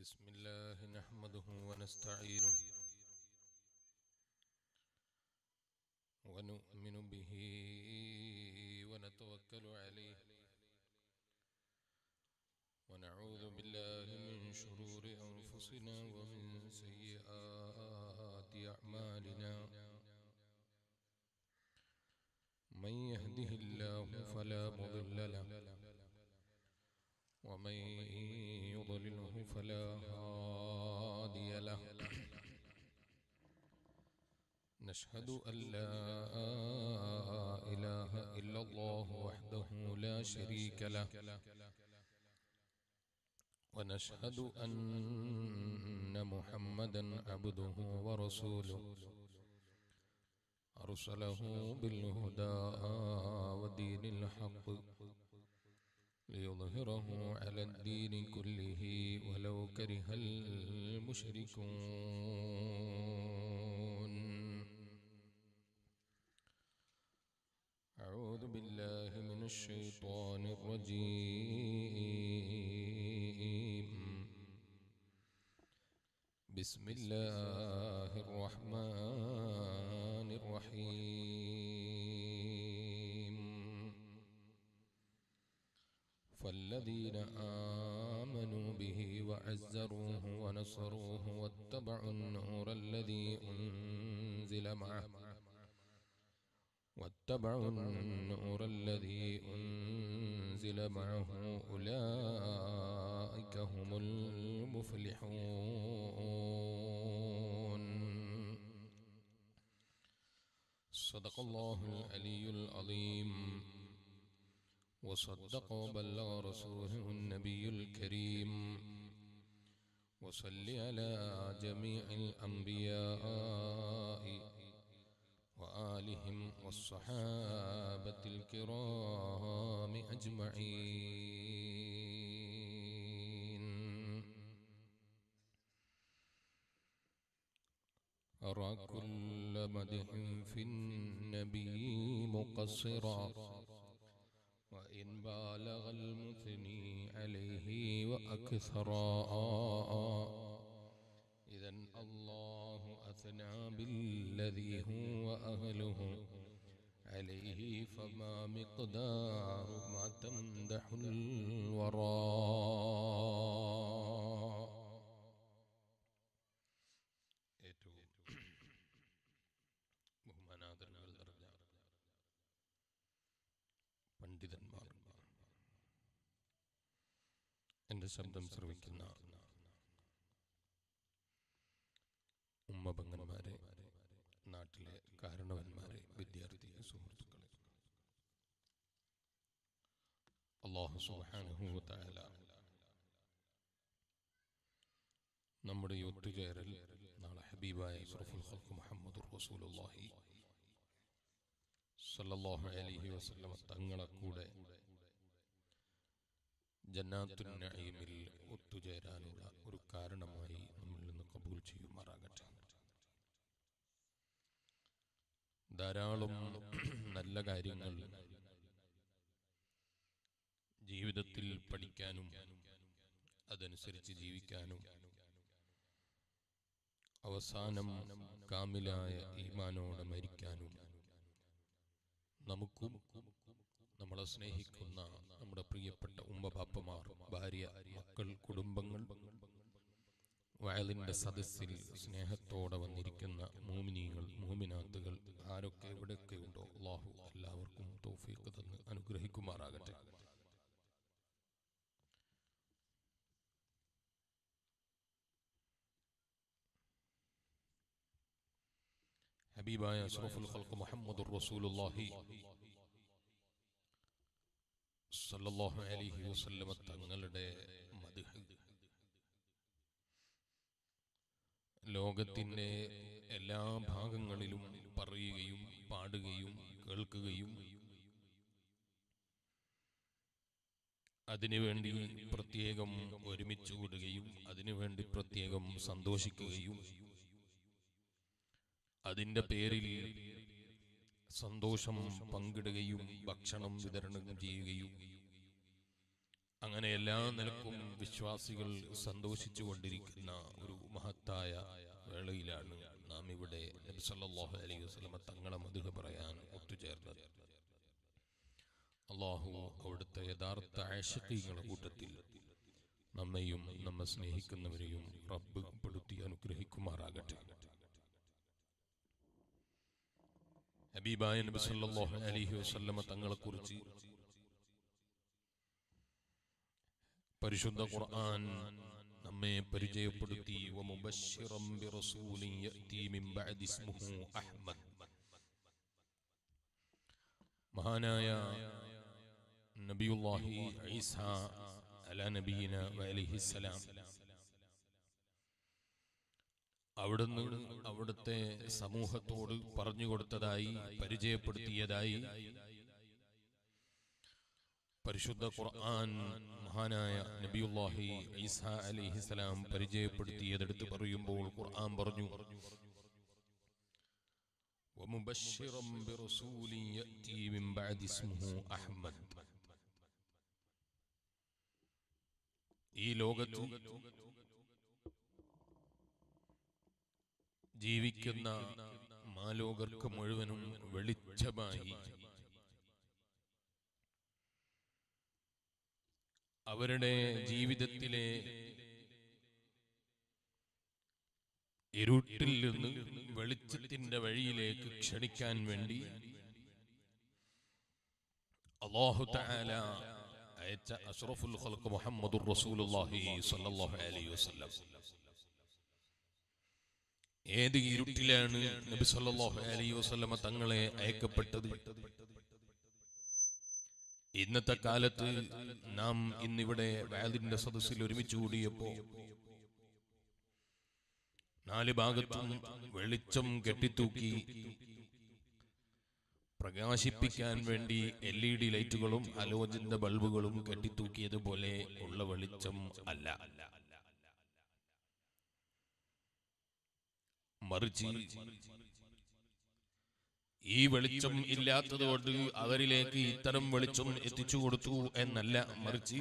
بسم الله نحمده ونستعينه ونؤمن به ونتوكل عليه ونعوذ بالله من شرور أنفسنا ومن سيئات أعمالنا من يهده الله فلا مضل له ومن يضلله فلا هادي له نشهد أن لا إله إلا الله وحده لا شريك له ونشهد أن محمدا عبده ورسوله أرسله بالهدى ودين الحق ليظهره على الدين كله ولو كره المشركون أعوذ بالله من الشيطان الرجيم بسم الله الرحمن الرحيم فالذين آمنوا به وعزروه ونصروه واتبعوا النور الذي أنزل معه واتبعوا النور الذي أنزل معه أولئك هم المفلحون صدق الله العلي العظيم وصدق وبلغ رسوله النبي الكريم وصل على جميع الأنبياء وآلهم والصحابة الكرام أجمعين أرى كل مدح في النبي مقصرا وإن بالغ المثني عليه وأكثرا إذا الله أثنى بالذي هو أهله عليه فما مقدار ما تمدح الورى ഏറ്റവും ബഹുമാനാദരങ്ങൾ നിറഞ്ഞ പണ്ഡിതന്മാർ എന്റെ ശബ്ദം ശ്രവിക്കുന്ന ഉമ്മപങ്ങന്മാരെ നാട്ടിലെ കാരണവന്മാരെ വിദ്യാർത്ഥി സുഹൃത്തുക്കളെ അള്ളാഹു സുബ്ഹാനഹു തആല നമ്മുടെ ഈ ഒത്തുചേരൽ നാളെ ഹബീബായ അഷ്റഫുൽ ഖൽഖ് മുഹമ്മദുർ റസൂലുള്ളാഹി സല്ലല്ലാഹു അലൈഹി വസല്ലം തങ്ങളെ കൂടെ ജന്നാത്തുൻ നഈമിൽ ഒത്തുചേരാനുള്ള ഒരു കാരണമായി നമ്മിൽ നിന്ന് കബൂൽ ചെയ്യുമാറാകട്ടെ ധാരാളം നല്ല കാര്യങ്ങൾ ജീവിതത്തിൽ പഠിക്കാനും അതനുസരിച്ച് ജീവിക്കാനും അവസാനം കാമിലായ ഈമാനോടെ മരിക്കാനും നമുക്കും നമ്മളെ സ്നേഹിക്കുന്ന നമ്മുടെ പ്രിയപ്പെട്ട ഉമ്മബാപ്പമാർ ഭാര്യ മക്കൾ കുടുംബങ്ങൾ വയലിന്റെ സദസ്സിൽ സ്നേഹത്തോടെ വന്നിരിക്കുന്ന മോമിനികൾ മോമിനാത്തുകൾ ആരൊക്കെ എവിടെയൊക്കെ ഉണ്ടോ അള്ളാഹു എല്ലാവർക്കും തൗഫീഖ് തന്ന് അനുഗ്രഹിക്കുമാറാകട്ടെ ഹബീബായ അഷ്റഫുൽ ഖൽഖ് മുഹമ്മദുർ റസൂലുള്ളാഹി സല്ലല്ലാഹു അലൈഹി വസല്ലമ തങ്ങളുടെ മദ്ഹ് ലോകത്തിന്റെ എല്ലാ ഭാഗങ്ങളിലും പറയുകയും പാടുകയും കേൾക്കുകയും അതിനുവേണ്ടി പ്രത്യേകം ഒരുമിച്ച് കൂടുകയും അതിനുവേണ്ടി പ്രത്യേകം സന്തോഷിക്കുകയും അതിന്റെ പേരിൽ സന്തോഷം പങ്കിടുകയും ഭക്ഷണം വിതരണം ചെയ്യുകയും അങ്ങനെ എല്ലാ നിലക്കും വിശ്വാസികൾ സന്തോഷിച്ചു കൊണ്ടിരിക്കുന്ന ഒരു മഹത്തായ വേളയിലാണ് നാം ഇവിടെ നബി സല്ലല്ലാഹു അലൈഹി വസല്ലമ തങ്ങളെ മധുഹ പറയാൻ ഒത്തുചേർന്നത് അള്ളാഹു അവിടുത്തെ യഥാർത്ഥ ആശക്തികളുടെ കൂട്ടത്തിൽ നമ്മെയും നമ്മെ സ്നേഹിക്കുന്നവരെയും റബ്ബ് പെടുത്തി അനുഗ്രഹിക്കുമാറാകട്ടെ ഹബീബായ നബി സല്ലല്ലാഹു അലൈഹി വസല്ലമ തങ്ങളെ കുറിച്ച് പരിശുദ്ധ ഖുർആൻ നമ്മെ പരിചയപ്പെടുത്തി വമുബശ്ശിറം ബിറസൂലിൻ യഅതി മിൻ ബഅദി ഇസ്മുഹു അഹ്മദ് മഹാനായ നബിയുല്ലാഹി ഈസ അല നബീന വഅലൈഹിസ്സലാം അവിടുന്ന് അവിടുത്തെ സമൂഹത്തോട് പറഞ്ഞു കൊടുത്തതായി പരിചയപ്പെടുത്തിയതായി പരിശുദ്ധ ഖുർആൻ മഹാനായ നബിയുല്ലാഹി ഈസ അലിഹിസലാം പരിചയപ്പെടുത്തിയതെടുത്ത് പറയുമ്പോൾ ഖുർആൻ പറഞ്ഞു ومبشرا برسول يأتي من بعد اسمه أحمد ഈ ലോകത്ത് ജീവിക്കുന്ന മാലോകർക്ക് മുഴുവനും വെളിച്ചമായി അവരുടെ ജീവിതത്തിലെ ഇരുട്ടിൽ നിന്ന് വെളിച്ചത്തിന്റെ വഴിയിലേക്ക് ക്ഷണിക്കാൻ വേണ്ടി അള്ളാഹു തആല അയച്ച അഷ്റഫുൽ ഖൽഖ് മുഹമ്മദുർ റസൂലുള്ളാഹി സ്വല്ലല്ലാഹു അലൈഹി വസല്ലം ഏത് ഇരുട്ടിലാണ് നബി സല്ലല്ലാഹു അലൈഹി വസല്ലമ തങ്ങളെ അയക്കപ്പെട്ടത് ഇന്നത്തെ കാലത്ത് നാം ഇന്നിവിടെ വാലിന്റെ സദസ്സിൽ ഒരുമിച്ച് കൂടിയപ്പോ നാല് ഭാഗത്തും വെളിച്ചം കെട്ടിത്തൂക്കി പ്രകാശിപ്പിക്കാൻ വേണ്ടി എൽ ഇ ഡി ലൈറ്റുകളും ഹലോജന്റെ ബൾബുകളും കെട്ടിത്തൂക്കിയതുപോലെ ഉള്ള വെളിച്ചം അല്ല മറിച്ച് ഈ വെളിച്ചം ഇല്ലാത്തതുകൊണ്ട് അവരിലേക്ക് ഇത്തരം വെളിച്ചം എത്തിച്ചു കൊടുത്തു എന്നല്ല മറിച്ച്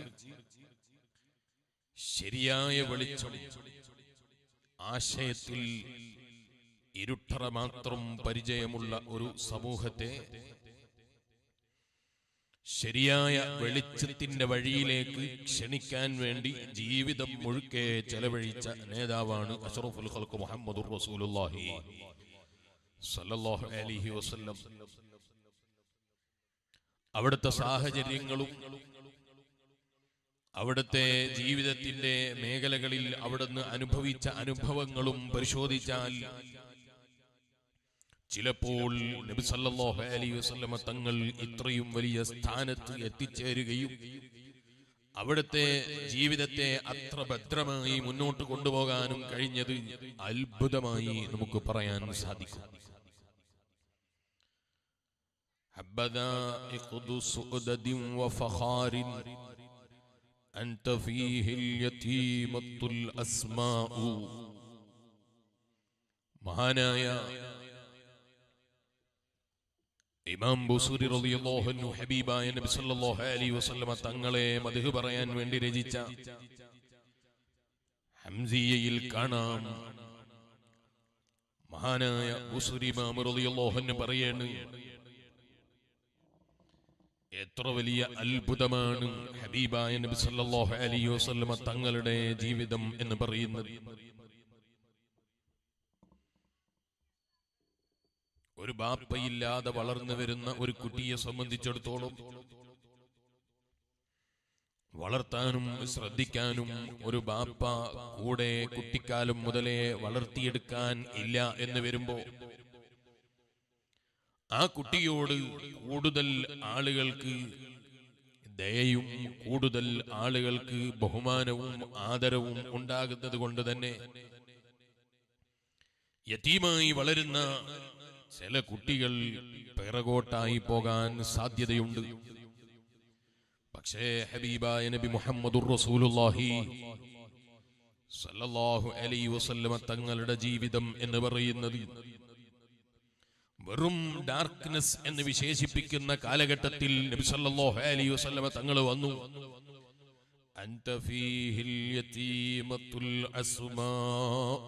ശരിയായ വെളിച്ചം ആശയത്തിൽ ഇരുട്ടറ മാത്രം പരിചയമുള്ള ഒരു സമൂഹത്തെ ശരിയായ വെളിച്ചത്തിന്റെ വഴിയിലേക്ക് ക്ഷണിക്കാൻ വേണ്ടി ജീവിതം മുഴുക്കെ ചെലവഴിച്ച നേതാവാണ് അഷറഫുൽ ഖൽഖ് മുഹമ്മദുർ റസൂലുള്ളാഹി സല്ലല്ലാഹു അലൈഹി വസല്ലം അവിടുത്തെ സാഹചര്യങ്ങളും അവിടുത്തെ ജീവിതത്തിന്റെ മേഖലകളിൽ അവിടുന്ന് അനുഭവിച്ച അനുഭവങ്ങളും പരിശോധിച്ചാൽ ചിലപ്പോൾ നബി സല്ലല്ലാഹു അലൈഹി വസല്ലമ തങ്ങൾ ഇത്രയും വലിയ സ്ഥാനത്ത് എത്തിച്ചേരുകയും അവിടുത്തെ ജീവിതത്തെ അത്ര ഭദ്രമായി മുന്നോട്ട് കൊണ്ടുപോകാനും കഴിഞ്ഞത് അത്ഭുതമായി നമുക്ക് പറയാൻ സാധിക്കും حبذا إقد سؤدد وفخار أنت فيه اليتيمة الأسماء മഹാനായ ഇമാം ബുസൂരി റളിയല്ലാഹു അൻഹു ഹബീബായ നബി സല്ലല്ലാഹു അലൈഹി വസല്ലമ തങ്ങളെ മദ്ഹ് പറയാൻ വേണ്ടി രചിച്ച ഹംസിയയിൽ കാണാം മഹാനായ ബുസൂരി ഇമാം റളിയല്ലാഹു അൻഹു പറയാണ് എത്ര വലിയ അത്ഭുതമാണ് ഹബീബായ നബി സല്ലല്ലാഹു അലൈഹി വസല്ലമ തങ്ങളുടെ ജീവിതം എന്ന് പറയുന്നത് ഒരു ബാപ്പയില്ലാതെ വളർന്നു വരുന്ന ഒരു കുട്ടിയെ സംബന്ധിച്ചിടത്തോളം വളർത്താനും ശ്രദ്ധിക്കാനും ഒരു ബാപ്പ കൂടെ കുട്ടിക്കാലം മുതലേ വളർത്തിയെടുക്കാൻ ഇല്ല എന്ന് വരുമ്പോ ആ കുട്ടിയോട് കൂടുതൽ ആളുകൾക്ക് ദയയും കൂടുതൽ ആളുകൾക്ക് ബഹുമാനവും ആദരവും ഉണ്ടാകുന്നത് കൊണ്ട് തന്നെ യതീമായി വളരുന്ന ചില കുട്ടികൾ പിറകോട്ടായി പോകാൻ സാധ്യതയുണ്ട് പക്ഷേ ഹബീബായ നബി മുഹമ്മദുർ റസൂലുള്ളാഹി സല്ലല്ലാഹു അലൈഹി വസല്ലമ തങ്ങളുടെ ജീവിതം എന്ന് പറയുന്നത് വെറും ഡാർക്ക്നെസ് എന്ന് വിശേഷിപ്പിക്കുന്ന കാലഘട്ടത്തിൽ നബി സല്ലല്ലാഹു അലൈഹി വസല്ലമ തങ്ങൾ വന്നു أنت فيه اليتيمة الأسماء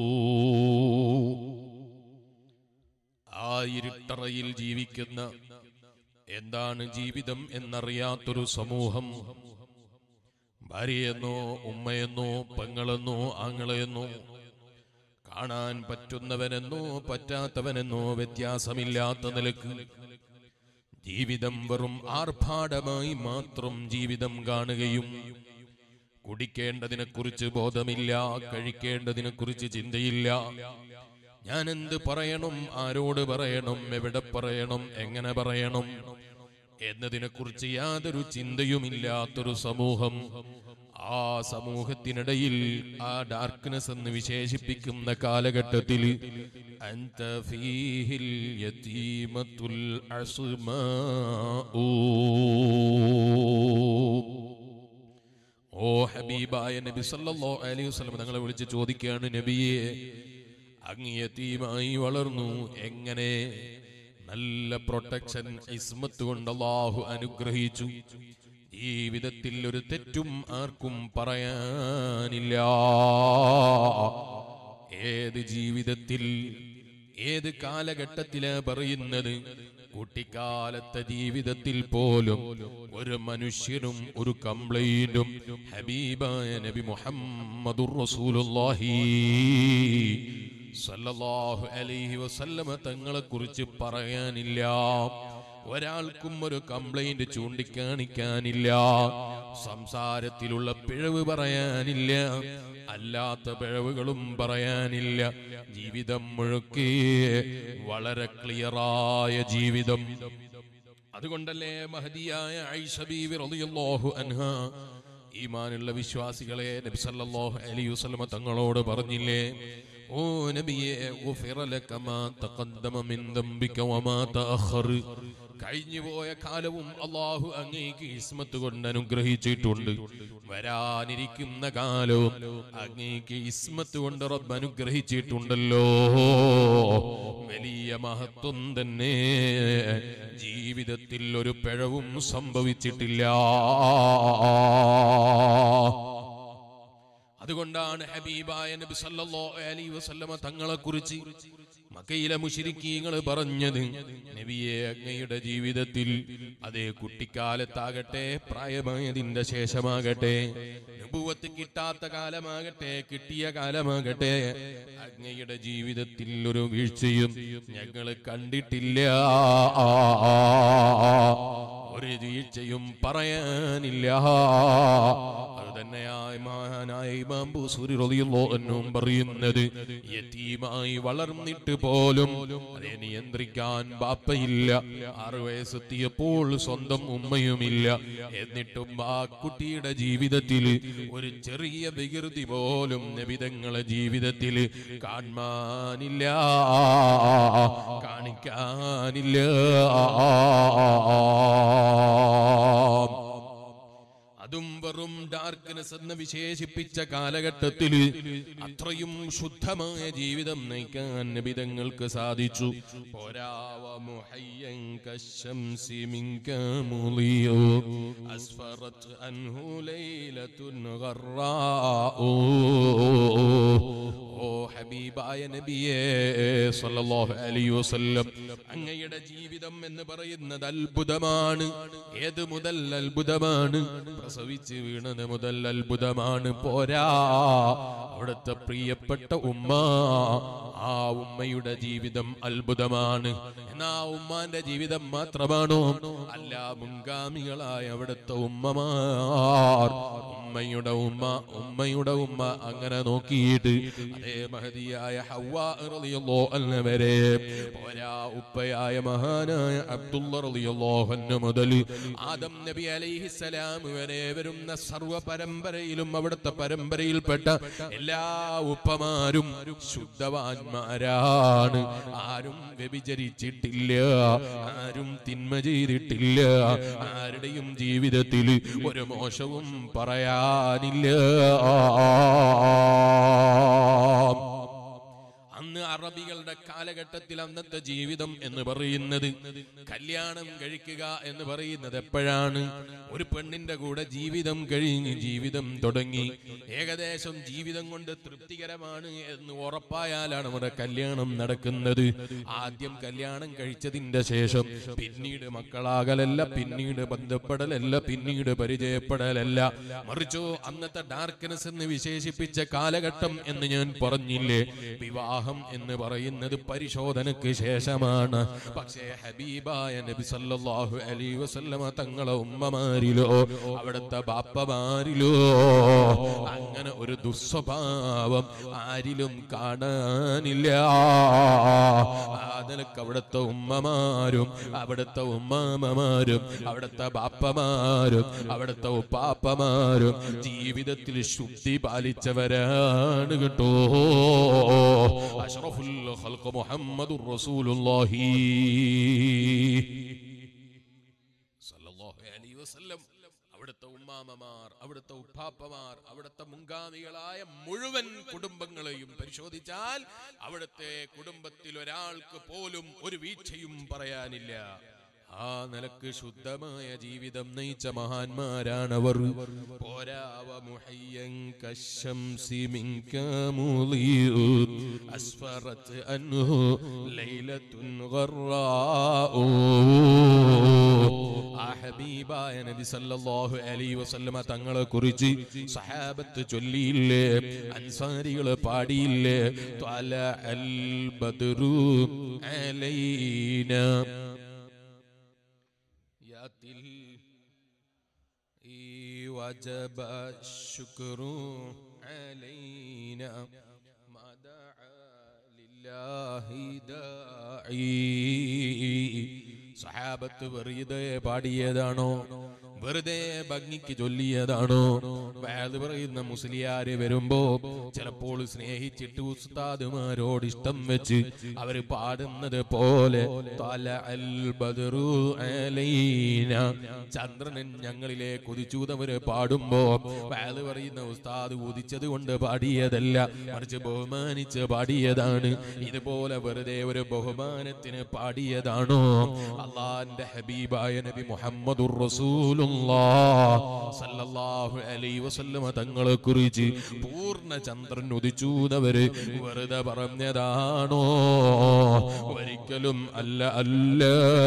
ആ ഇരുട്ടറയിൽ ജീവിക്കുന്ന എന്താണ് ജീവിതം എന്നറിയാത്തൊരു സമൂഹം ഭാര്യയെന്നോ ഉമ്മയെന്നോ പെങ്ങളെന്നോ ആങ്ങളെന്നോ കാണാൻ പറ്റുന്നവനെന്നോ പറ്റാത്തവനെന്നോ വ്യത്യാസമില്ലാത്ത നിലക്ക് ജീവിതം വെറും ആർഭാടമായി മാത്രം ജീവിതം കാണുകയും കുടിക്കേണ്ടതിനെ കുറിച്ച് ബോധമില്ല കഴിക്കേണ്ടതിനെ കുറിച്ച് ചിന്തയില്ല ഞാൻ എന്ത് പറയണം ആരോട് പറയണം എവിടെ പറയണം എങ്ങനെ പറയണം എന്നതിനെ കുറിച്ച് യാതൊരു ചിന്തയുമില്ലാത്തൊരു സമൂഹം ആ സമൂഹത്തിനിടയിൽ ആ ഡാർക്ക്നെസ് എന്ന് വിശേഷിപ്പിക്കുന്ന കാലഘട്ടത്തിൽ അൻത ഫീഹിൽ യതീമത്തുൽ അസ്മാഉ ഓ ഹബീബായ നബി സല്ലല്ലാഹു അലൈഹി വസല്ലം തങ്ങളെ വിളിച്ച് ചോദിക്കുകയാണ് നബിയെ അങ്ങ് യതീമായി വളർന്നു എങ്ങനെ നല്ല പ്രൊട്ടക്ഷൻ ഇസ്മത്ത് കൊണ്ട് അല്ലാഹു അനുഗ്രഹിച്ചു ജീവിതത്തിൽ ഒരു തെറ്റും ആർക്കും പറയാനില്ല ഏത് ജീവിതത്തിൽ ഏത് കാലഘട്ടത്തിലാ പറയുന്നത് കുട്ടിക്കാലത്തെ ജീവിതത്തിൽ പോലും ഒരു മനുഷ്യനും ഒരു കംപ്ലൈന്റും ഹബീബായ നബി മുഹമ്മദുർ റസൂലുള്ളാഹി സല്ലല്ലാഹു അലൈഹി വസല്ലമ തങ്ങളെ കുറിച്ച് പറയാനില്ല ഒരാൾക്കും ഒരു കംപ്ലൈന്റ് ചൂണ്ടിക്കാണിക്കാനില്ല സംസാരത്തിലുള്ള പിഴവ് പറയാനില്ല അല്ലാത്ത പിഴവുകളും പറയാനില്ല ജീവിതം മുഴുക്കി വളരെ ക്ലിയറായ ജീവിതം അതുകൊണ്ടല്ലേ മഹദിയായ ഐഷ ബീവി റളിയല്ലാഹു അൻഹ ഈമാനുള്ള വിശ്വാസികളെ നബി സല്ലല്ലാഹു അലൈഹി വസല്ലമ തങ്ങളോട് പറഞ്ഞില്ലേ ഓ നബിയെ ഗുഫിറ ലക മാ തഖദ്ദമ മിൻ ദംബിക വമാ തഅഖർ കഴിഞ്ഞുപോയ കാലവും അള്ളാഹു അങ്ങേക്ക് ഇസ്മത്ത് കൊണ്ട് അനുഗ്രഹിച്ചിട്ടുണ്ട് വരാനിരിക്കുന്ന കാലവും അങ്ങേക്ക് ഇസ്മത്ത് കൊണ്ട് റബ്ബ് അനുഗ്രഹിച്ചിട്ടുണ്ടല്ലോ വലിയ മഹത്വം തന്നെ ജീവിതത്തിൽ ഒരു പിഴവും സംഭവിച്ചിട്ടില്ല അതുകൊണ്ടാണ് ഹബീബായ നബി സല്ലല്ലാഹു അലൈഹി വസല്ലമ തങ്ങളെ കുറിച്ച് മക്കയിലെ മുശരിക്കീങ്ങൾ പറഞ്ഞത് നബിയെ അങ്ങയുടെ ജീവിതത്തിൽ അതേ കുട്ടിക്കാലത്താകട്ടെ പ്രായമായതിന്റെ ശേഷമാകട്ടെ നുബുവത്ത് കിട്ടാത്ത കാലമാകട്ടെ കിട്ടിയ കാലമാകട്ടെ അങ്ങയുടെ ജീവിതത്തിൽ ഒരു വീഴ്ചയും ഞങ്ങൾ കണ്ടിട്ടില്ല ഒരു വീഴ്ചയും പറയാനില്ല അത് തന്നെയായി മഹാനായ ഇമാം ബൂസൂരി റളിയല്ലാഹു അൻഹും പറയുന്നത് യതീമായി വളർന്നിട്ട് പോലും അതിനെ നിയന്ത്രിക്കാൻ ബാപ്പയില്ല ആറു വയസ്സെത്തിയപ്പോൾ സ്വന്തം ഉമ്മയുമില്ല എന്നിട്ടും ആ കുട്ടിയുടെ ജീവിതത്തിൽ ഒരു ചെറിയ വികൃതി പോലും നബിതങ്ങളെ ജീവിതത്തിൽ കാണാനില്ല കാണിക്കാനില്ല അതും വെറും ഡാർക്ക്നെസ് എന്ന് വിശേഷിപ്പിച്ച കാലഘട്ടത്തിൽ അത്രയും ശുദ്ധമായ ജീവിതം നയിക്കാൻ നബിതങ്ങൾക്ക് സാധിച്ചു പോരാവ മുഹയ്യൻ കശംസി മിൻക മുളിയോ അസ്ഫറത് അൻഹു ലൈലത്തുൻ ഗറാഉ ഓ ഹബീബായ നബിയേ സല്ലല്ലാഹു അലൈഹി വസല്ലം അങ്ങയുടെ ജീവിതം എന്ന് പറയുന്നത് അത്ഭുതമാണ് ഏത് മുതൽ അത്ഭുതമാണ് പ്രസവിച്ച് വീണത് മുതൽ അത്ഭുതമാണ് പോരാ അവിടുത്തെ പ്രിയപ്പെട്ട ഉമ്മ ആ ഉമ്മയുടെ ജീവിതം അത്ഭുതമാണ് എന്നാ ആ ഉമ്മാന്റെ ജീവിതം മാത്രമാണോ അല്ല മുൻഗാമികളായ അവിടുത്തെ ഉമ്മമാർ ഉമ്മയുടെ ഉമ്മ ഉമ്മയുടെ ഉമ്മ അങ്ങനെ നോക്കിയിട്ട് അതേ മഹതിയായ ഹവ്വാ റളിയല്ലാഹു അൻഹ വരെ പോരാ ഉപ്പയായ മഹാനായ അബ്ദുള്ള റളിയല്ലാഹു അൻഹു മുതൽ ആദം നബി അലൈഹിസ്സലാം വരെ വരുന്ന സർവ്വ പരമ്പരയിലും അവിടുത്തെ പരമ്പരയിൽപ്പെട്ട എല്ലാ ഉപ്പമാരും ശുദ്ധവാന്മാരാണ് ആരും വ്യഭിചരിച്ചിട്ടില്ല ആരും തിന്മ ചെയ്തിട്ടില്ല ആരുടെയും ജീവിതത്തിൽ ഒരു മോശവും പറയാനില്ല അന്ന് അറബികളുടെ കാലഘട്ടത്തിൽ അന്നത്തെ ജീവിതം എന്ന് പറയുന്നത് കല്യാണം കഴിക്കുക എന്ന് പറയുന്നത് എപ്പോഴാണ് ഒരു പെണ്ണിന്റെ കൂടെ ജീവിതം കഴിഞ്ഞ് ജീവിതം തുടങ്ങി ഏകദേശം ജീവിതം കൊണ്ട് തൃപ്തികരമാണ് എന്ന് ഉറപ്പായാലാണ് നമ്മുടെ കല്യാണം നടക്കുന്നത് ആദ്യം കല്യാണം കഴിച്ചതിന്റെ ശേഷം പിന്നീട് മക്കളാകലല്ല പിന്നീട് ബന്ധപ്പെടലല്ല പിന്നീട് പരിചയപ്പെടലല്ല മറിച്ചോ അന്നത്തെ ഡാർക്ക്നെസ് എന്ന് വിശേഷിപ്പിച്ച കാലഘട്ടം എന്ന് ഞാൻ പറഞ്ഞില്ലേ വിവാഹം എന്ന് പറയുന്നത് പരിശോധനക്ക് ശേഷമാണ് പക്ഷേ ഹബീബായ നബി സല്ലല്ലാഹു അലൈഹി വസല്ലമ തങ്ങളെ ഉമ്മമാരിലോ അവിടുത്തെ ബാപ്പമാരിലോ അങ്ങനെ ഒരു ദുസ്വഭാവം ആരിലും കാണാനില്ല ആ നിലക്ക് അവിടുത്തെ ഉമ്മമാരും അവിടുത്തെ ഉമ്മാമമാരും അവിടുത്തെ ബാപ്പമാരും അവിടുത്തെ ഉപ്പാപ്പമാരും ജീവിതത്തിൽ ശുദ്ധി പാലിച്ചവരാണ് കേട്ടോ അഷ്റഫുൽ ഖൽഖ് മുഹമ്മദുർ റസൂലുള്ളാഹി സല്ലല്ലാഹു അലൈഹി വസല്ലം അവിടുത്തെ ഉമ്മാമമാർ അവിടുത്തെ ഉപ്പാപ്പമാർ അവിടുത്തെ മുൻഗാമികളായ മുഴുവൻ കുടുംബങ്ങളെയും പരിശോധിച്ചാൽ അവിടുത്തെ കുടുംബത്തിൽ ഒരാൾക്ക് പോലും ഒരു വീഴ്ചയും പറയാനില്ല ആ നിലക്ക് ശുദ്ധമായ ജീവിതം നയിച്ച മഹാന്മാരാണവർ പോരാവ മുഹയ്യൻ കശംസി മിൻക മുളിയു അസ്ഫറത്ത് അൻഹു ലൈലത്തുൻ ഗറാഉ ആ ഹബീബായ നബി സല്ലല്ലാഹു അലൈഹി വസല്ലമ തങ്ങളെ കുറിച്ച് സഹാബത്ത് ചൊല്ലിയില്ലേ അൻസാരികള് പാടിയില്ലേ ത്വല അൽ ബദ്രു അലൈന യാത്തിൽ ഈ വജബ ശുക്രു അലൈന മദഅ ലില്ലാഹി ദാഇ സഹാബത്ത് വെറുതെ പാടിയതാണോ വെറുതെ ഭംഗിക്ക് ചൊല്ലിയതാണോ വേദ് പറയുന്ന മുസ്ലിയാര് വരുമ്പോ ചിലപ്പോൾ സ്നേഹിച്ചിട്ട് ഉസ്താദുമാരോട് ഇഷ്ടം വെച്ച് അവര് പാടുന്നത് പോലെ തല അൽ ബദറു അലൈന ചന്ദ്രനൻ ഞങ്ങളിലെ കുതിച്ചൂതവര് പാടുമ്പോ വേദ് പറയുന്ന ഉസ്താദ് ഉദിച്ചത് കൊണ്ട് പാടിയതല്ല മറിച്ച് ബഹുമാനിച്ച് പാടിയതാണ് ഇതുപോലെ വെറുതെ ഒരു ബഹുമാനത്തിന് പാടിയതാണോ അള്ളാന്റെ ഹബീബായ നബി മുഹമ്മദുർ റസൂലുള്ളാഹ് സല്ലല്ലാഹു അലൈഹി വസല്ലമ തങ്ങളെ കുറിച്ച് പൂർണ്ണ ചന്ദ്രൻ ഉദിച്ചൂന്നവര് വെറുതെ പറഞ്ഞതാണോ ഒരിക്കലും അല്ല അല്ല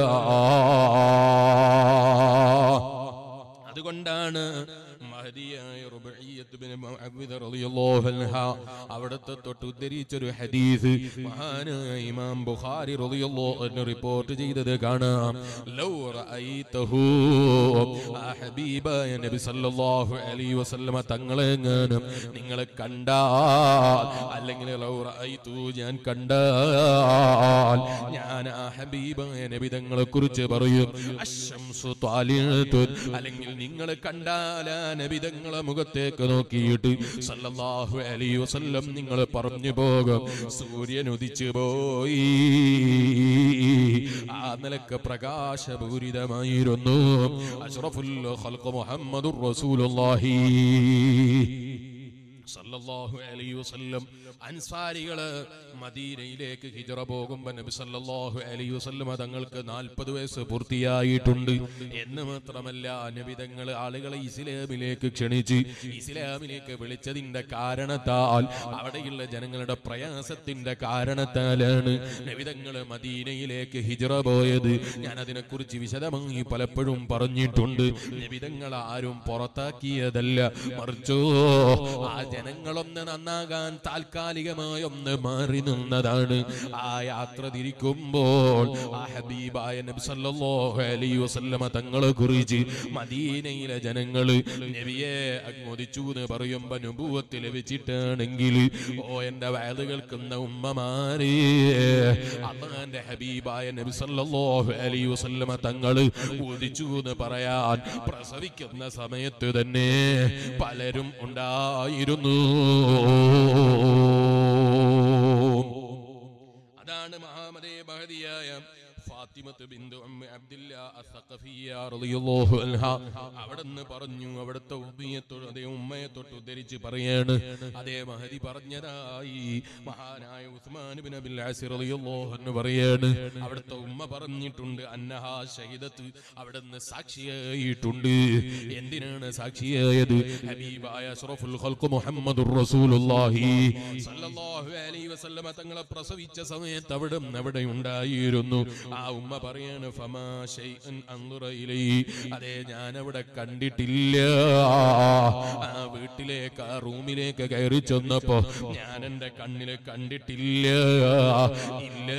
അതുകൊണ്ടാണ് മഹദിയായ റുബഈയ്യത്ത് ബിൻ മുഅവ്വിദ് റളിയല്ലാഹു അൻഹ അവിടുത്തെ തൊട്ട് ഉദ്ധരിച്ചൊരു ഹദീസ് മഹാനായ ഇമാം ബുഖാരി റളിയല്ലാഹു അൻഹു റിപ്പോർട്ട് ചെയ്തത് കാണാം ലൗ റഅയ്തഹു ആ ഹബീബായ നബി സല്ലല്ലാഹു അലൈഹി വസല്ലമ തങ്ങളെ എങ്ങാനും നിങ്ങളെ കണ്ടാൽ അല്ലെങ്കിൽ ലൗ റഅയ്തു ഞാൻ കണ്ടാൽ ഞാൻ ആ ഹബീബായ നബി തങ്ങളെ കുറിച്ച് പറയും അശംസു ത്വാലിഅത്തുൻ അല്ലെങ്കിൽ നിങ്ങൾ കണ്ടാൽ ആ നബിതങ്ങളെ മുഖത്തേക്ക് നോക്കിയിട്ട് സല്ലല്ലാഹു അലൈഹി വസല്ലം നിങ്ങൾ പറഞ്ഞു പോകും സൂര്യൻ ഉദിച്ചു പോയി ആ നിലക്ക് പ്രകാശപൂരിതമായിരുന്നു അഷ്റഫുൽ ഖൽഖ് മുഹമ്മദുർ റസൂലുള്ളാഹി സല്ലല്ലാഹു അലൈഹി വസല്ലം അൻസാരികള് മദീനയിലേക്ക് ഹിജറ പോകുമ്പോ നബി സല്ലല്ലാഹു അലൈഹി വസല്ലം തങ്ങൾക്ക് നാൽപ്പത് വയസ്സ് പൂർത്തിയായിട്ടുണ്ട് എന്ന് മാത്രമല്ല നബി തങ്ങൾ ആളുകളെ ഇസ്ലാമിലേക്ക് ക്ഷണിച്ച് ഇസ്ലാമിലേക്ക് വിളിച്ചതിന്റെ കാരണത്താൽ അവിടെയുള്ള ജനങ്ങളുടെ പ്രയാസത്തിന്റെ കാരണത്താലാണ് നബിതങ്ങൾ മദീനയിലേക്ക് ഹിജറ പോയത് ഞാൻ അതിനെക്കുറിച്ച് വിശദമായി പലപ്പോഴും പറഞ്ഞിട്ടുണ്ട് നബിതങ്ങൾ ആരും പുറത്താക്കിയതല്ല മറിച്ചോ ആ ജനങ്ങളൊന്ന് നന്നാകാൻ താൽക്കാലികമായി ഒന്ന് മാറി നിന്നതാണ് ആ യാത്ര തിരിക്കുമ്പോൾ ആ ഹബീബായ നബി സല്ലല്ലാഹു അലൈഹി വസല്ലമ തങ്ങളെ കുറിച്ച് മദീനയിലെ ജനങ്ങള് നബിയെ അങ്ങോദിച്ചു എന്ന് പറയുമ്പോ നുബൂവത്ത് ലഭിച്ചിട്ടാണെങ്കിൽ ഓ എന്റെ വയത് കേൾക്കുന്ന ഉമ്മമാരെ അള്ളാന്റെ ഹബീബായ നബി സല്ലല്ലാഹു അലൈഹി വസല്ലമ തങ്ങള് ഉദിച്ചു എന്ന് പറയാൻ പ്രസവിക്കുന്ന സമയത്ത് തന്നെ പലരും ഉണ്ടായിരുന്നു അതാണ് മഹാമതേ മഹതിയായ ഫാത്തിമത്ത് ബിന്ദു ഉമ്മ അബ്ദില്ല അസ്സഖഫിയ്യ റളിയല്ലാഹു അൻഹ അവിടുന്ന് പറഞ്ഞു അവിടുത്തെ ഉമ്മയെ തൊട്ട് അതേ ഉമ്മയെ തൊട്ട് ഉദ്ധരിച്ച് പറയാണ് അതേ മഹദി പറഞ്ഞതായി മഹാനായ ഉസ്മാൻ ബിൻ അബിൽ ആസിർ റളിയല്ലാഹു അൻഹു പറയാണ് അവിടുത്തെ ഉമ്മ പറഞ്ഞിട്ടുണ്ട് അന്നഹ ഷഹിദത്ത് അവിടുന്ന് സാക്ഷിയായിട്ടുണ്ട് എന്തിനാണ് സാക്ഷിയായത് ഹബീബായ അഷ്റഫുൽ ഖൽഖ് മുഹമ്മദുർ റസൂലുള്ളാഹി സല്ലല്ലാഹു അലൈഹി വസല്ലമ തങ്ങളെ പ്രസവിച്ച സമയത്ത് അവിടെ അവിടെ ഉണ്ടായിരുന്നു ആ ഉമ്മ പറയാണ് ഫമാ ശൈഅൻ അൻദുറ ഇലൈ അതെ ഞാൻ അവിടെ കണ്ടിട്ടില്ല ആ വീട്ടിലേക്ക് ആ റൂമിലേക്ക് കയറി ചെന്നപ്പോ ഞാൻ എന്റെ കണ്ണില് കണ്ടിട്ടില്ല ഇല്ല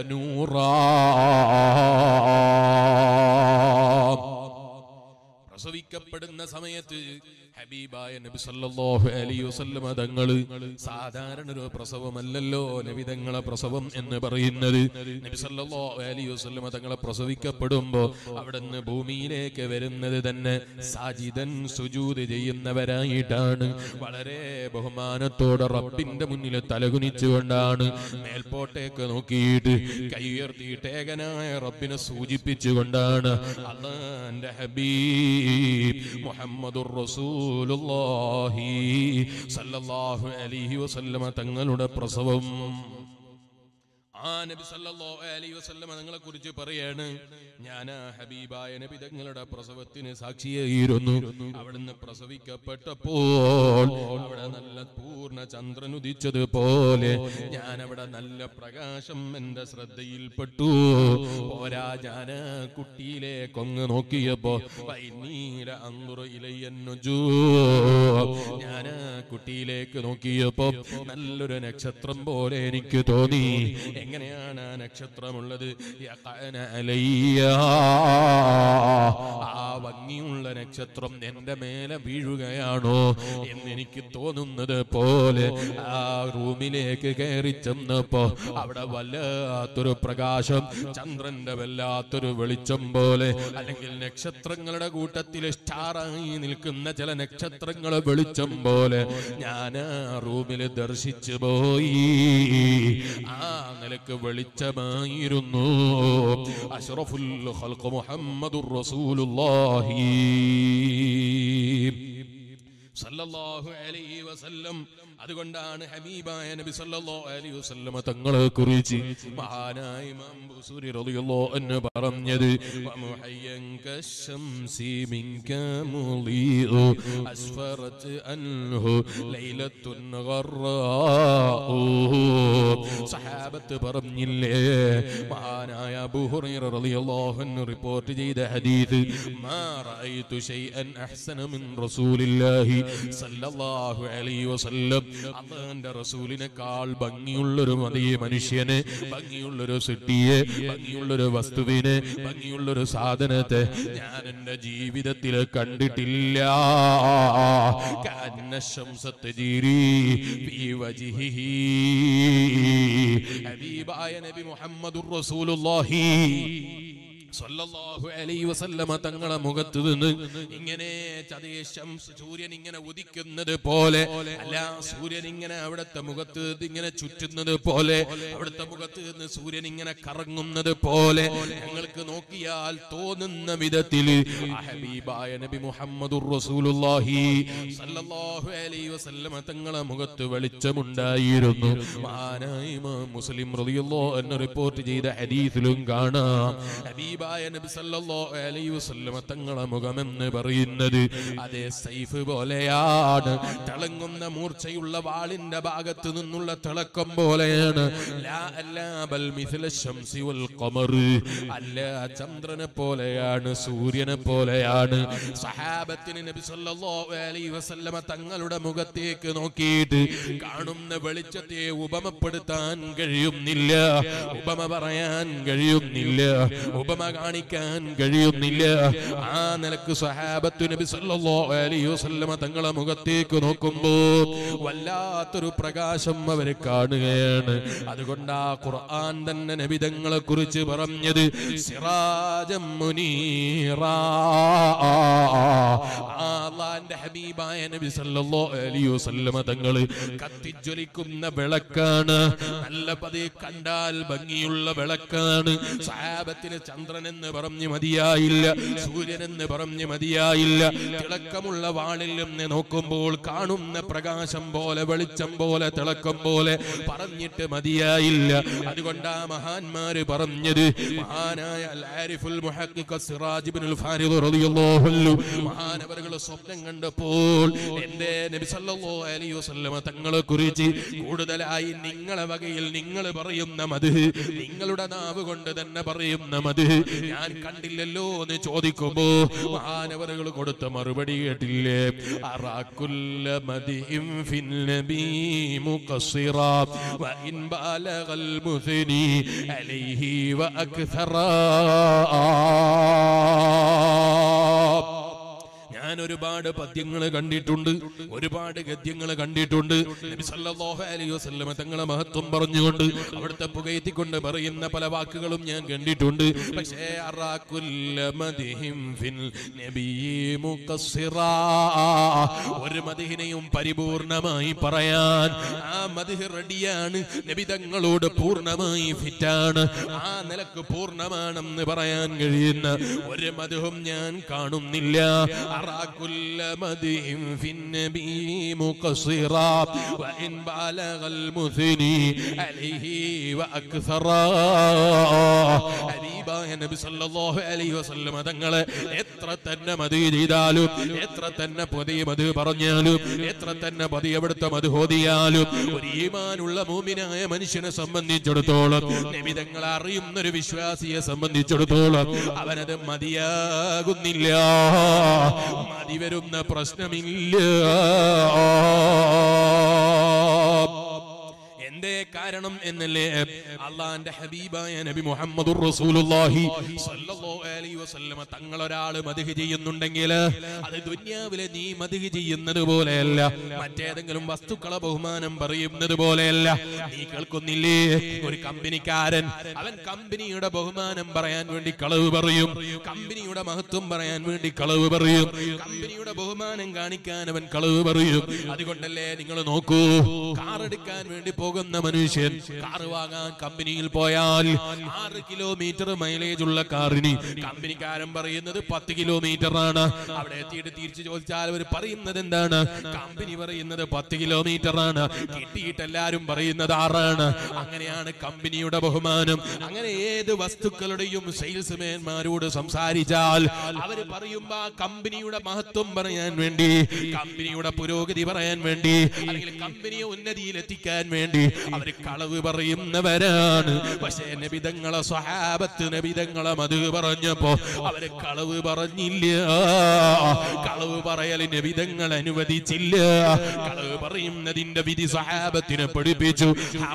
നൂറാ പ്രസവിക്കപ്പെടുന്ന സമയത്ത് ഹബീബായ നബി സല്ലല്ലാഹു അലൈഹി വസല്ലമ തങ്ങള് സാധാരണ ഒരു പ്രസവമല്ലല്ലോ നബി തങ്ങളെ പ്രസവം എന്ന് പറയുന്നത് നബി സല്ലല്ലാഹു അലൈഹി വസല്ലമ തങ്ങളെ പ്രസവിക്കപ്പെടുമ്പോ അവിടുന്ന് ഭൂമിയിലേക്ക് വരുന്നത് തന്നെ സാജിദൻ സുജൂദ് ചെയ്യുന്നവരായിട്ടാണ് വളരെ ബഹുമാനത്തോടെ റബ്ബിന്റെ മുന്നിൽ തലകുനിച്ചുകൊണ്ടാണ് മേൽപോട്ടേക്ക് നോക്കിയിട്ട് കൈയുയർത്തിയിട്ട് ഏകനായ റബ്ബിനെ സൂചിപ്പിച്ചുകൊണ്ടാണ് അള്ളാന്റെ ഹബീബ് മുഹമ്മദുർ റസൂലുള്ളാഹി സല്ലല്ലാഹു അലൈഹി വസല്ലമ തങ്ങളുടെ പ്രസവം ആ നബി സല്ലല്ലാഹു അലൈഹി വസല്ലമ തങ്ങളെ കുറിച്ച് പറയാണ് ഞാൻ ആ ഹബീബായ നബി തങ്ങളുടെ പ്രസവത്തിന് സാക്ഷിയായിരുന്നു അവിടുന്ന് പ്രസവിക്കപ്പെട്ടപ്പോൾ അവിടെ നല്ല പൂർണ്ണ ചന്ദ്രൻ ഉദിച്ചതുപോലെ ഞാൻ അവിടെ നല്ല പ്രകാശം എന്റെ ശ്രദ്ധയിൽപ്പെട്ടു പോരാ ഞാൻ ആ കുട്ടിയിലെ കൊങ്ങ് നോക്കിയപ്പോ വൈനീല അന്നുറ ഇലയ്യന്നുജൂ ഞാൻ ആ കുട്ടിയിലേക്ക് നോക്കിയപ്പോ നല്ലൊരു നക്ഷത്രം പോലെ എനിക്ക് തോന്നി എങ്ങനെയാണ് ആ നക്ഷത്രമുള്ളത് യഖഅന അലയ്യ. ആ ഭംഗിയുള്ള നക്ഷത്രം എന്റെ മേലെ വീഴുകയാണോ എന്ന് എനിക്ക് തോന്നുന്നത് പോലെ ആ റൂമിലേക്ക് കയറി ചെന്നപ്പോ അവിടെ വല്ലാത്തൊരു പ്രകാശം ചന്ദ്രന്റെ വല്ലാത്തൊരു വെളിച്ചം പോലെ അല്ലെങ്കിൽ നക്ഷത്രങ്ങളുടെ കൂട്ടത്തിൽ സ്റ്റാറായി നിൽക്കുന്ന ചില നക്ഷത്രങ്ങളെ വെളിച്ചം പോലെ ഞാൻ ആ റൂമിൽ ദർശിച്ചു പോയി ആ നിലക്ക് വെളിച്ചമായിരുന്നു അഷ്റഫുൽ ഖൽഖ് മുഹമ്മദുർ റസൂലുള്ളാഹി സല്ലല്ലാഹു അലൈഹി വസല്ലം അതുകൊണ്ടാണ് ഹബീബായ നബി സല്ലല്ലാഹു അലൈഹി വസല്ലം തങ്ങളെ കുറിച്ച് മഹാനായ ഇമാം ബുസൂരി റളിയല്ലാഹു അൻഹു പറഞ്ഞത് വമുഹയ്യൻ കശംസി മിൻക മുളീഉ അസ്ഫറത് അൻഹു ലൈലത്തുൻ ഗറാഉ സഹാബത്ത് പറഞ്ഞില്ലേ മഹാനായ അബൂ ഹുറൈറ റളിയല്ലാഹു അൻഹു റിപ്പോർട്ട് ചെയ്ത ഹദീസ് മാ റഅയ്തു ഷൈഅൻ അഹ്സന മിൻ റസൂലില്ലാഹി സല്ലല്ലാഹു അലൈഹി വസല്ലം അള്ളാന്റെ റസൂലിനേക്കാൾ ഭംഗിയുള്ളൊരു മതീ മനുഷ്യന് ഭംഗിയുള്ളൊരു സിട്ടിയെ ഭംഗിയുള്ളൊരു വസ്തുവിനെ ഭംഗിയുള്ളൊരു സാധനത്തെ ഞാൻ എന്റെ ജീവിതത്തിൽ കണ്ടിട്ടില്ല കഅന്ന ശംസത്ത് ജീരി ഫീ വജ്ഹിഹി ഹബീബായ നബി മുഹമ്മദുർ റസൂലുള്ളാഹി സല്ലല്ലാഹു അലൈഹി വസല്ലമ തങ്ങളെ മുഖത്ത് നിന്ന് ഇങ്ങനെ ചതേ ശംസ് സൂര്യൻ ഇങ്ങനെ ഉദിക്കുന്നത് പോലെ അല്ല സൂര്യൻ ഇങ്ങനെ അവിടുത്തെ മുഖത്ത് നിന്ന് ഇങ്ങനെ ചുറ്റുന്നത് പോലെ അവിടുത്തെ മുഖത്ത് നിന്ന് സൂര്യൻ ഇങ്ങനെ കറങ്ങുന്നത് പോലെ ഞങ്ങൾക്ക് നോക്കിയാൽ തോന്നുന്ന വിധത്തിൽ ആ ഹബീബായ നബി മുഹമ്മദുർ റസൂലുള്ളാഹി സല്ലല്ലാഹു അലൈഹി വസല്ലമ തങ്ങളെ മുഖത്ത് വെളിച്ചമുണ്ടായിരുന്നു മഹാനായ ഇമാം മുസ്ലിം റളിയല്ലാഹു അൻഹു റിപ്പോർട്ട് ചെയ്ത ഹദീസിലും കാണാം ഹബീബായ നബി സല്ലല്ലാഹു അലൈഹി വസല്ലമ തങ്ങളെ മുഖമെന്ന് പറയുന്നത് അതേ സൈഫ് പോലെയാണ് തിളങ്ങുന്ന മൂർച്ചയുള്ള വാളിന്റെ ഭാഗത്ത് നിന്നുള്ള തിളക്കം പോലെയാണ് ലാ അല്ലാ ബൽ മിഥ്ല ശംസി വൽ ഖമർ അല്ല ചന്ദ്രനെ പോലെയാണ് സൂര്യനെ പോലെയാണ് സഹാബത്തിന് നബി സല്ലല്ലാഹു അലൈഹി വസല്ലമ തങ്ങളുടെ മുഖത്തേക്ക് നോക്കിയിട്ട് കാണുന്ന വെളിച്ചത്തെ ഉപമപ്പെടുത്താൻ കഴിയുന്നില്ല ഉപമ പറയാൻ കഴിയുന്നില്ല ഉപമ കാണിക്കാൻ കഴിയുന്നില്ല ആ നിലക്ക് സഹാബത്തു നബി സല്ലല്ലാഹു അലൈഹി വസല്ലമ തങ്ങളെ മുഖത്തേക്ക് നോക്കുമ്പോ വല്ലാത്തൊരു പ്രകാശം അവർ കാണുകയാണ് അതുകൊണ്ട് ആ ഖുർആൻ തന്നെ നബിതങ്ങളെ കുറിച്ച് പറഞ്ഞത് സിറാജം മുനീറാ ആ അള്ളാന്റെ ഹബീബായ നബി സല്ലല്ലാഹു അലൈഹി വസല്ലമ തങ്ങള് കത്തിജ്വലിക്കുന്ന വിളക്കാണ് നല്ല പതി കണ്ടാൽ ഭംഗിയുള്ള വിളക്കാണ് സഹാബത്തിന് ചന്ദ്രൻ എന്ന് പറഞ്ഞ് മതിയായില്ല സൂര്യൻ എന്ന് പറഞ്ഞ് മതിയായില്ല തിളക്കമുള്ള വാളിൽ നിന്ന് നോക്കുമ്പോൾ കാണുന്ന പ്രകാശം പോലെ വെളിച്ചം പോലെ തിളക്കം പോലെ പറഞ്ഞിട്ട് മതിയായില്ല അതുകൊണ്ട് ആ മഹാന്മാര് പറഞ്ഞത് മഹാനായ അൽ ആരിഫുൽ മുഹഖിഖ് സിറാജ് ഇബ്നുൽ ഫാരിദ് റളിയല്ലാഹു അൻഹു മഹാനവറുകൾ സ്വപ്നം കണ്ടപ്പോൾ എന്റെ നബി സല്ലല്ലാഹു അലൈഹി വസല്ലമ തങ്ങളെ കുറിച്ച് കൂടുതലായി നിങ്ങളെ വകയിൽ നിങ്ങൾ പറയുന്ന മത് നിങ്ങളുടെ നാവ് കൊണ്ട് തന്നെ പറയുന്ന മത് ഞാൻ കണ്ടില്ലല്ലോ എന്ന് ചോദിക്കുമ്പോ മഹാനവറുകൾ കൊടുത്ത മറുപടി കേട്ടില്ലേ അറാക്കുല്ല മദിഹിം ഫിൻ നബി മുഖസ്സിറ വഇൻ ബാലഗൽ മുസ്നി അലൈഹി വഅക്സറ ഞാൻ ഒരുപാട് പദ്യങ്ങൾ കണ്ടിട്ടുണ്ട് ഒരുപാട് ഗദ്യങ്ങൾ കണ്ടിട്ടുണ്ട് നബി സല്ലല്ലാഹു അലൈഹി വസല്ലമ തങ്ങളെ മഹത്വം പറഞ്ഞുകൊണ്ട് അവിടുത്തെ പുകയത്തിക്കൊണ്ട് പറയുന്ന പല വാക്കുകളും ഞാൻ കണ്ടിട്ടുണ്ട് പക്ഷേ അറാക്കുല്ല മദിഹിം ഫിൽ നബിയി മുഖസ്സിറാ ഒരു മദിഹിനെയും പരിപൂർണമായി പറയാൻ ആ മദിഹ് റെഡിയാണ് നബി തങ്ങളോട് പൂർണ്ണമായി ഫിറ്റാണ് ആ നിലക്ക് പൂർണ്ണമാണെന്ന് പറയാൻ കഴിയുന്ന ഒരു മധുവും ഞാൻ കാണുന്നില്ല أرى كل مدح في النبي مقصرا وإن بالغ المثني عليه وأكثرا ഹബീബായ നബി സല്ലല്ലാഹു അലൈഹി വസല്ലമ തങ്ങളെ എത്ര തന്നെ മതി ചെയ്താലും എത്ര തന്നെ പതിയ മത് പറഞ്ഞാലും എത്ര തന്നെ പതി എവിടുത്തെ മത് ഹോദിയാലും ഒരു ഈമാനുള്ള മൂമിനായ മനുഷ്യനെ സംബന്ധിച്ചിടത്തോളം നബി തങ്ങളെ അറിയുന്ന ഒരു വിശ്വാസിയെ സംബന്ധിച്ചിടത്തോളം അവനത് മതിയാകുന്നില്ല മതി വരുന്ന പ്രശ്നമില്ല എന്തേ കാരണം എന്നല്ലേ അള്ളാന്റെ ഹബീബായ നബി മുഹമ്മദുർ റസൂലുള്ളാഹി സ്വല്ലല്ലാഹു അലൈഹി വസല്ലമ തങ്ങൾ ഒരാൾ മദ്ഹ് ചെയ്യുന്നുണ്ടെങ്കിൽ അത് ദുനിയാവിലെ നീ മദ്ഹ് ചെയ്യുന്നത് പോലെയല്ല മറ്റേതെങ്കിലും വസ്തുക്കളെ ബഹുമാനം പറയുന്നത് പോലെയല്ല നീ കേൾക്കുന്നില്ലേ ഒരു കമ്പനിക്കാരൻ അവൻ കമ്പനിയുടെ ബഹുമാനം പറയാൻ വേണ്ടി കളവ് പറയും കമ്പനിയുടെ മഹത്വം പറയാൻ വേണ്ടി കളവ് പറയും കമ്പനിയുടെ ബഹുമാനം കാണിക്കാൻ അവൻ കളവ് പറയും അതുകൊണ്ടല്ലേ നിങ്ങൾ നോക്കൂ കാർ എടുക്കാൻ വേണ്ടി പോകുന്ന മനുഷ്യൻ കാർ വാങ്ങാൻ കമ്പനിയിൽ പോയാൽ ആറ് കിലോമീറ്റർ മൈലേജ് ഉള്ള കാറിന് കമ്പനിക്കാരൻ പറയുന്നത് പത്ത് കിലോമീറ്റർ ആണ് അവിടെ എത്തിയിട്ട് തിരിച്ചു ചോദിച്ചാൽ അവർ പറയുന്നത് എന്താണ് കമ്പനി പറയുന്നത് പത്ത് കിലോമീറ്റർ ആണ് കിട്ടിയിട്ട് എല്ലാരും പറയുന്നത് ആറാണ് അങ്ങനെയാണ് കമ്പനിയുടെ ബഹുമാനം അങ്ങനെ ഏത് വസ്തുക്കളുടെയും സെയിൽസ്മാൻമാരോട് സംസാരിച്ചാൽ അവർ പറയുമ്പോ ആ കമ്പനിയുടെ മഹത്വം പറയാൻ വേണ്ടി കമ്പനിയുടെ പുരോഗതി പറയാൻ വേണ്ടി അല്ലെങ്കിൽ കമ്പനിയെ ഉന്നതിയിൽ എത്തിക്കാൻ വേണ്ടി അവർ കളവ് പറയുന്നവരാണ് പക്ഷേ നബിതങ്ങളെ സ്വഹാബത്ത് നബിതങ്ങളെ മത് പറഞ്ഞപ്പോ അവര് കളവ് പറഞ്ഞില്ല കളവ് പറയൽ നബിതങ്ങൾ അനുവദിച്ചില്ല കളവ് പറയുന്നതിന്റെ വിധി സ്വഹാബത്തിനെ പഠിപ്പിച്ചു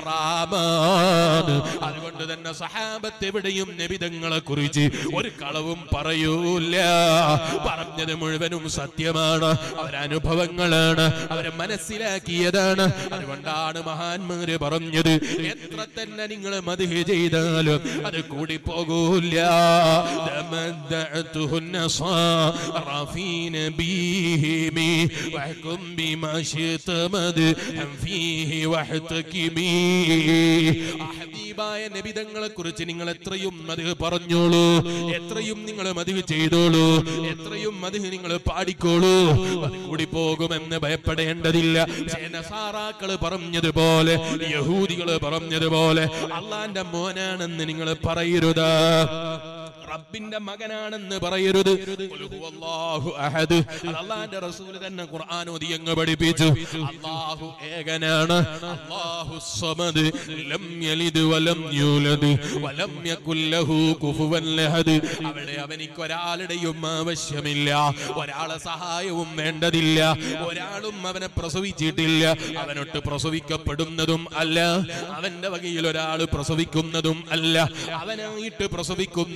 ഹറാമാണ് അതുകൊണ്ട് തന്നെ സഹാബത്ത് എവിടെയും നബിതങ്ങളെ കുറിച്ച് ഒരു കളവും പറയൂല പറഞ്ഞത് മുഴുവനും സത്യമാണ് അവരനുഭവങ്ങളാണ് അവരെ മനസ്സിലാക്കിയതാണ് അതുകൊണ്ടാണ് മഹാന്മാര് പറഞ്ഞത് എത്ര തന്നെ നിങ്ങൾ മതിഹ് ചെയ്താലും അത് കൂടി പോകൂല تمدعته النصارى في نبيهم واحكم بما شئت مدحا فيه واحتكمي ഹബീബായ നബിതങ്ങളെ കുറിച്ച് നിങ്ങൾ എത്രയും മതിഹ് പറഞ്ഞോളൂ എത്രയും നിങ്ങൾ മതിഹ് ചെയ്തോളൂ എത്രയും മതിഹ് നിങ്ങൾ പാടിക്കോളൂ അത് കൂടി പോകുമെന്ന് ഭയപ്പെടേണ്ടതില്ല പക്ഷേ നസാറാക്കള് പറഞ്ഞതുപോലെ യഹൂദികള് പറഞ്ഞതുപോലെ അള്ളാന്റെ മോനാണെന്ന് നിങ്ങൾ പറയരുത് റബ്ബിന്റെ മകനാണെന്ന് പറയരുത് ഖുൽ ഹുവല്ലാഹു അഹദ് അത് അള്ളാന്റെ റസൂൽ തന്നെ ഖുർആൻ ഓതി അങ്ങ് പഠിപ്പിച്ചു അല്ലാഹു ഏകനാണ് അല്ലാഹു സമദ് ലം യലിദ് വലം യൂലദ് വലം യകുൽ ലഹു കുഫുവൻ ലഹദ് അവിടെ അവനിക്ക് ഒരാളുടെയും ആവശ്യമില്ല ഒരാളെ സഹായവും വേണ്ടതില്ല ഒരാളും അവനെ പ്രസവിച്ചിട്ടില്ല അവനൊട്ട് പ്രസവിക്കപ്പെടുന്നതും അല്ല അവന്റെ വകയിൽ ഒരാൾ പ്രസവിക്കുന്നതും അല്ല അവനായിട്ട് പ്രസവിക്കുന്നവനും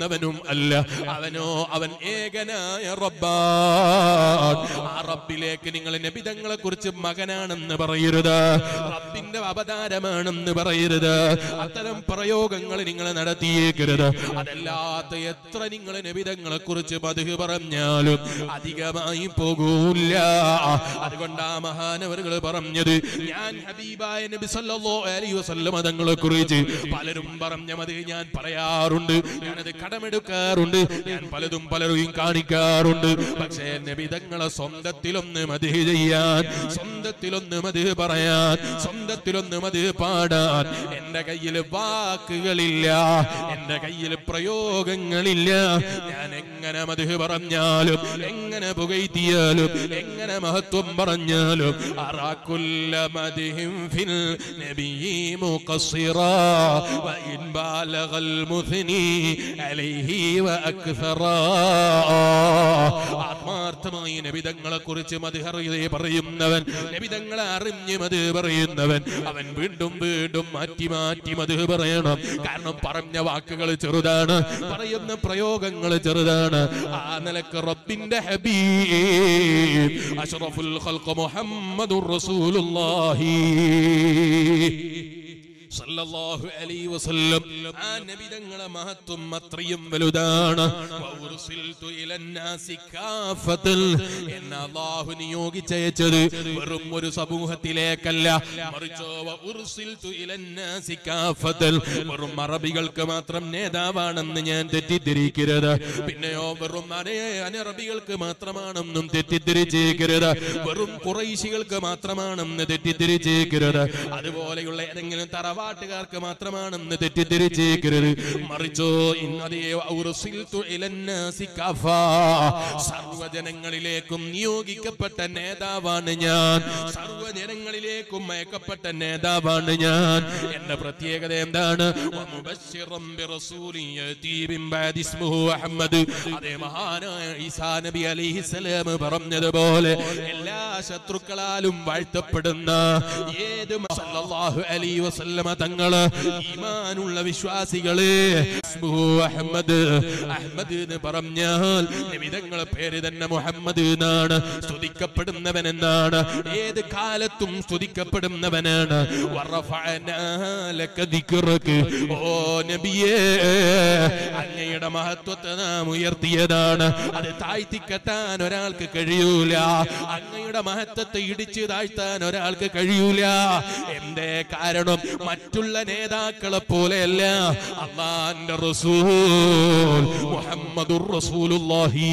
അല്ല അവനോ അവൻ ഏകനായ റബ്ബാൻ ആ റബ്ബിലേക്ക് നിങ്ങൾ നബിതങ്ങളെ കുറിച്ച് മകനാണെന്ന് പറയരുത് റബ്ബിന്റെ അവതാരമാണെന്ന് പറയരുത് അത്തരം പ്രയോഗങ്ങൾ നിങ്ങൾ നടത്തിയേക്കരുത് അതല്ലാത്ത എത്ര നിങ്ങൾ നബിതങ്ങളെ കുറിച്ച് പതുക് പറഞ്ഞാലും അധികമായി പോകൂല അതുകൊണ്ട് ആ മഹാനവറുകൾ പറഞ്ഞത് ഞാൻ ഹബീബായ നബി സല്ലല്ലാഹു അലൈഹി വസല്ലം തങ്ങളെ കുറിച്ച് പലരും പറഞ്ഞ മതി ഞാൻ പറയാറുണ്ട് ഞാനത് കടമെടുക്കാറുണ്ട് ഞാൻ പലതും പലരും കാണിക്കാറുണ്ട് പക്ഷേ നബിതങ്ങളെ സ്വന്തത്തിലൊന്ന് മതി ചെയ്യാൻ സ്വന്തത്തിലൊന്ന് മതി പറയാൻ സ്വന്തത്തിലൊന്ന് മതി പാടാൻ എന്റെ കയ്യിൽ വാക്കുകളില്ല എന്റെ കയ്യിൽ പ്രയോഗങ്ങളില്ല ഞാൻ എങ്ങനെ മതി പറഞ്ഞാലും എങ്ങനെ പുകയ്ത്തിയാലും എങ്ങനെ മഹത്വം പറഞ്ഞാലും അറാക്കുല്ല മതിഹിം ഫിൽ നബിയി മുഖസ്സിറാ വഇൻ ബാലഗൽ മുഥ്നി അലൈഹി വഅക്സറാ ആത്മാർത്ഥമായി നബിതങ്ങളെ കുറിച്ച് മതിഹറിയതേ പറയുന്നവൻ നബിതങ്ങളെ അറിഞ്ഞ് മത് പറയുന്നവൻ അവൻ വീണ്ടും വീണ്ടും മാറ്റി മാറ്റി മത് പറയണം കാരണം പറഞ്ഞ വാക്കുകൾ ചെറുതാണ് പറയുന്ന പ്രയോഗങ്ങൾ ചെറുതാണ് ആ നിലക്ക് റബ്ബിന്റെ ഹബീബ് അഷ്റഫുൽ ഖൽഖ് മുഹമ്മദുർ റസൂലുള്ളാഹി സല്ലല്ലാഹു അലൈഹി വസല്ലം ആ നബിതങ്ങളെ മഹത്വം അത്രയും വലുതാണ് വഉർസിൽതു ഇലന്നാസി കാഫത്തൽ എന്ന അല്ലാഹു നിയോഗിച്ചയച്ചത് വെറും ഒരു സമൂഹത്തിലേക്കല്ല മറിച്ചോ വഉർസിൽതു ഇലന്നാസി കാഫത്തൽ വെറും അറബികൾക്ക് മാത്രം നേതാവാണെന്ന് ഞാൻ തെറ്റിദ്ധരിക്കരുത് പിന്നെയോ വെറും അനേ അനറബികൾക്ക് മാത്രമാണെന്നും തെറ്റിദ്ധരിച്ചേക്കരുത് വെറും കുറൈശികൾക്ക് മാത്രമാണെന്ന് തെറ്റിദ്ധരിച്ചേക്കരുത് അതുപോലെയുള്ള ഏതെങ്കിലും തറവാട്ടുകാർക്ക് മാത്രമാണെന്ന് തെറ്റിദ്ധരിച്ചേക്കരുത് മറിച്ചോ ഇന്നതേ ഔറുസിൽതു ഇലന്നാസി കഫാ. സർവ്വജനങ്ങളിലേക്കും നിയോഗിക്കപ്പെട്ട നേതാവാണ് ഞാൻ സർവ്വജനങ്ങളിലേക്കും അയക്കപ്പെട്ട നേതാവാണ് ഞാൻ എന്റെ പ്രത്യേകത എന്താണ് വമുബശ്ശിറൻ ബിറസൂലിൻ യഅതി മിൻ ബഅദി ഇസ്മുഹു അഹ്മദ് അതേ മഹാനായ ഈസാ നബി അലൈഹിസ്സലാം പറഞ്ഞതുപോലെ എല്ലാ ശത്രുക്കളാലും വാഴ്ത്തപ്പെടുന്ന ഏത് മ- സല്ലല്ലാഹു അലൈഹി വസല്ലമ തങ്ങള് ഈമാനുള്ള വിശ്വാസികളെ ഇസ്മുഹു അഹ്മദ് അഹ്മദ് എന്ന് പറഞ്ഞാൽ നബിതങ്ങളെ പേര് തന്നെ മുഹമ്മദ് എന്നാണ് സ്തുതിക്കപ്പെടുന്നവൻ എന്നാണ് ഏത് കാലത്തും സ്തുതിക്കപ്പെടുന്നവനാണ് വറഫഅനാ ലക ദിക്റക്. ഓ നബിയേ അങ്ങയുടെ മഹത്വത്തെ നാം ഉയർത്തിയതാണ് അത് താഴ്ത്തിക്കെട്ടാൻ ഒരാൾക്ക് കഴിയൂല അങ്ങയുടെ മഹത്വത്തെ ഇടിച്ചു താഴ്ത്താൻ ഒരാൾക്ക് കഴിയൂല എന്തേ കാരണം മറ്റുള്ള നേതാക്കളെ പോലെയല്ല അള്ളാന്റെ റസൂൽ മുഹമ്മദുർ റസൂലുള്ളാഹി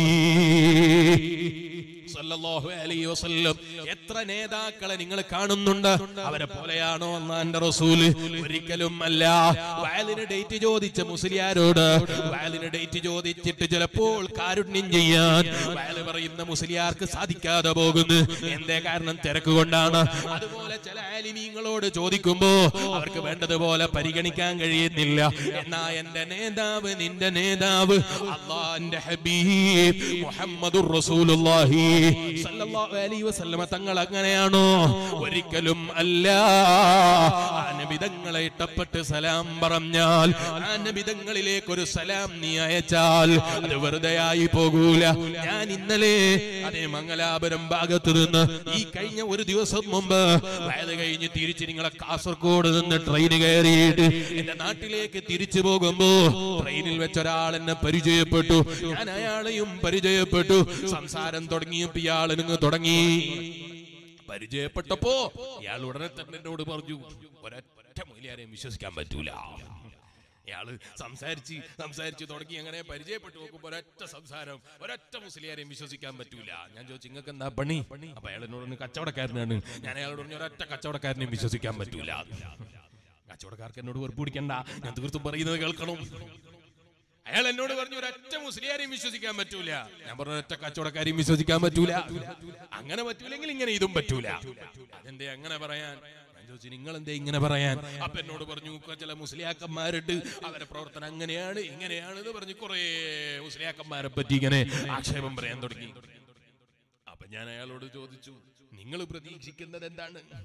സല്ലല്ലാഹു അലൈഹി വസല്ലം എത്ര നേതാക്കളെ നിങ്ങൾ കാണുന്നുണ്ട് അവരെ പോലെയാണോ അള്ളാന്റെ റസൂല് ഒരിക്കലും അല്ല വയലിന് ഡേറ്റ് ചോദിച്ച മുസ്ലിയാരോട് വയലിന് ഡേറ്റ് ചോദിച്ചിട്ട് ചിലപ്പോൾ കാരുണ്യം ചെയ്യാൻ വയല് പറയുന്ന മുസ്ലിയാർക്ക് സാധിക്കാതെ പോകുന്നു എന്തേ കാരണം തിരക്ക് കൊണ്ടാണ് അതുപോലെ ചില ആലിമീങ്ങളോട് ചോദിക്കുമ്പോ അവർക്ക് വേണ്ടതുപോലെ പരിഗണിക്കാൻ കഴിയുന്നില്ല എന്നാ എന്റെ നേതാവ് നിന്റെ നേതാവ് അള്ളാന്റെ ഹബീബ് മുഹമ്മദുർ റസൂലുള്ളാഹി സല്ലല്ലാഹു അലൈഹി വസല്ലമ തങ്ങൾ അങ്ങനെയാണോ ഒരിക്കലും അല്ല ആ നബിതങ്ങളെ ഇട്ടപ്പെട്ട് സലാം പറഞ്ഞാൽ ആ നബിതങ്ങളിലേക്ക് ഒരു സലാം നീ അയച്ചാൽ അത് വെറുതെ ആയി പോകൂല ഞാൻ ഇന്നലെ അതേ മംഗലാപുരം ഭാഗത്ത് നിന്ന് ഈ കഴിഞ്ഞ ഒരു ദിവസം മുമ്പ് വയത് കഴിഞ്ഞ് തിരിച്ച് നിങ്ങളെ കാസർഗോഡ് നിന്ന് ട്രെയിൻ കയറിയിട്ട് എന്റെ നാട്ടിലേക്ക് തിരിച്ചു പോകുമ്പോ ട്രെയിനിൽ വെച്ച ഒരാൾ എന്നെ പരിചയപ്പെട്ടു ഞാൻ അയാളെയും പരിചയപ്പെട്ടു സംസാരം തുടങ്ങിയപ്പോ ഇയാൾ നിങ്ങൾ തുടങ്ങി പരിചയപ്പെട്ടപ്പോ ഇയാൾ ഉടനെ തന്നെ എന്നോട് പറഞ്ഞു ഒരൊറ്റ മൂല്യാരെയും വിശ്വസിക്കാൻ പറ്റൂല ഇയാള് സംസാരിച്ച് സംസാരിച്ച് തുടങ്ങി അങ്ങനെ പരിചയപ്പെട്ടു നോക്കുമ്പോ ഒരൊറ്റ സംസാരം ഒരൊറ്റ മുസ്ലിയാരെയും വിശ്വസിക്കാൻ പറ്റൂല ഞാൻ ചോദിച്ചു നിങ്ങൾക്ക് എന്താ പണി അപ്പൊ അയാൾ എന്നോട് പറഞ്ഞു കച്ചവടക്കാരനാണ് ഞാൻ അയാളോട് പറഞ്ഞു ഒരൊറ്റ കച്ചവടക്കാരനെയും വിശ്വസിക്കാൻ പറ്റൂല കച്ചവടക്കാർക്ക് എന്നോട് വെറുപ്പ് പിടിക്കണ്ട ഞാൻ തീർത്തും പറയുന്നത് കേൾക്കണം അയാൾ എന്നോട് പറഞ്ഞു ഒരൊറ്റ മുസ്ലിയാരെയും വിശ്വസിക്കാൻ പറ്റൂല ഞാൻ പറഞ്ഞു ഒരൊറ്റ കച്ചവടക്കാരെയും വിശ്വസിക്കാൻ പറ്റൂല അങ്ങനെ പറ്റൂലെങ്കിൽ ഇങ്ങനെ ഇതും പറ്റൂല അതെന്തേ അങ്ങനെ പറയാൻ ഞാൻ ചോദിച്ചു നിങ്ങൾ എന്തേ ഇങ്ങനെ പറയാൻ അപ്പൊ എന്നോട് പറഞ്ഞു "ഒക്കെ ചില മുസ്ലിയാക്കന്മാരുണ്ട് അവരെ പ്രവർത്തനം അങ്ങനെയാണ് ഇങ്ങനെയാണ് എന്ന് പറഞ്ഞ് കുറെ മുസ്ലിയാക്കന്മാരെ പറ്റി ഇങ്ങനെ ആക്ഷേപം പറയാൻ തുടങ്ങി അപ്പൊ ഞാൻ അയാളോട് ചോദിച്ചു നിങ്ങൾ പ്രതീക്ഷിക്കുന്നത് എന്താണ്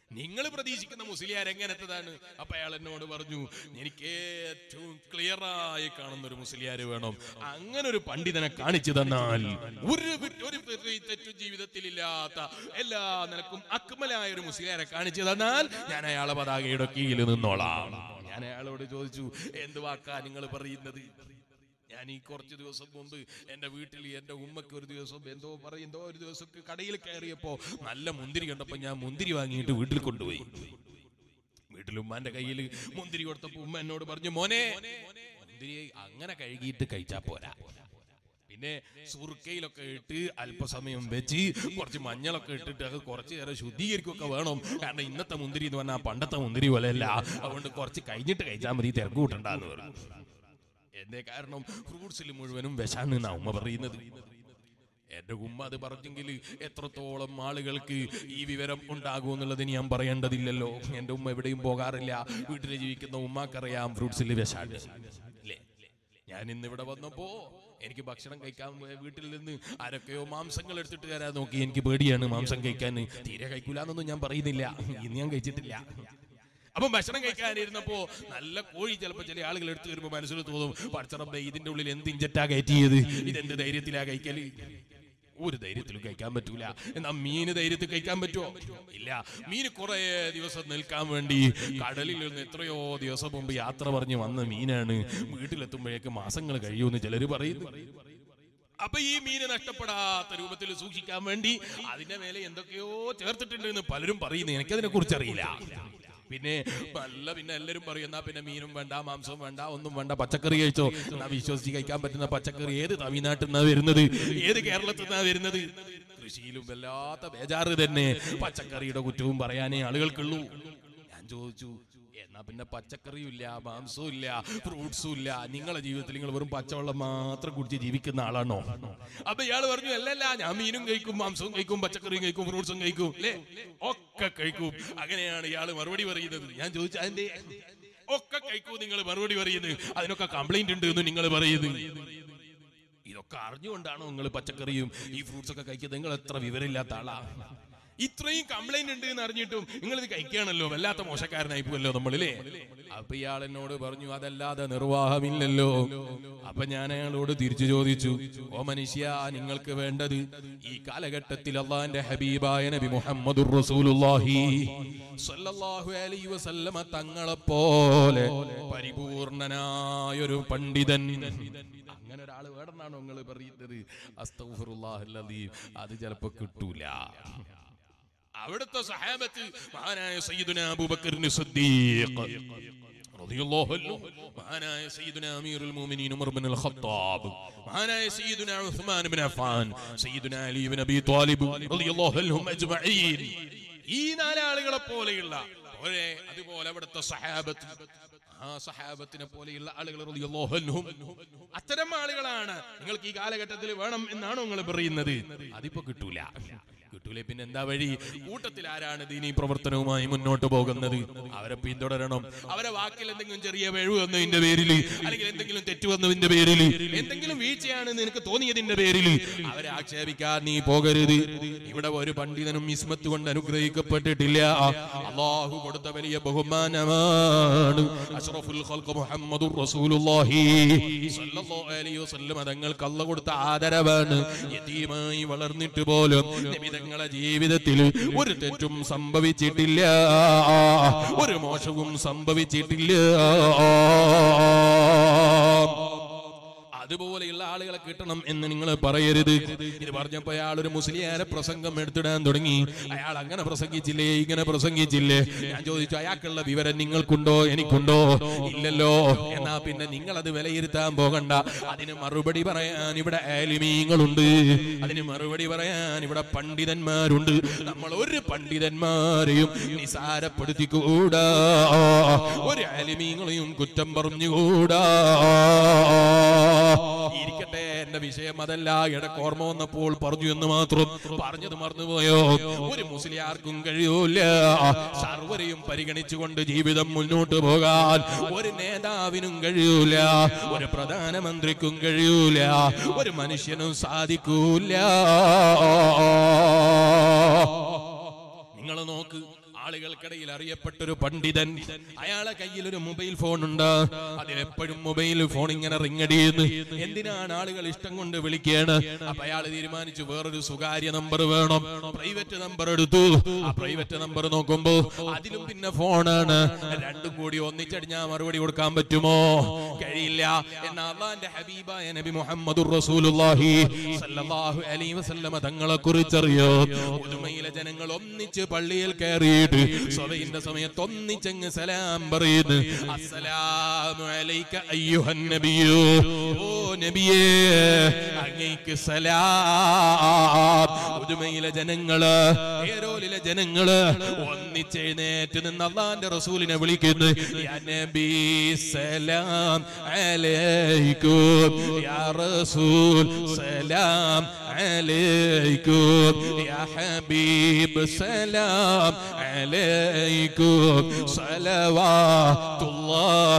നിങ്ങൾ പ്രതീക്ഷിക്കുന്ന മുസ്ലിയാർ എങ്ങനത്തതാണ് അപ്പൊ അയാൾ എന്നോട് പറഞ്ഞു എനിക്ക് ഏറ്റവും ക്ലിയറായി കാണുന്ന ഒരു മുസ്ലിയാർ വേണം അങ്ങനെ ഒരു പണ്ഡിതനെ കാണിച്ചു തന്നാൽ ഒരു വി- ഒരു തെറ്റും ജീവിതത്തിൽ ഇല്ലാത്ത എല്ലാ നിലക്കും അക്മലായ ഒരു മുസ്ലിയാരെ കാണിച്ചു തന്നാൽ ഞാൻ അയാളെ പതാകയുടെ കീഴിൽ നിന്നോളാം ഞാൻ അയാളോട് ചോദിച്ചു എന്ത് വാക്കാ നിങ്ങൾ പറയുന്നത് ഞാൻ ഈ കുറച്ച് ദിവസം മുമ്പ് എൻ്റെ വീട്ടിൽ എൻ്റെ ഉമ്മക്ക് ഒരു ദിവസം എന്തോ പറയും എന്തോ ഒരു ദിവസം കടയിൽ കയറിയപ്പോ നല്ല മുന്തിരി കണ്ടപ്പോ ഞാൻ മുന്തിരി വാങ്ങിയിട്ട് വീട്ടിൽ കൊണ്ടുപോയി വീട്ടിൽ ഉമ്മാന്റെ കയ്യിൽ മുന്തിരി കൊടുത്തപ്പോ ഉമ്മ എന്നോട് പറഞ്ഞു മോനെ മുന്തിരി അങ്ങനെ കഴുകിയിട്ട് കഴിച്ചാ പോരാ പിന്നെ സുർക്കയിലൊക്കെ ഇട്ട് അല്പസമയം വെച്ച് കുറച്ച് മഞ്ഞളൊക്കെ ഇട്ടിട്ട് അത് കുറച്ച് നേരം ശുദ്ധീകരിക്കുകയൊക്കെ വേണം കാരണം ഇന്നത്തെ മുന്തിരി എന്ന് പറഞ്ഞാൽ പണ്ടത്തെ മുന്തിരി പോലെയല്ല അതുകൊണ്ട് കുറച്ച് കഴിഞ്ഞിട്ട് കഴിച്ചാൽ മതി തിരക്ക് കൂട്ടണ്ടെന്ന് പറഞ്ഞു എന്റെ കാരണം ഫ്രൂട്ട്സിൽ മുഴുവനും വിശാണെന്നാ ഉമ്മ പറയുന്നത് എന്റെ ഉമ്മ അത് പറഞ്ഞെങ്കിൽ എത്രത്തോളം ആളുകൾക്ക് ഈ വിവരം ഉണ്ടാകുമെന്നുള്ളത് ഞാൻ പറയേണ്ടതില്ലല്ലോ എന്റെ ഉമ്മ എവിടെയും പോകാറില്ല വീട്ടിൽ ജീവിക്കുന്ന ഉമ്മാക്കറിയാം ഫ്രൂട്ട്സിൽ വിശാണ് അല്ലേ ഞാൻ ഇന്ന് ഇവിടെ വന്നപ്പോ എനിക്ക് ഭക്ഷണം കഴിക്കാൻ പോയ വീട്ടിൽ നിന്ന് ആരൊക്കെയോ മാംസങ്ങൾ എടുത്തിട്ട് തരാൻ നോക്കി എനിക്ക് പേടിയാണ് മാംസം കഴിക്കാൻ തീരെ കഴിക്കൂലെന്നൊന്നും ഞാൻ പറയുന്നില്ല ഇന്ന് ഞാൻ കഴിച്ചിട്ടില്ല അപ്പൊ ഭക്ഷണം കഴിക്കാനിരുന്നപ്പോ നല്ല കോഴി ചിലപ്പോ ചില ആളുകൾ എടുത്തു വരുമ്പോ മനസ്സിൽ തോന്നും പടച്ചറമ്പേ ഇതിന്റെ ഉള്ളിൽ എന്ത് ഇഞ്ചറ്റാ കയറ്റിയത് ഇതെന്ത് ധൈര്യത്തിലാ കഴിക്കല് ഒരു ധൈര്യത്തിലും കഴിക്കാൻ പറ്റൂല എന്നാ മീന് ധൈര്യത്തിൽ കഴിക്കാൻ പറ്റുമോ ഇല്ല മീന് കുറെ ദിവസം നിൽക്കാൻ വേണ്ടി കടലിൽ നിന്ന് എത്രയോ ദിവസം മുമ്പ് യാത്ര പറഞ്ഞ് വന്ന മീനാണ് വീട്ടിലെത്തുമ്പോഴേക്ക് മാസങ്ങൾ കഴിയുമെന്ന് ചിലര് പറയുന്നു അപ്പൊ ഈ മീന് നഷ്ടപ്പെടാത്ത രൂപത്തിൽ സൂക്ഷിക്കാൻ വേണ്ടി അതിന്റെ മേലെ എന്തൊക്കെയോ ചേർത്തിട്ടുണ്ട് എന്ന് പലരും പറയുന്നു എനിക്കതിനെ കുറിച്ച് അറിയില്ല പിന്നെ നല്ല പിന്നെ എല്ലാരും പറയും എന്നാ പിന്നെ മീനും വേണ്ട മാംസവും വേണ്ട ഒന്നും വേണ്ട പച്ചക്കറി കഴിച്ചോ എന്നാ വിശ്വസിച്ച് കഴിക്കാൻ പറ്റുന്ന പച്ചക്കറി ഏത് തമിഴ്നാട്ടിൽ നിന്നാ വരുന്നത് ഏത് കേരളത്തിൽ നിന്നാ വരുന്നത് കൃഷിയിലും വല്ലാത്ത ബേജാറ് തന്നെ പച്ചക്കറിയുടെ കുറ്റവും പറയാനേ ആളുകൾക്കുള്ളൂ ഞാൻ ചോദിച്ചു എന്നാ പിന്നെ പച്ചക്കറിയും ഇല്ല മാംസവും ഇല്ല ഫ്രൂട്ട്സും ഇല്ല നിങ്ങളെ ജീവിതത്തിൽ നിങ്ങൾ വെറും പച്ചവെള്ളം മാത്രം കുടിച്ച് ജീവിക്കുന്ന ആളാണോ അപ്പൊ ഇയാള് പറഞ്ഞു അല്ലല്ല ഞാൻ മീനും കഴിക്കും മാംസവും കഴിക്കും പച്ചക്കറിയും കഴിക്കും ഫ്രൂട്ട്സും കഴിക്കും അല്ലേ ഒക്കെ കഴിക്കും അങ്ങനെയാണ് ഇയാള് മറുപടി പറയുന്നത് ഞാൻ ചോദിച്ചു അതിന്റെ ഒക്കെ കഴിക്കൂ നിങ്ങൾ മറുപടി പറയുന്നത് അതിനൊക്കെ കംപ്ലൈന്റ് ഉണ്ട് എന്ന് നിങ്ങൾ പറയുന്നത് ഇതൊക്കെ അറിഞ്ഞുകൊണ്ടാണോ നിങ്ങൾ പച്ചക്കറിയും ഈ ഫ്രൂട്ട്സ് ഒക്കെ കഴിക്കുന്നത് നിങ്ങൾ എത്ര വിവരമില്ലാത്ത ആളാ ഇത്രയും കംപ്ലൈന്റ് ഉണ്ട് എന്ന് അറിഞ്ഞിട്ടും നിങ്ങൾ ഇത് കഴിക്കുകയാണല്ലോ വല്ലാത്ത മോശക്കാരനായി പോവല്ലോ നമ്മളില്ലേ അപ്പൊ ഇയാൾ എന്നോട് പറഞ്ഞു അതല്ലാതെ നിർവാഹമില്ലല്ലോ അപ്പൊ ഞാൻ അയാളോട് തിരിച്ചു ചോദിച്ചു ഓ മനുഷ്യ നിങ്ങൾക്ക് വേണ്ടത് ഈ കാലഘട്ടത്തിൽ അള്ളാന്റെ ഹബീബായ നബി മുഹമ്മദുർ റസൂലുള്ളാഹി സ്വല്ലല്ലാഹു അലൈഹി വസല്ലമ തങ്ങളെ പോലെ പരിപൂർണനായൊരു പണ്ഡിതൻ അങ്ങനെ ഒരാൾ വേണമെന്നാണോ നിങ്ങൾ പറയുന്നത് അസ്തഗ്ഫിറുല്ലാഹൽ അലീം അത് ചിലപ്പോ കിട്ടൂല അവിടുത്തെ സഹാബത്ത് മഹാനായ സയ്യിദുന അബൂബക്കറിന് സിദ്ദീഖ് റളിയല്ലാഹു അൻഹു മഹാനായ സയ്യിദുന അമീറുൽ മുഅ്മിനീൻ ഉമർ ഇബ്നുൽ ഖത്താബ് മഹാനായ സയ്യിദുന ഉസ്മാൻ ഇബ്നു അഫ്ഫാൻ സയ്യിദുന അലി ഇബ്നു അബീ ത്വാലിബ് റളിയല്ലാഹു അൻഹും അജ്മഈൻ ഈ നാലാളുകളെ പോലെയുള്ള ഒരേ അതുപോലെ അവിടുത്തെ സഹാബത്ത് ആ സഹാബത്തിനെ പോലെയുള്ള ആളുകൾ റളിയല്ലാഹു അൻഹും അത്തരം ആളുകളാണ് നിങ്ങൾക്ക് ഈ കാലഘട്ടത്തിൽ വേണം എന്നാണോ നിങ്ങൾ പറയുന്നത് അതിപ്പോ കിട്ടൂല കിട്ടൂലേ പിന്നെ എന്താ വഴി കൂട്ടത്തിൽ ആരാണ് ദീനീ പ്രവർത്തനവുമായി മുന്നോട്ട് പോകുന്നത് അവരെ പിന്തുടരണം അവരെ വാക്കിൽ എന്തെങ്കിലും ചെറിയ പിഴവ് വന്നതിന്റെ പേരിൽ അല്ലെങ്കിൽ എന്തെങ്കിലും തെറ്റ് വന്നതിന്റെ പേരിൽ എന്തെങ്കിലും വീഴ്ചയാണെന്ന് നിനക്ക് തോന്നിയതിന്റെ പേരിൽ അവരെ ആക്ഷേപിക്കാൻ നീ പോകരുത് ഇവിടെ ഒരു പണ്ഡിതനും ഇസ്മത്ത് കൊണ്ട് അനുഗ്രഹിക്കപ്പെട്ടിട്ടില്ല അള്ളാഹു കൊടുത്ത വലിയ ബഹുമാനമാണ് അഷ്റഫുൽ ഖൽഖ് മുഹമ്മദുർ റസൂലുള്ളാഹി സ്വല്ലല്ലാഹു അലൈഹി വസല്ലം തങ്ങൾക്ക് അല്ല കൊടുത്ത ആദരവാണ് യതീമായി വളർന്നിട്ട് പോലും നബി തങ്ങളെ ജീവിതത്തിൽ ഒരു തെറ്റും സംഭവിച്ചിട്ടില്ല ഒരു മോശവും സംഭവിച്ചിട്ടില്ല അതുപോലെയുള്ള ആളുകളെ കിട്ടണം എന്ന് നിങ്ങൾ പറയരുത് ഇത് പറഞ്ഞപ്പോ അയാൾ ഒരു മുസ്ലിയാരെ പ്രസംഗം എടുത്തിടാൻ തുടങ്ങി അയാൾ അങ്ങനെ പ്രസംഗിച്ചില്ലേ ഇങ്ങനെ പ്രസംഗിച്ചില്ലേ ഞാൻ ചോദിച്ചു അയാൾക്കുള്ള വിവരം നിങ്ങൾക്കുണ്ടോ എനിക്കുണ്ടോ ഇല്ലല്ലോ എന്നാ പിന്നെ നിങ്ങൾ അത് വിലയിരുത്താൻ പോകണ്ട അതിന് മറുപടി പറയാൻ ഇവിടെ ആലിമീങ്ങളുണ്ട് അതിന് മറുപടി പറയാൻ ഇവിടെ പണ്ഡിതന്മാരുണ്ട് നമ്മൾ ഒരു പണ്ഡിതന്മാരെയും നിസാരപ്പെടുത്തിക്കൂടാ ഒരു ആലിമീങ്ങളെയും കുറ്റം പറഞ്ഞുകൂടാ ഇരിക്കട്ടെ എന്റെ വിഷയം അതല്ല ഇടക്ക് ഓർമ്മ വന്നപ്പോൾ പറഞ്ഞു എന്ന് മാത്രം പറഞ്ഞത് മറന്നുപോയോ ഒരു മുസ്ലിയാർക്കും കഴിയൂല സർവരെയും പരിഗണിച്ചുകൊണ്ട് ജീവിതം മുന്നോട്ട് പോകാൻ ഒരു നേതാവിനും കഴിയൂല ഒരു പ്രധാനമന്ത്രിക്കും കഴിയൂല ഒരു മനുഷ്യനും സാധിക്കൂല നിങ്ങൾ നോക്ക് ആളുകൾക്കിടയിൽ അറിയപ്പെട്ട ഒരു പണ്ഡിതൻ അയാളെ കയ്യിൽ ഒരു മൊബൈൽ ഫോൺ ഉണ്ട് അതിലെപ്പോഴും മൊബൈൽ ഫോൺ ഇങ്ങനെ റിങ്ങടിയെന്ന് എന്തിനാണ് ആളുകൾ ഇഷ്ടം കൊണ്ട് വിളിക്കുകയാണ് അപ്പൊ അയാൾ തീരുമാനിച്ചു വേറൊരു സ്വകാര്യ നമ്പർ വേണം പ്രൈവറ്റ് നമ്പർ എടുത്തു ആ പ്രൈവറ്റ് നമ്പർ നോക്കുമ്പോ അതിലും പിന്നെ ഫോണാണ് രണ്ടും കൂടി ഒന്നിച്ചടിഞ്ഞാൽ മറുപടി കൊടുക്കാൻ പറ്റുമോ കഴിയില്ല എന്നാ അള്ളാന്റെ ഹബീബായ നബി മുഹമ്മദുർ റസൂലുള്ളാഹി സല്ലല്ലാഹു അലൈഹി വസല്ലമ തങ്ങളെ കുറിച്ചറിയോ പുതുമയിലെ ജനങ്ങൾ ഒന്നിച്ച് പള്ളിയിൽ കയറിയിട്ട് സ്വബയിന്റെ സമയത്ത് ഒന്നിച്ചങ്ങ് സലാം പറയുന്നു അസ്സലാമു അലൈക അയ്യുഹൻ നബിയോ ഓ നബിയേ അങ്ങേക്ക് സലാം പുതുമയിലെ ജനങ്ങള് ഏരോലിലെ ജനങ്ങള് ഒന്നിച്ചെഴുന്നേറ്റ് നിന്ന് അള്ളാന്റെ റസൂലിനെ വിളിക്കുന്നു യാ നബി സലാം അലൈക്കും യാ റസൂൽ സലാം عليكم يا حبيب سلام عليكم صلوات الله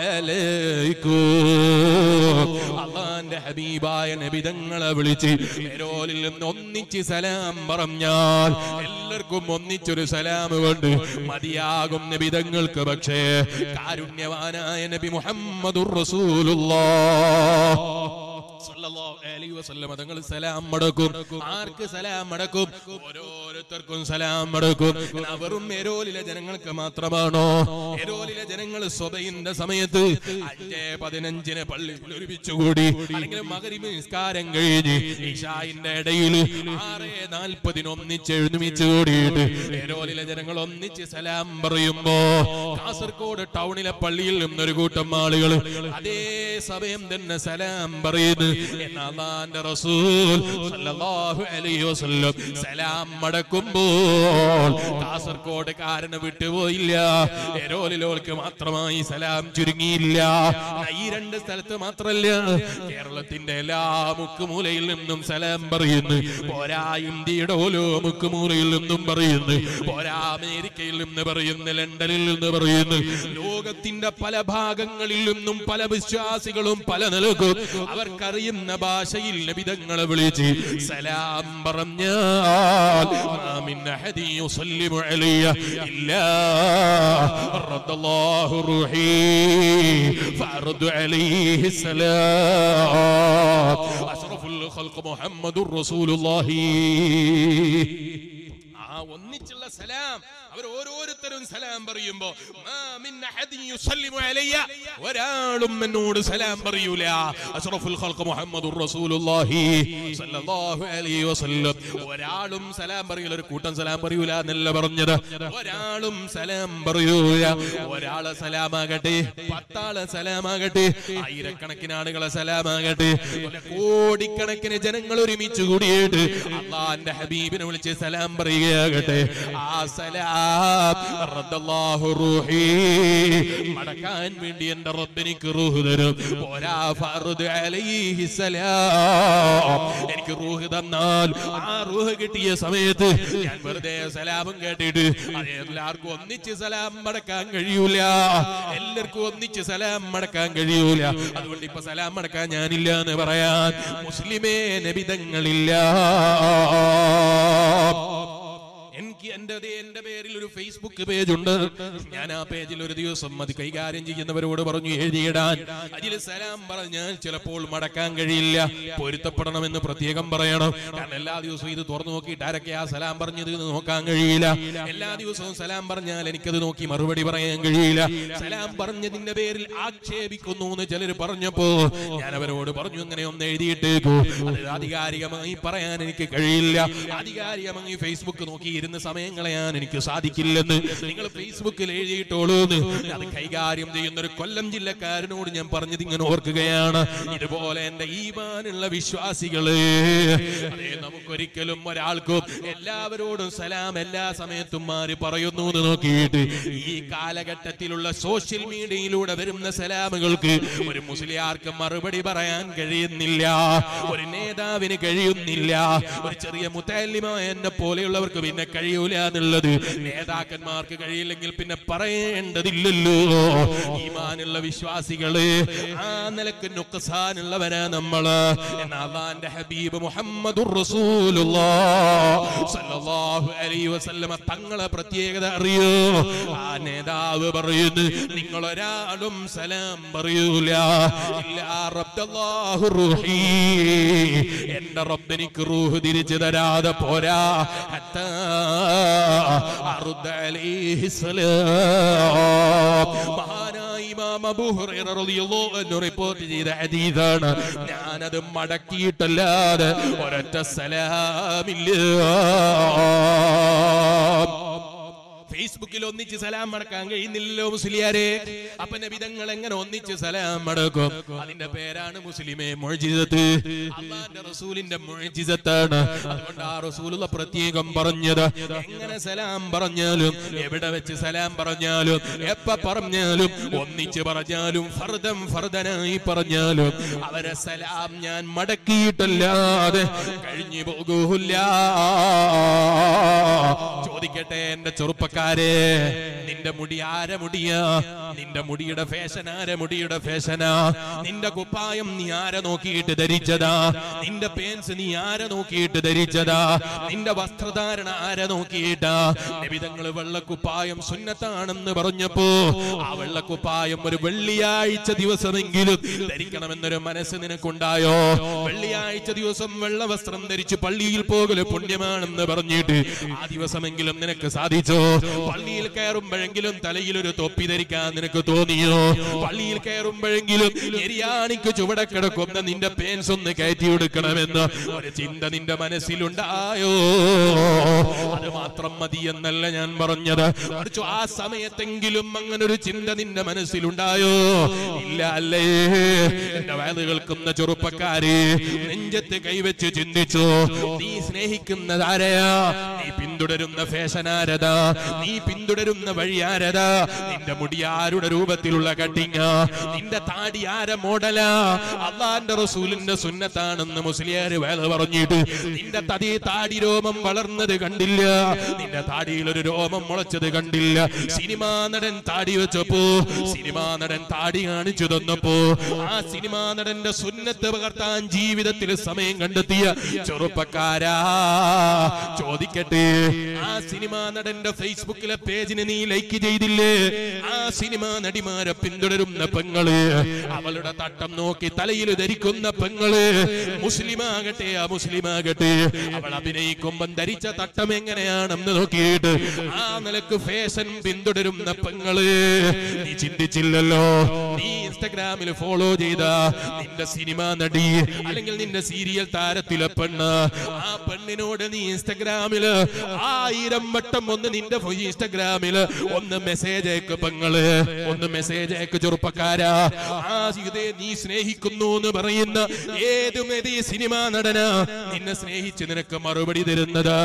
عليكم അള്ളാന്റെ ഹബീബായ നബിതങ്ങളെ വിളിച്ച് പേരോലിൽ നിന്ന് ഒന്നിച്ച് സലാം പറഞ്ഞാൽ എല്ലാവർക്കും ഒന്നിച്ചൊരു സലാം കൊണ്ട് മതിയാകും നബിതങ്ങൾക്ക് പക്ഷേ കാരുണ്യവാനായ നബി മുഹമ്മദുർ റസൂലുള്ളാഹ് സല്ലല്ലാഹു അലൈഹി വസല്ലമ തങ്ങൾ സലാം മടക്കും ആർക്ക് സലാം മടക്കും ഓരോരുത്തർക്കും സലാം മടക്കും എന്നാ വെറും എരോലിലെ ജനങ്ങൾക്ക് മാത്രമാണോ എരോലിലെ ജനങ്ങൾ സ്വതയിന്റെ സമയത്ത് അഞ്ചേ പതിനഞ്ചിന് പള്ളിയിൽ ഒരുമിച്ച് കൂടി അല്ലെങ്കിൽ മകരിബ് നിസ്കാരം കഴിഞ്ഞ് ഇഷായിന്റെ ഇടയിൽ ആറ് നാൽപ്പതിന് ഒന്നിച്ച് എഴുന്നമിച്ച് കൂടിയിട്ട് എരോലിലെ ജനങ്ങൾ ഒന്നിച്ച് സലാം പറയുമ്പോ കാസർഗോഡ് ടൗണിലെ പള്ളിയിൽ നിന്നൊരു കൂട്ടം ആളുകൾ അതേ സമയം തന്നെ സലാം പറയുന്നു എന്ന് അള്ളാന്റെ റസൂൽ സല്ലല്ലാഹു അലൈഹി വസല്ലം സലാം മടക്കുമ്പോൾ കാസർഗോഡ് കാരണം വിട്ടുപോയില്ല എരോലിലോൾക്ക് മാത്രമായി സലാം ചുരുങ്ങിയില്ല ഈ രണ്ട് സ്ഥലത്ത് മാത്രല്ല കേരളത്തിന്റെ എല്ലാ മുക്കുമൂലയിൽ നിന്നും സലാം പറയുന്നു പോരാ ഇന്ത്യയുടെ ഓരോ മുക്കുമൂലയിൽ നിന്നും പറയുന്നു പോരാ അമേരിക്കയിൽ നിന്ന് പറയുന്നു ലണ്ടനിൽ നിന്ന് പറയുന്നു ലോകത്തിന്റെ പല ഭാഗങ്ങളിൽ നിന്നും പല വിശ്വാസികളും പല നിലക്കും അവർക്കറിയുന്ന ഭാഷയിൽ നബിതങ്ങളെ വിളിച്ച് സലാം പറഞ്ഞാൽ മാ മിൻ അഹദി യുസല്ലിമു അലയ്യ ഇല്ലാ റദ്ദല്ലാഹു റൂഹി ഫഅർദു അലൈഹി സലാം അഷ്റഫുൽ ഖൽഖ് മുഹമ്മദുർ റസൂലുള്ളാഹി ആ ഒന്നിച്ചുള്ള സലാം അവർ ഓരോരുത്തരും സലാം പറയുമ്പോ മാ മിൻ അഹദിൻ യുസല്ലിമു അലയ്യ ഒരാളും എന്നോട് സലാം പറയൂല അഷ്റഫുൽ ഖൽഖ് മുഹമ്മദുർ റസൂലുള്ളാഹി സല്ലല്ലാഹു അലൈഹി വസല്ലം ഒരാളും സലാം പറയൂല ഒരു കൂട്ടം സലാം പറയൂല എന്നല്ല പറഞ്ഞത് ഒരാളും സലാം പറയൂല ഒരാളെ സലാമാകട്ടെ പത്താളെ സലാമാകട്ടെ ആയിരക്കണക്കിന് ആളുകളെ സലാമാകട്ടെ അതുപോലെ കോടിക്കണക്കിന് ജനങ്ങൾ ഒരുമിച്ച് കൂടിയിട്ട് അള്ളാന്റെ ഹബീബിനെ വിളിച്ച് സലാം പറയുകയാകട്ടെ ആ സലാം റദ്ദല്ലാഹു റൂഹി മടക്കാൻ വേണ്ടി എന്റെ റബ്ബിനിക്ക് റൂഹ് തരും പോരാ ഫർദ് അലൈഹി സലാം എനിക്ക് റൂഹ് തന്നാൽ ആ റൂഹ് കിട്ടിയ സമയത്ത് ഞാൻ വെറുതെ സലാമും കേട്ടിട്ട് അത് എല്ലാവർക്കും ഒന്നിച്ച് സലാം മടക്കാൻ കഴിയൂല എല്ലാവർക്കും ഒന്നിച്ച് സലാം മടക്കാൻ കഴിയൂല അതുകൊണ്ട് ഇപ്പൊ സലാം മടക്കാൻ ഞാനില്ല എന്ന് പറയാൻ മുസ്ലിമേ നബിതങ്ങളില്ല എനിക്ക് എന്റെ എന്റെ പേരിൽ ഒരു ഫേസ്ബുക്ക് പേജ് ഉണ്ട് ഞാൻ ആ പേജിൽ ഒരു ദിവസം അത് കൈകാര്യം ചെയ്യുന്നവരോട് പറഞ്ഞു എഴുതിയിടാൻ അതിൽ സലാം പറഞ്ഞാൽ ചിലപ്പോൾ മടക്കാൻ കഴിയില്ല പൊരുത്തപ്പെടണമെന്ന് പ്രത്യേകം പറയണം കാരണം എല്ലാ ദിവസവും ഇത് തുറന്നു നോക്കിയിട്ട് ആരൊക്കെ ആ സലാം പറഞ്ഞത് എന്ന് നോക്കാൻ കഴിയില്ല എല്ലാ ദിവസവും സലാം പറഞ്ഞാൽ എനിക്കത് നോക്കി മറുപടി പറയാൻ കഴിയില്ല സലാം പറഞ്ഞതിന്റെ പേരിൽ ആക്ഷേപിക്കുന്നു എന്ന് ചിലർ പറഞ്ഞപ്പോ ഞാൻ അവരോട് പറഞ്ഞു ഇങ്ങനെ ഒന്ന് എഴുതിയിട്ടേക്കൂ അത് ആധികാരികമായി പറയാൻ എനിക്ക് കഴിയില്ല ആധികാരികമായി ഫേസ്ബുക്ക് നോക്കി ഇരുന്ന് സമയം കളയാൻ എനിക്ക് സാധിക്കില്ലെന്ന് നിങ്ങൾ ഫേസ്ബുക്കിൽ എഴുതിയിട്ടോളൂ എന്ന് അത് കൈകാര്യം ചെയ്യുന്ന ഒരു കൊല്ലം ജില്ലക്കാരനോട് ഞാൻ പറഞ്ഞത് ഇങ്ങനെ ഓർക്കുകയാണ് ഇതുപോലെ എന്റെ ഈമാനുള്ള വിശ്വാസികള് അതേ നമുക്കൊരിക്കലും ഒരാൾക്കും എല്ലാവരോടും സലാം എല്ലാ സമയത്തും മാറി പറയുന്നു എന്ന് നോക്കിയിട്ട് ഈ കാലഘട്ടത്തിലുള്ള സോഷ്യൽ മീഡിയയിലൂടെ വരുന്ന സലാമുകൾക്ക് ഒരു മുസ്ലിയാർക്ക് മറുപടി പറയാൻ കഴിയുന്നില്ല ഒരു നേതാവിന് കഴിയുന്നില്ല ഒരു ചെറിയ മുത്തല്ലിമായ എന്നെ പോലെയുള്ളവർക്ക് പിന്നെ കഴിയുന്നില്ല കഴിയൂല എന്നുള്ളത് നേതാക്കന്മാർക്ക് കഴിയില്ലെങ്കിൽ പിന്നെ പറയേണ്ടതില്ലല്ലോ ഈമാനുള്ള വിശ്വാസികള് ആ നിലക്ക് നുക്കസാനുള്ളവരാ നമ്മള് എന്നാ അള്ളാന്റെ ഹബീബ് മുഹമ്മദുർ റസൂലുള്ളാഹ് സല്ലല്ലാഹു അലൈഹി വസല്ലമ തങ്ങളെ പ്രത്യേകത അറിയോ ആ നേതാവ് പറയുന്നു നിങ്ങൾ ഒരാളും സലാം പറയൂല ഇല്ലാ റബ്ബല്ലാഹു റൂഹി എന്റെ റബ്ബെനിക്ക് റൂഹ് തിരിച്ചു തരാതെ പോരാ ഹത്താ അറുദ് അലൈഹി സലാം മഹാനായ ഇമാം അബൂ ഹുറൈറ റളിയല്ലാഹു അൻഹു റിപ്പോർട്ട് ചെയ്ത ഹദീസാണ് ഞാനത് മടക്കിയിട്ടല്ലാതെ ഒരൊറ്റ സലാമില്ല ഫേസ്ബുക്കിൽ ഒന്നിച്ച് സലാം മടക്കാൻ കഴിയുന്നില്ലല്ലോ മുസ്ലിയാരെ അപ്പൊ നബിതങ്ങൾ എങ്ങനെ ഒന്നിച്ച് സലാം മടക്കും അതിന്റെ പേരാണ് മുസ്ലിമെ മൊഴിജിതത്ത് അള്ളാന്റെ റസൂലിന്റെ മൊഴിജിതത്താണ് അതുകൊണ്ട് ആ റസൂലുള്ള പ്രത്യേകം പറഞ്ഞത് എങ്ങനെ സലാം പറഞ്ഞാലും എവിടെ വെച്ച് സലാം പറഞ്ഞാലും എപ്പ പറഞ്ഞാലും ഒന്നിച്ച് പറഞ്ഞാലും ഫർദം ഫർദനായി പറഞ്ഞാലും അവരെ സലാം ഞാൻ മടക്കിയിട്ടല്ലാതെ കഴിഞ്ഞു പോകൂല്ല ചോദിക്കട്ടെ എന്റെ ചെറുപ്പക്കാരെ നിന്റെ മുടി ആര മുടിയാ നിന്റെ മുടിയുടെ ഫാഷൻ ആര മുടിയുടെ ഫാഷനാ നിന്റെ കുപ്പായം നീ ആരെ നോക്കിയിട്ട് ധരിച്ചതാ നിന്റെ പേൻസ് നീ ആരെ നോക്കിയിട്ട് ധരിച്ചതാ നിന്റെ വസ്ത്രധാരണ ആരെ നോക്കിയിട്ടാ നിബിതങ്ങള് വെള്ളക്കുപ്പായം സുന്നത്താണെന്ന് പറഞ്ഞപ്പോ ആ വെള്ളക്കുപ്പായം ഒരു വെള്ളിയാഴ്ച ദിവസമെങ്കിലും ധരിക്കണമെന്നൊരു മനസ്സ് നിനക്കുണ്ടായോ വെള്ളിയാഴ്ച ദിവസം വെള്ള വസ്ത്രം ധരിച്ച് പള്ളിയിൽ പോകല് പുണ്യമാണെന്ന് പറഞ്ഞിട്ട് ആ ദിവസമെങ്കിലും നിനക്ക് സാധിച്ചോ പള്ളിയിൽ കയറുമ്പോഴെങ്കിലും തലയിൽ ഒരു തൊപ്പി ധരിക്കാൻ നിനക്ക് തോന്നിയോ പള്ളിയിൽ കയറുമ്പോഴെങ്കിലും എരിയാണിക്ക് ചുവടെ കിടക്കുന്ന നിന്റെ പേൻസ് ഒന്ന് കയറ്റി കൊടുക്കണമെന്ന് ഒരു ചിന്ത നിന്റെ മനസ്സിലുണ്ടായോ അത് മാത്രം മതി എന്നല്ല ഞാൻ പറഞ്ഞത് മറിച്ചു ആ സമയത്തെങ്കിലും അങ്ങനെ ഒരു ചിന്ത നിന്റെ മനസ്സിലുണ്ടായോ ഇല്ല അല്ലേ എന്റെ വയത് കേൾക്കുന്ന ചെറുപ്പക്കാരെ നെഞ്ചത്ത് കൈവച്ച് ചിന്തിച്ചു നീ സ്നേഹിക്കുന്നത് ആരെയാ നീ പിന്തുടരുന്ന ഫാഷൻ ആരതാ നീ പിന്തുടരുന്ന വഴി ആരതാ നിന്റെ മുടി ആരുടെ രൂപത്തിലുള്ള കട്ടിങ്ങ നിന്റെ താടി ആര മോഡലാ അള്ളാന്റെ റസൂലിന്റെ സുന്നത്താണെന്ന് മുസ്ലിയാര് വേല പറഞ്ഞിട്ട് നിന്റെ തടി താടി രോമം വളർന്നത് കണ്ടില്ല നിന്റെ താടിയിൽ ഒരു രോമം മുളച്ചത് കണ്ടില്ല സിനിമാ നടൻ താടി വെച്ചപ്പോ സിനിമാ നടൻ താടി കാണിച്ചു തന്നപ്പോ ആ സിനിമാ നടന്റെ സുന്നത്ത് പകർത്താൻ ജീവിതത്തിൽ സമയം കണ്ടെത്തിയ ചെറുപ്പക്കാരാ ചോദിക്കട്ടെ ആ സിനിമാ നടന്റെ ഫേസ്ബുക്കിലെ പേജിന് നീ ലൈക്ക് ചെയ്തില്ലേ ആ സിനിമാ നടിമാരെ പിന്തുടരുന്ന പെങ്ങള് അവളുടെ തട്ടം നോക്കി തലയിൽ ധരിക്കുന്ന പെങ്ങള് മുസ്ലിമാകട്ടെ ആ മുസ്ലിമാകട്ടെ അവൾ അഭിനയിക്കുമ്പം ധരിച്ച തട്ടം എങ്ങനെയാണെന്ന് നോക്കിയിട്ട് ആ നിലക്ക് ഫാഷൻ പിന്തുടരുന്ന പെങ്ങള് നീ ചിന്തിച്ചില്ലല്ലോ നീ ഇൻസ്റ്റഗ്രാമിൽ ഫോളോ ചെയ്ത നിന്റെ സിനിമ നടി അല്ലെങ്കിൽ നിന്റെ സീരിയൽ താരത്തിലെ പെണ്ണ് ആ പെണ്ണിനോട് നീ ഇൻസ്റ്റഗ്രാമില് ആയിരം വട്ടം ഒന്ന് നിന്റെ ഫോ- ഇൻസ്റ്റഗ്രാമില് ഒന്ന് മെസ്സേജ് അയക്ക് പെങ്ങള് ഒന്ന് മെസ്സേജ് അയക്ക് ചെറുപ്പക്കാരാ ആ ഇതേ നീ സ്നേഹിക്കുന്നു എന്ന് പറയുന്ന ഏതും ഏത് സിനിമാ നടന നിന്നെ സ്നേഹിച്ച് നിനക്ക് മറുപടി തരുന്നത്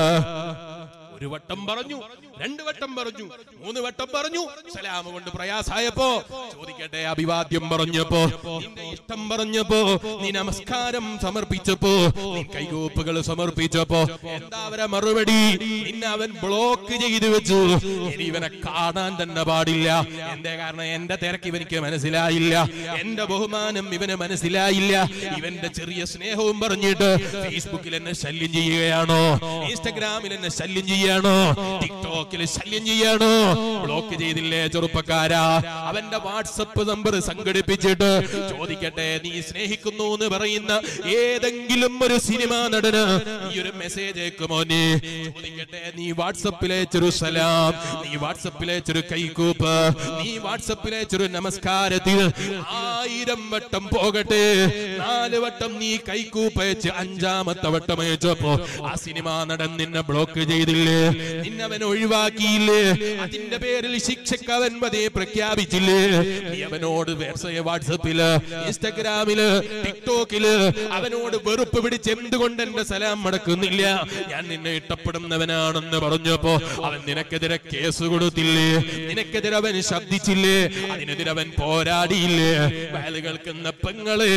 ഒരു വട്ടം പറഞ്ഞു രണ്ട് വട്ടം പറഞ്ഞു മൂന്ന് വട്ടം പറഞ്ഞു സലാം കൊണ്ട് പ്രയാസായപ്പോ ചോദിക്കട്ടെ അഭിവാദ്യം പറഞ്ഞപ്പോ നിന്റെ ഇഷ്ടം പറഞ്ഞപ്പോ നീ നമസ്കാരം സമർപ്പിച്ചപ്പോ നീ കൈകൂപ്പുകൾ സമർപ്പിച്ചപ്പോ എന്താ അവരെ മറുപടി നിന്നെ അവൻ ബ്ലോക്ക് ചെയ്തു വെച്ചു ഇനി ഇവനെ കാണാൻ തന്നെ പാടില്ല എന്റെ കാരണം എന്റെ തിരക്ക് ഇവനിക്ക് മനസ്സിലായില്ല എന്റെ ബഹുമാനം ഇവന് മനസ്സിലായില്ല ഇവന്റെ ചെറിയ സ്നേഹവും പറഞ്ഞിട്ട് ഫേസ്ബുക്കിൽ എന്നെ ശല്യം ചെയ്യുകയാണോ ഇൻസ്റ്റഗ്രാമിൽ എന്നെ ശല്യം ചെയ്യാണോ ടിക്ടോക്കിൽ ശല്യം ചെയ്യാണോ ബ്ലോക്ക് ചെയ്തില്ലേ ചെറുപ്പക്കാരാ അവന്റെ വാട്സപ്പ് നമ്പർ സംഘടിപ്പിച്ചിട്ട് ചോദിക്കട്ടെ നീ സ്നേഹിക്കുന്നു എന്ന് പറയുന്ന ഏതെങ്കിലും ഒരു സിനിമാ നടന് ഈ ഒരു മെസ്സേജ് അയക്കുമോ നീ ചോദിക്കട്ടെ നീ വാട്സപ്പിലേച്ചൊരു സലാം നീ വാട്സപ്പിലേച്ചൊരു കൈകൂപ്പ് നീ വാട്സപ്പിലേച്ചൊരു നമസ്കാരത്തിൽ ആയിരം വട്ടം പോകട്ടെ നാല് വട്ടം നീ കൈക്കൂപ്പയച്ച് അഞ്ചാമത്തെ വട്ടം അയച്ചപ്പോ ആ സിനിമാ നടൻ നിന്നെ ബ്ലോക്ക് ചെയ്തില്ലേ നിന്നവൻ ഒഴിവാക്കിയില്ലേ അതിന്റെ പേരിൽ ശിക്ഷക്ക് അവൻ മതിയെ പ്രഖ്യാപിച്ചില്ലേ നീ അവനോട് വേർസയെ വാട്സപ്പില് ഇൻസ്റ്റഗ്രാമില് ടിക്ടോക്കില് അവനോട് വെറുപ്പ് പിടിച്ച് എന്തുകൊണ്ട് എന്റെ സലാം മടക്കുന്നില്ല ഞാൻ നിന്നെ ഇഷ്ടപ്പെടുന്നവനാണെന്ന് പറഞ്ഞപ്പോ അവൻ നിനക്കെതിരെ കേസ് കൊടുത്തില്ലേ നിനക്കെതിരെ അവൻ ശബ്ദിച്ചില്ലേ അതിനെതിരെ അവൻ പോരാടിയില്ലേ വയല് കേൾക്കുന്ന പെങ്ങളെ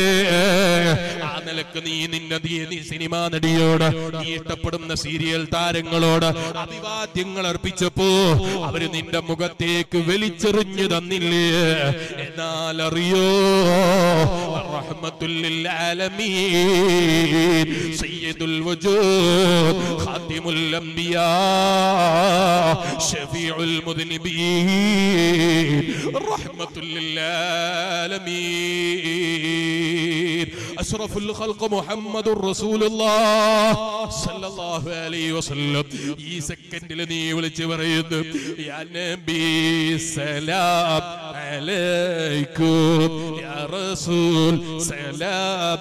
ആ നിലക്ക് നീ നിന്റെ നീ നീ സിനിമാ നടിയോട് നീ ഇഷ്ടപ്പെടുന്ന സീരിയൽ താരങ്ങളോട് അഭിവാദ്യങ്ങൾ അർപ്പിച്ചപ്പോ അവര് നിന്റെ മുഖത്തേക്ക് വലിച്ചെറിഞ്ഞു തന്നില്ലേ എന്നാൽ അറിയോ റഹ്മത്തുല്ലിൽ ആലമീൻ സയ്യിദുൽ വജൂദ് ഖാതിമുൽ അംബിയാ ഷഫീഉൽ മുദ്നിബീൻ റഹ്മത്തുല്ലിൽ ആലമീൻ അഷ്റഫുൽ ഖൽഖ് മുഹമ്മദുർ റസൂലുള്ളാഹ് സല്ലല്ലാഹു അലൈഹി വസല്ലം ഈ സെക്കൻഡിൽ നീ വിളിച്ചു പറയുന്നു യാ നബി സലാം അലൈക്കും യാ റസൂൽ സലാം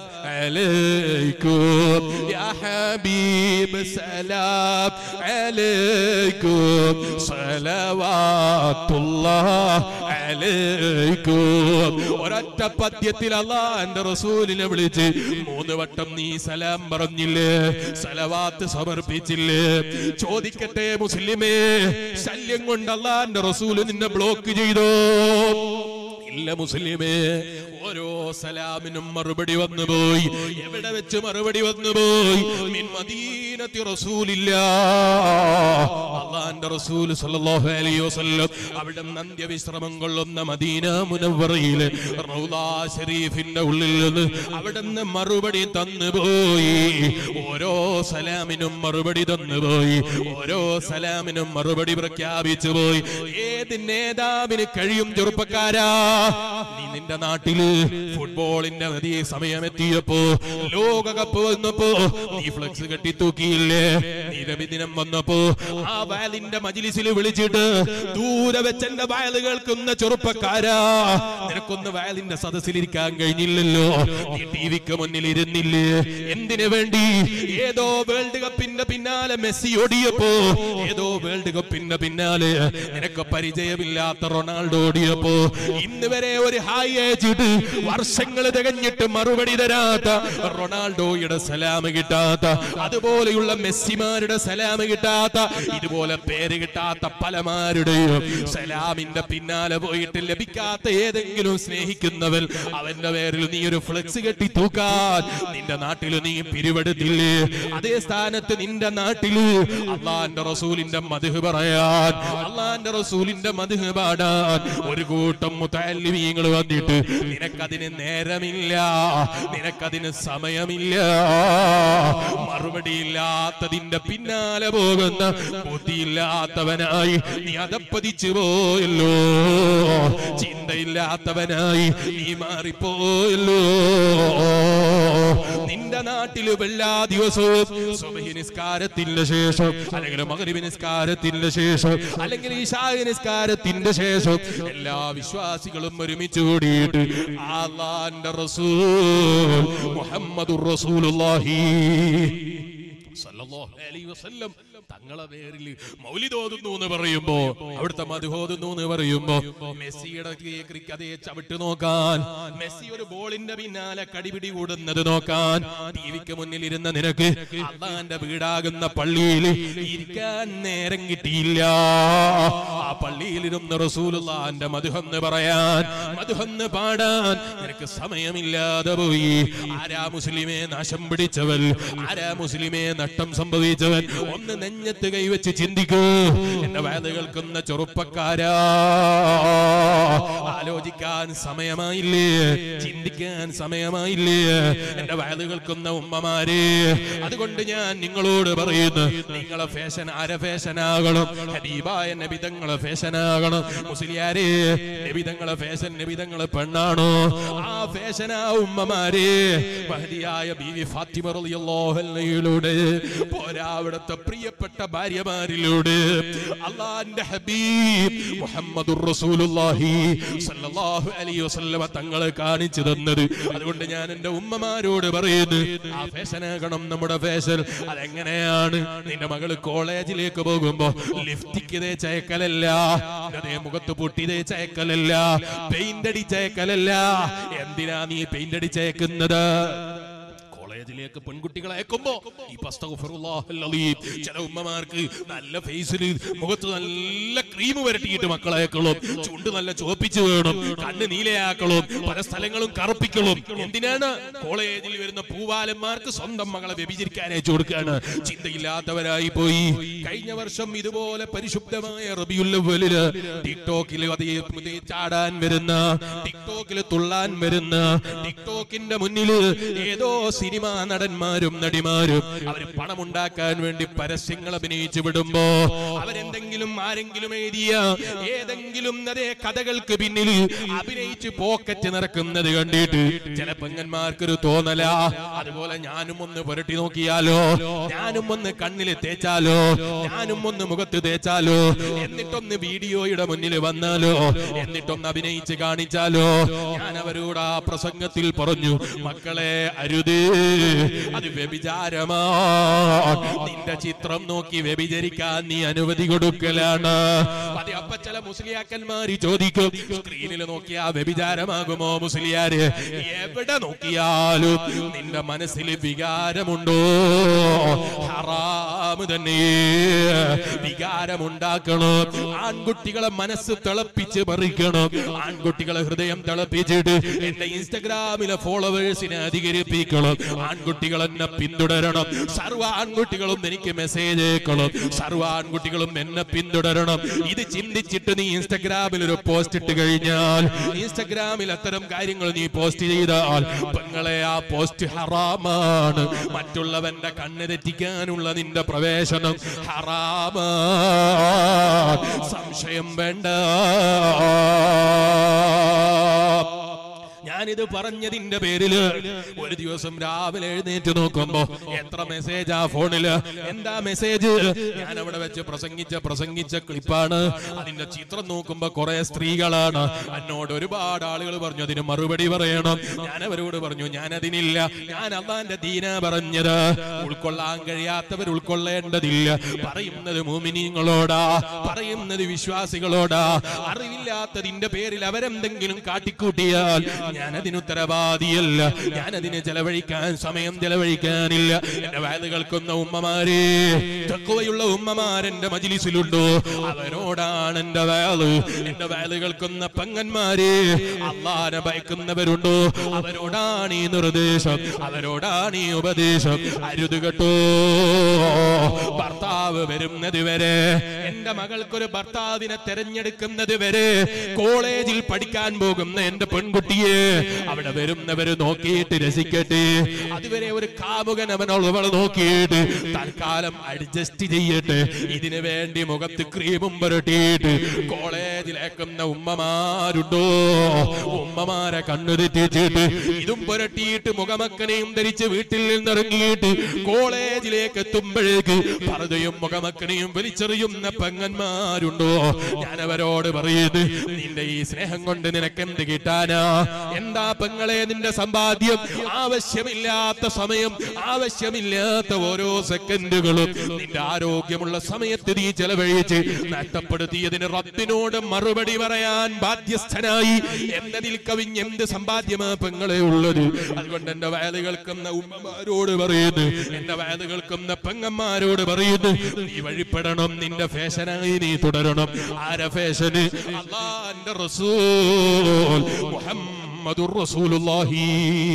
അലൈക്കും യാ ഹബീബ് സലാം അലൈക്കും സലവാത്തുല്ലാഹ് അലൈക്കും ഒരൊറ്റ പദ്യത്തിൽ അള്ളാന്റെ റസൂലിനെ വിളിച്ച് മൂന്ന് വട്ടം നീ സലാം പറഞ്ഞില്ലേ സലവാത്ത് സമർപ്പിച്ചില്ലേ ചോദിക്കട്ടെ മുസ്ലിമേ ശല്യം കൊണ്ട് അള്ളാന്റെ റസൂല് നിന്നെ ബ്ലോക്ക് ചെയ്തോ ഇല്ല മുസ്ലിമേ ഓരോ സലാമിനും മറുപടി വന്നുപോയി എവിടെ വെച്ച് മറുപടി വന്നുപോയി മിൻ മദീനത്തി റസൂലില്ല അള്ളാന്റെ റസൂൽ സല്ലല്ലാഹു അലൈഹി വസല്ലം അവിടെ അന്ത്യവിശ്രമം കൊള്ളുന്ന മദീന മുനവ്വറയിലെ റൗലാ ഷരീഫിന്റെ ഉള്ളിൽ നിന്ന് അവിടെ നിന്ന് മറുപടി തന്നുപോയി ഓരോ സലാമിനും മറുപടി തന്നുപോയി ഓരോ സലാമിനും മറുപടി പ്രഖ്യാപിച്ചു പോയി ഏത് നേതാവിന് കഴിയും ചെറുപ്പക്കാരാ നീ നിന്റെ നാട്ടില് ഫുട്ബോളിന്റെ വലിയ സമയമെത്തിയപ്പോ ലോകകപ്പ് വന്നപ്പോ നീ ഫ്ലക്സ് കെട്ടി തൂക്കിയില്ലേ നീ രവിദിനം വന്നപ്പോ ആ വയലിന്റെ മജിലിസിൽ വിളിച്ചിട്ട് ദൂരെ വെച്ചെന്റെ വയല് കേൾക്കുന്ന ചെറുപ്പക്കാരാ നിനക്കൊന്ന് വയലിന്റെ സദസ്സിലിരിക്കാൻ കഴിഞ്ഞില്ലല്ലോ നീ ടി വിക്ക് മുന്നിൽ ഇരുന്നില്ലേ എന്തിനു വേണ്ടി ഏതോ വേൾഡ് കപ്പിന്റെ പിന്നാലെ മെസ്സി ഓടിയപ്പോ ഏതോ വേൾഡ് കപ്പിന്റെ പിന്നാലെ നിനക്ക് പരിചയമില്ലാത്ത റൊണാൾഡോ ഓടിയപ്പോ ഇന്ന് വരെ ഒരു ഹായ് അയച്ചിട്ട് വർഷങ്ങൾ തികഞ്ഞിട്ട് മറുപടി തരാത്ത റൊണാൾഡോയുടെ സലാം കിട്ടാത്ത അതുപോലെയുള്ള മെസ്സിമാരുടെ സലാം കിട്ടാത്ത ഇതുപോലെ പേര് കിട്ടാത്ത പലമാരുടെയും സലാമിന്റെ പിന്നാലെ പോയിട്ട് ലഭിക്കാത്ത ഏതെങ്കിലും സ്നേഹിക്കുന്നവൻ അവന്റെ പേരിൽ നീ ഒരു ഫ്ലെക്സ് കെട്ടി തൂക്കാൻ നിന്റെ നാട്ടിൽ നീ പിരിവെടുത്തില്ലേ അതേ സ്ഥാനത്ത് നിന്റെ നാട്ടില് അള്ളാന്റെ റസൂലിന്റെ മധു പറയാൻ അള്ളാന്റെ റസൂലിന്റെ മധു പാടാൻ ഒരു കൂട്ടം മുത്തല്ലിമീങ്ങൾ വന്നിട്ട് നിനക്കതിന് നേരമില്ല നിനക്കതിന് സമയമില്ല മറുപടിയില്ലാത്തതിന്റെ പിന്നാലെ പോകുന്ന ബുദ്ധിയില്ലാത്തവനായി നീ അതപ്പതിച്ചു പോയല്ലോ ചിന്തയില്ലാത്തവനായി നീ മാറിപ്പോയല്ലോ നിന്റെ നാട്ടില് എല്ലാ ദിവസവും സുബഹി നിസ്കാരത്തിന്റെ ശേഷം അല്ലെങ്കിൽ മകരിബ് നിസ്കാരത്തിന്റെ ശേഷം അല്ലെങ്കിൽ ഈശാഹി നിസ്കാരത്തിന്റെ ശേഷം എല്ലാ വിശ്വാസികളും ഒരുമിച്ച് കൂടിയിട്ട് അള്ളാന്റെ റസൂൽ മുഹമ്മദുർ റസൂലുള്ളാഹി സല്ലല്ലാഹു അലൈഹി വസല്ലം തങ്ങളെ പേരിൽ മൗലിദ് ഓതുന്നു എന്ന് പറയുമ്പോ അവിടുത്തെ മധു ഓതുന്നു എന്ന് പറയുമ്പോ മെസ്സിയുടെ ക്രിക്ക് അതേ ചവിട്ട് നോക്കാൻ മെസ്സി ഒരു ബോളിന്റെ പിന്നാലെ കടിപിടി കൂടുന്നത് നോക്കാൻ ടിവിക്ക് മുന്നിൽ ഇരുന്ന നിനക്ക് അള്ളാന്റെ വീടാകുന്ന പള്ളിയിൽ ഇരിക്കാൻ നേരം കിട്ടിയില്ല ആ പള്ളിയിൽ ഇരുന്ന് റസൂലുള്ളാന്റെ മധുഹെന്ന് പറയാൻ മധുഹെന്ന് പാടാൻ നിനക്ക് സമയമില്ലാതെ പോയി ആരാ മുസ്ലിമേ നാശം പിടിച്ചവൻ ആരാ മുസ്ലിമേ നഷ്ടം സംഭവിച്ചവൻ ഒന്ന് നെഞ്ഞത്ത് കൈവച്ച് ചിന്തിക്കൂ എന്റെ വേദ കേൾക്കുന്ന ചെറുപ്പക്കാരാ ആലോചിക്കാൻ സമയമായില്ലേ ചിന്തിക്കാൻ സമയമായില്ലേ എന്റെ വേദ കേൾക്കുന്ന ഉമ്മമാരെ അതുകൊണ്ട് ഞാൻ നിങ്ങളോട് പറയുന്നു നിങ്ങളെ ഫാഷൻ ആരെ ഫാഷനാകണം ഹബീബായ നബിതങ്ങളെ ഫാഷനാകണം മുസ്ലിയാരെ നബിതങ്ങളെ ഫാഷൻ നബിതങ്ങളെ പെണ്ണാണോ ആ ഫാഷനാ ഉമ്മമാരെ മഹദിയായ ബീവി ഫാത്തിമ റളിയല്ലാഹു അൻഹയിലൂടെ പോരാ അവിടുത്തെ പ്രിയപ്പെട്ട ഭാര്യമാരിലൂടെ അള്ളാന്റെ ഹബീബ് മുഹമ്മദുർ റസൂലുള്ളാഹി സല്ലല്ലാഹു അലൈഹി വസല്ലമ തങ്ങളെ കാണിച്ചു തന്നത് അതുകൊണ്ട് ഞാൻ എന്റെ ഉമ്മമാരോട് പറയുന്നു ആ ഫാഷനാകണം നമ്മുടെ ഫാഷൻ അതെങ്ങനെയാണ് നിന്റെ മകള് കോളേജിലേക്ക് പോകുമ്പോ ലിഫ്റ്റിക്ക് തേച്ചയക്കലല്ല അതേ മുഖത്ത് പൊട്ടി തേച്ചയക്കലല്ല പെയിന്റ് അടിച്ചയക്കലല്ല എന്തിനാ നീ പെയിന്റ് അടിച്ചയക്കുന്നത് കോളേജിലേക്ക് കോളേജിലേക്ക് പെൺകുട്ടികളെ അയക്കുമ്പോ ഈ അസ്തഗ്ഫിറുല്ലാഹൽ അലീം. ചില ഉമ്മമാർക്ക് നല്ല ഫേസിൽ മുഖത്ത് നല്ല ക്രീം വരട്ടിയിട്ട് മക്കളെ അയക്കളും ചുണ്ട് നല്ല ചുവപ്പിച്ച് വേണം കണ്ണ് നീലയാക്കളും പല സ്ഥലങ്ങളും കറുപ്പിക്കളും എന്തിനാണ് കോളേജിൽ വരുന്ന പൂവാലന്മാർക്ക് സ്വന്തം മകളെ വ്യഭിചരിക്കാൻ അയച്ചു കൊടുക്കുകയാണ് ചിന്തയില്ലാത്തവരായി പോയി കഴിഞ്ഞ വർഷം ഇതുപോലെ പരിശുദ്ധമായ റബിയുല്ലവലില് ടിക്ടോക്കിൽ അതേ പുതിയ ചാടാൻ വരുന്ന ടിക്ടോക്കിൽ തുള്ളാൻ വരുന്ന ടിക്ടോക്കിന്റെ മുന്നില് ഏതോ സിനിമാ നടന്മാരും നടിമാരും അവര് പണമുണ്ടാക്കാൻ വേണ്ടി പരസ്യങ്ങൾ അഭിനയിച്ചു വിടുമ്പോ അവരെന്തെങ്കിലും ആരെങ്കിലും എഴുതിയ ഏതെങ്കിലും അതേ കഥകൾക്ക് പിന്നിൽ അഭിനയിച്ച് പോക്കറ്റ് നിറക്കുന്നത് കണ്ടിട്ട് ചില പെങ്ങന്മാർക്കൊരു തോന്നല അതുപോലെ ഞാനും ഒന്ന് പുരട്ടി നോക്കിയാലോ ഞാനും ഒന്ന് കണ്ണിൽ തേച്ചാലോ ഞാനും ഒന്ന് മുഖത്ത് തേച്ചാലോ എന്നിട്ടൊന്ന് വീഡിയോയുടെ മുന്നിൽ വന്നാലോ എന്നിട്ടൊന്ന് അഭിനയിച്ച് കാണിച്ചാലോ ഞാൻ അവരോട് ആ പ്രസംഗത്തിൽ പറഞ്ഞു മക്കളെ അരുത് അത് വ്യഭിചാരമാ നിന്റെ ചിത്രം നോക്കി വ്യഭിചരിക്കാൻ നീ അനുമതി കൊടുക്കലാണ് അത് അപ്പൊ ചില മുസ്ലിയാക്കന്മാര് ചോദിക്കും സ്ക്രീനിൽ നോക്കിയാ വ്യഭിചാരമാകുമോ മുസ്ലിയാര് എവിടെ നോക്കിയാലും നിന്റെ മനസ്സിൽ വികാരമുണ്ടോ ഹറാമ് തന്നെ വികാരമുണ്ടാക്കണം ആൺകുട്ടികളെ മനസ്സ് തിളപ്പിച്ച് പറിക്കണം ആൺകുട്ടികളെ ഹൃദയം തിളപ്പിച്ചിട്ട് എന്റെ ഇൻസ്റ്റഗ്രാമിലെ ഫോളോവേഴ്സിനെ അധികരിപ്പിക്കണം ആൺകുട്ടികൾ എന്നെ പിന്തുടരണം സർവ്വ ആൺകുട്ടികളും എനിക്ക് മെസ്സേജ് അയക്കണം സർവ്വ ആൺകുട്ടികളും എന്നെ പിന്തുടരണം ഇത് ചിന്തിച്ചിട്ട് നീ ഇൻസ്റ്റഗ്രാമിൽ ഒരു പോസ്റ്റ് ഇട്ട് കഴിഞ്ഞാൽ ഇൻസ്റ്റഗ്രാമിൽ അത്തരം കാര്യങ്ങൾ നീ പോസ്റ്റ് ചെയ്താൽ പെങ്ങളെ ആ പോസ്റ്റ് ഹറാമാണ് മറ്റുള്ളവന്റെ കണ്ണ് തെറ്റിക്കാനുള്ള നിന്റെ പ്രവേശനം ഹറാമാ സംശയം വേണ്ട ഞാനിത് പറഞ്ഞതിന്റെ പേരില് ഒരു ദിവസം രാവിലെ എഴുന്നേറ്റ് നോക്കുമ്പോ എത്ര മെസ്സേജ് ആ ഫോണില് എന്താ മെസ്സേജ് ഞാൻ അവിടെ വെച്ച് പ്രസംഗിച്ച പ്രസംഗിച്ച ക്ലിപ്പാണ് അതിന്റെ ചിത്രം നോക്കുമ്പോ കുറെ സ്ത്രീകളാണ് എന്നോട് ഒരുപാട് ആളുകൾ പറഞ്ഞു അതിന് മറുപടി പറയണം ഞാൻ അവരോട് പറഞ്ഞു ഞാൻ അതിനില്ല ഞാൻ അള്ളാന്റെ ദീന പറഞ്ഞത് ഉൾക്കൊള്ളാൻ കഴിയാത്തവർ ഉൾക്കൊള്ളേണ്ടതില്ല പറയുന്നത് മോമിനിങ്ങളോടാ പറയുന്നത് വിശ്വാസികളോടാ അറിവില്ലാത്തതിന്റെ പേരിൽ അവരെന്തെങ്കിലും കാട്ടിക്കൂട്ടിയാൽ ഞാൻ അതിന് ഉത്തരവാദിയല്ല ഞാൻ അതിന് ചെലവഴിക്കാൻ സമയം ചെലവഴിക്കാനില്ല എന്റെ വയല് കേൾക്കുന്ന ഉമ്മമാരെ തക്കുവയുള്ള ഉമ്മമാരെന്റെ മജിലിസിലുണ്ടോ അവരോടാണ് എന്റെ വയല് എന്റെ വയല് കേൾക്കുന്ന പെങ്ങന്മാരെ അള്ളാനെ ഭയക്കുന്നവരുണ്ടോ അവരോടാണ് ഈ നിർദ്ദേശം അവരോടാണ് ഈ ഉപദേശം അരുത് കേട്ടോ ഭർത്താവ് വരുന്നത് വരെ എന്റെ മകൾക്കൊരു ഭർത്താവിനെ തെരഞ്ഞെടുക്കുന്നത് വരെ കോളേജിൽ പഠിക്കാൻ പോകുന്ന എന്റെ പെൺകുട്ടിയെ അവിടെ വരുന്നവര് നോക്കിയിട്ട് രസിക്കട്ടെ അതുവരെ ഒരു കാമുകൻ അവനോളവൾ നോക്കിയിട്ട് തൽക്കാലം അഡ്ജസ്റ്റ് ചെയ്യട്ടെ ഇതിനു വേണ്ടി മുഖത്ത് ക്രീമും പുരട്ടിയിട്ട് കോളേജിലേക്കുന്ന ഉമ്മമാരുണ്ടോ ഉമ്മമാരെ കണ്ണു തെറ്റിച്ചിട്ട് ഇതും പുരട്ടിയിട്ട് മുഖമക്കനെയും ധരിച്ച് വീട്ടിൽ നിന്നിറങ്ങിയിട്ട് കോളേജിലേക്ക് എത്തുമ്പോഴേക്ക് പർദ്ദയും മുഖമക്കനെയും വലിച്ചെറിയുന്ന പെങ്ങന്മാരുണ്ടോ ഞാൻ അവരോട് പറയുന്നു നിന്റെ ഈ സ്നേഹം കൊണ്ട് നിനക്ക് എന്ത് കിട്ടാനാ എന്താ പെങ്ങളെ നിന്റെ സമ്പാദ്യം ആവശ്യമില്ലാത്ത സമയം ആവശ്യമില്ലാത്ത ഓരോ സെക്കൻഡുകളും നിന്റെ ആരോഗ്യമുള്ള സമയത്ത് നീ ചെലവഴിച്ച് നഷ്ടപ്പെടുത്തിയതിന് റബ്ബിനോട് മറുപടി പറയാൻ ബാധ്യസ്ഥനായി എന്നതിൽ കവിഞ്ഞ് എന്ത് സമ്പാദ്യമാ പെങ്ങളെ ഉള്ളത് അതുകൊണ്ട് എന്റെ വയല് കേൾക്കുന്ന ഉമ്മമാരോട് പറയുന്നു എന്റെ വയല് കേൾക്കുന്ന പെങ്ങന്മാരോട് പറയുന്നു നീ വഴിപ്പെടണം നിന്റെ ഫാഷനായി നീ തുടരണം ആര ഫാഷന് അള്ളാന്റെ റസൂൽ മുഹമ്മദുർ റസൂലുള്ളാഹി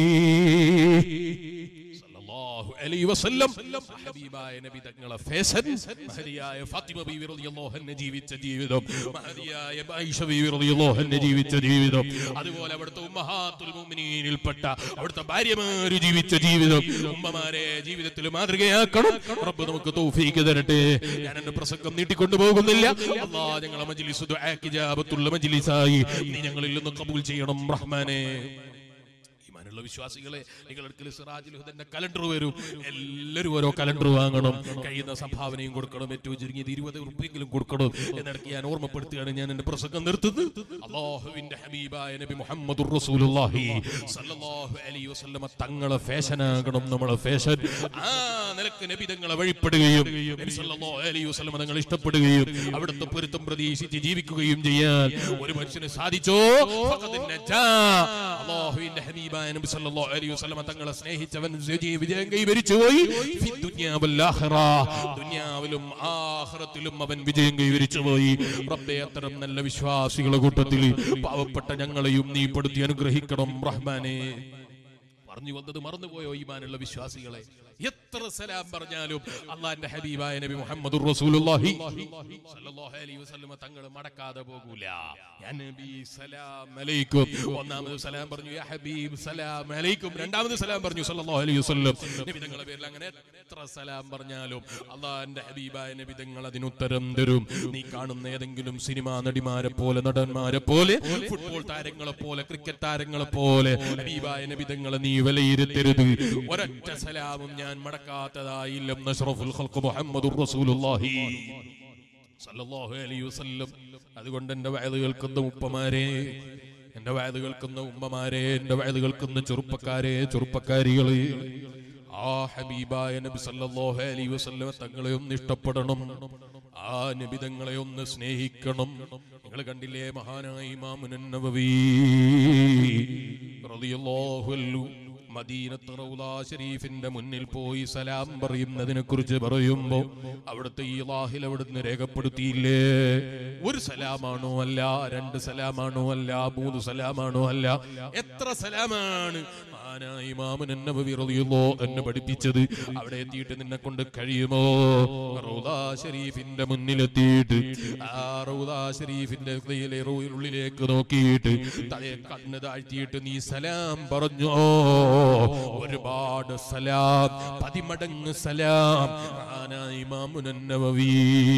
സല്ലല്ലാഹു അലൈഹി വസല്ലം ഹബീബായ നബി തങ്ങളെ ഫാഷൻ മഹദിയായ ഫാത്തിമ ബീവി റളിയല്ലാഹു അൻഹ ജീവിച്ച ജീവിതം മഹദിയായ ആയിഷ ബീവി റളിയല്ലാഹു അൻഹ ജീവിച്ച ജീവിതം അതുപോലെ അവിടുത്തെ ഉമ്മഹാത്തുൽ മുഅ്മിനീനിൽപ്പെട്ട അവിടുത്തെ ഭാര്യമാര് ജീവിച്ച ജീവിതം ഉമ്മമാരെ ജീവിതത്തിൽ മാതൃകയാക്കണം റബ്ബ് നമുക്ക് തൗഫീക്ക് തരട്ടെ ഞാൻ എന്റെ പ്രസംഗം നീട്ടിക്കൊണ്ടു പോകുന്നില്ല അല്ലാഹ് ഞങ്ങളെ മജ്ലിസ് ദുആക്ക് ഇജാബത്തുള്ള മജ്ലിസായി നീ ഞങ്ങളിൽ നിന്ന് കബൂൽ ചെയ്യണം റഹ്മാനേ ഈമാനുള്ള വിശ്വാസികളെ നിങ്ങളടുക്കൽ സിറാജുൽ ഹുദന്റെ കലണ്ടർ വരും എല്ലാവരും ഓരോ കലണ്ടർ വാങ്ങണം കഴിയുന്ന സംഭാവനയും കൊടുക്കണം ഏറ്റവും ചുരുങ്ങിയത് ഇരുപത് ഉറുപ്പെങ്കിലും കൊടുക്കണം എന്നിടയ്ക്ക് ഞാൻ ഓർമ്മപ്പെടുത്തുകയാണ് ഞാൻ എന്റെ പ്രസംഗം നിർത്തുന്നത് അള്ളാഹുവിന്റെ ഹബീബായ നബി മുഹമ്മദ് റസൂലുള്ളാഹി സല്ലല്ലാഹു അലൈഹി വസല്ലമ തങ്ങളെ ഫാഷനാകണം നമ്മളെ ഫാഷൻ ആ നിലക്ക് നബി തങ്ങളെ വഴിപ്പെടുകയും നബി സല്ലല്ലാഹു അലൈഹി വസല്ലമ തങ്ങൾ ഇഷ്ടപ്പെടുകയും അവിടുത്തെ പൊരുത്തം പ്രതീക്ഷിച്ച് ജീവിക്കുകയും ചെയ്യാൻ ഒരു മനുഷ്യന് സാധിച്ചോ ഫഖദ് നജാ. അള്ളാഹുവിന്റെ ഹബീബായ നബി നബി സല്ലല്ലാഹു അലൈഹി വസല്ലം തങ്ങളെ സ്നേഹിച്ചവൻ വിജയ- വിജയം കൈവരിച്ചു പോയി ഫി ദുനിയാ വൽ ആഖിറ. ദുനിയാവിലും ആഖിറത്തിലും അവൻ വിജയം കൈവരിച്ചു പോയി റബ്ബേ അത്തരം നല്ല വിശ്വാസികളുടെ കൂട്ടത്തിൽ പാവപ്പെട്ട ഞങ്ങളെയും നീ പെടുത്തി അനുഗ്രഹിക്കണം റഹ്മാനെ പറഞ്ഞു വന്നത് മറന്നുപോയോ ഈമാനുള്ള വിശ്വാസികളെ എത്ര സലാം പറഞ്ഞാലും അള്ളാന്റെ ഹബീബായ നബി മുഹമ്മദ് റസൂലുള്ളാഹി സ്വല്ലല്ലാഹു അലൈഹി വസല്ലമ തങ്ങൾ മടക്കാതെ പോകൂല യാ നബി സലാം അലൈക്കും ഒന്നാമത് സലാം പറഞ്ഞു യാ ഹബീബ് സലാം അലൈക്കും രണ്ടാമത് സലാം പറഞ്ഞു സല്ലല്ലാഹു അലൈഹി വസല്ലം നബി തങ്ങളുടെ പേരിൽ അങ്ങനെ എത്ര സലാം പറഞ്ഞാലും അള്ളാന്റെ ഹബീബായ നബി തങ്ങൾ അതിന് ഉത്തരം തരും നീ കാണുന്ന ഏതെങ്കിലും സിനിമാ നടിമാരെ പോലെ നടന്മാരെ പോലെ ഫുട്ബോൾ താരങ്ങളെ പോലെ ക്രിക്കറ്റ് താരങ്ങളെ പോലെ ഹബീബായ നബി തങ്ങളെ നീ വിലയിരുത്തരുത് ഒരൊറ്റ സലാമും ഞാൻ മടക്കാത്തതായില്ല നഷ്റഫുൽ ഖൽഖ് മുഹമ്മദുർ റസൂലുള്ളാഹി സല്ലല്ലാഹു അലൈഹി വസല്ലം അതുകൊണ്ട് എന്റെ വയത് കേൾക്കുന്ന ഉപ്പമാരെ എന്റെ വയത് കേൾക്കുന്ന ഉമ്മമാരെ എന്റെ വയത് കേൾക്കുന്ന ചെറുപ്പക്കാരെ ചെറുപ്പക്കാരികളെ ആ ഹബീബായ നബി സല്ലല്ലാഹു അലൈഹി വസല്ലം തങ്ങളെ ഒന്ന് ഇഷ്ടപ്പെടണം ആ നബി തങ്ങളെ ഒന്ന് സ്നേഹിക്കണം നിങ്ങൾ കണ്ടില്ലേ മഹാനായ ഇമാമുൻ നബവി റളിയല്ലാഹു അൻഹു മദീനത്ത് റൗലാ ഷരീഫിന്റെ മുന്നിൽ പോയി സലാം പറയുന്നതിനെ കുറിച്ച് പറയുമ്പോ അവിടുത്തെ ഈ ലാഹിൽ അവിടുന്ന് രേഖപ്പെടുത്തിയില്ലേ ഒരു സലാമാണോ അല്ല രണ്ട് സലാമാണോ അല്ല മൂന്ന് സലാമാണോ അല്ല എത്ര സലാമാണ് മഹാനായ ഇമാമുൻ നബവി റളിയല്ലാഹു എന്നെ പഠിപ്പിച്ചത് അവിടെ എത്തിയിട്ട് നിന്നെ കൊണ്ട് കഴിയുമോ റൗദാ ഷരീഫിന്റെ മുന്നിലെത്തിയിട്ട് ആ റൗദാ ഷരീഫിന്റെ ഹൃദയിലെ റൂ- ഉള്ളിലേക്ക് നോക്കിയിട്ട് തലയെ കണ്ണ് താഴ്ത്തിയിട്ട് നീ സലാം പറഞ്ഞോ ഒരുപാട് സലാം പതിമടങ്ങ് സലാം മഹാനായ ഇമാമുൻ നബവി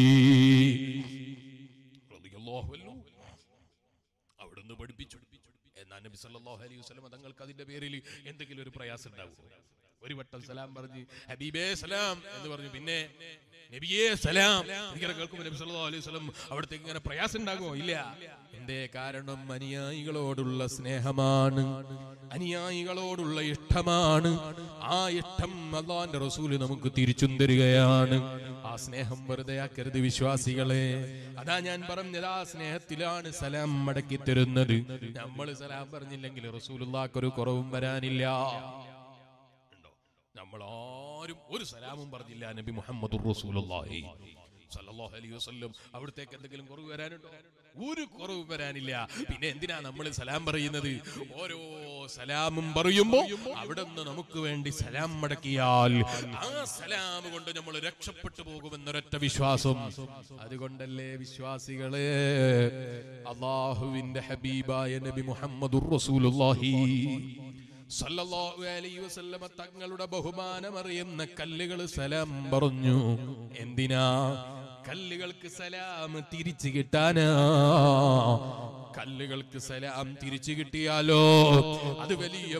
റളിയല്ലാഹു അൻഹു അവിടുന്ന് പഠിപ്പിച്ചു എന്നാ നബി സല്ലല്ലാഹു അലൈഹി വസല്ലം തങ്ങൾക്ക് അതിന്റെ പേരിൽ എന്തെങ്കിലും ഒരു പ്രയാസം ഉണ്ടാവും ഒരു വട്ടം സലാം പറഞ്ഞ് ഹബീബേ സലാം എന്ന് പറഞ്ഞു പിന്നെ നബിയേ സലാം ഇങ്ങനെ കേൾക്കുമ്പോൾ നബി സല്ലല്ലാഹു അലൈഹി വസല്ലം അവിടുത്തെ ഇങ്ങനെ പ്രയാസം ഉണ്ടാകുമോ ഇല്ല എന്തേ കാരണം അനുയായികളോടുള്ള സ്നേഹമാണ് അനുയായികളോടുള്ള ഇഷ്ടമാണ് ആ ഇഷ്ടം അള്ളാന്റെ റസൂല് നമുക്ക് തിരിച്ചും തരികയാണ് ആ സ്നേഹം വെറുതെ ആക്കരുത് വിശ്വാസികളെ അതാ ഞാൻ പറഞ്ഞത് ആ സ്നേഹത്തിലാണ് സലാം മടക്കി തരുന്നത് നമ്മൾ സലാം പറഞ്ഞില്ലെങ്കിൽ റസൂലുള്ളാക്കൊരു കുറവും വരാനില്ല ഉണ്ടോ നമ്മൾ ആരും ഒരു സലാമും പറഞ്ഞില്ല നബി മുഹമ്മദ് റസൂലുള്ളാഹി സല്ലല്ലാഹു അലൈഹി വസല്ലം അവിടത്തേക്ക് എന്തെങ്കിലും കുറവ് വരാനുണ്ടോ ഒരു കുറവ് വരാനില്ല പിന്നെ എന്തിനാ നമ്മൾ സലാം പറയുന്നത് ഓരോ സലാമും പറയുമ്പോ അവിടെ നിന്ന് നമുക്ക് വേണ്ടി സലാം മടക്കിയാൽ ആ സലാം കൊണ്ട് നമ്മൾ രക്ഷപ്പെട്ടു പോകുമെന്നൊരൊറ്റ വിശ്വാസം അതുകൊണ്ടല്ലേ വിശ്വാസികളെ അള്ളാഹുവിന്റെ ഹബീബായ നബി മുഹമ്മദുർ റസൂലുള്ളാഹി സല്ലല്ലാഹു അലൈഹി വസല്ലമ തങ്ങളുടെ ബഹുമാനമറിയുന്ന കല്ലുകൾ സലാം പറഞ്ഞു എന്തിനാ കല്ലുകൾക്ക് സലാം തിരിച്ചു കിട്ടാനാ കല്ലുകൾക്ക് സലാം തിരിച്ചു കിട്ടിയാലോ അത് വലിയ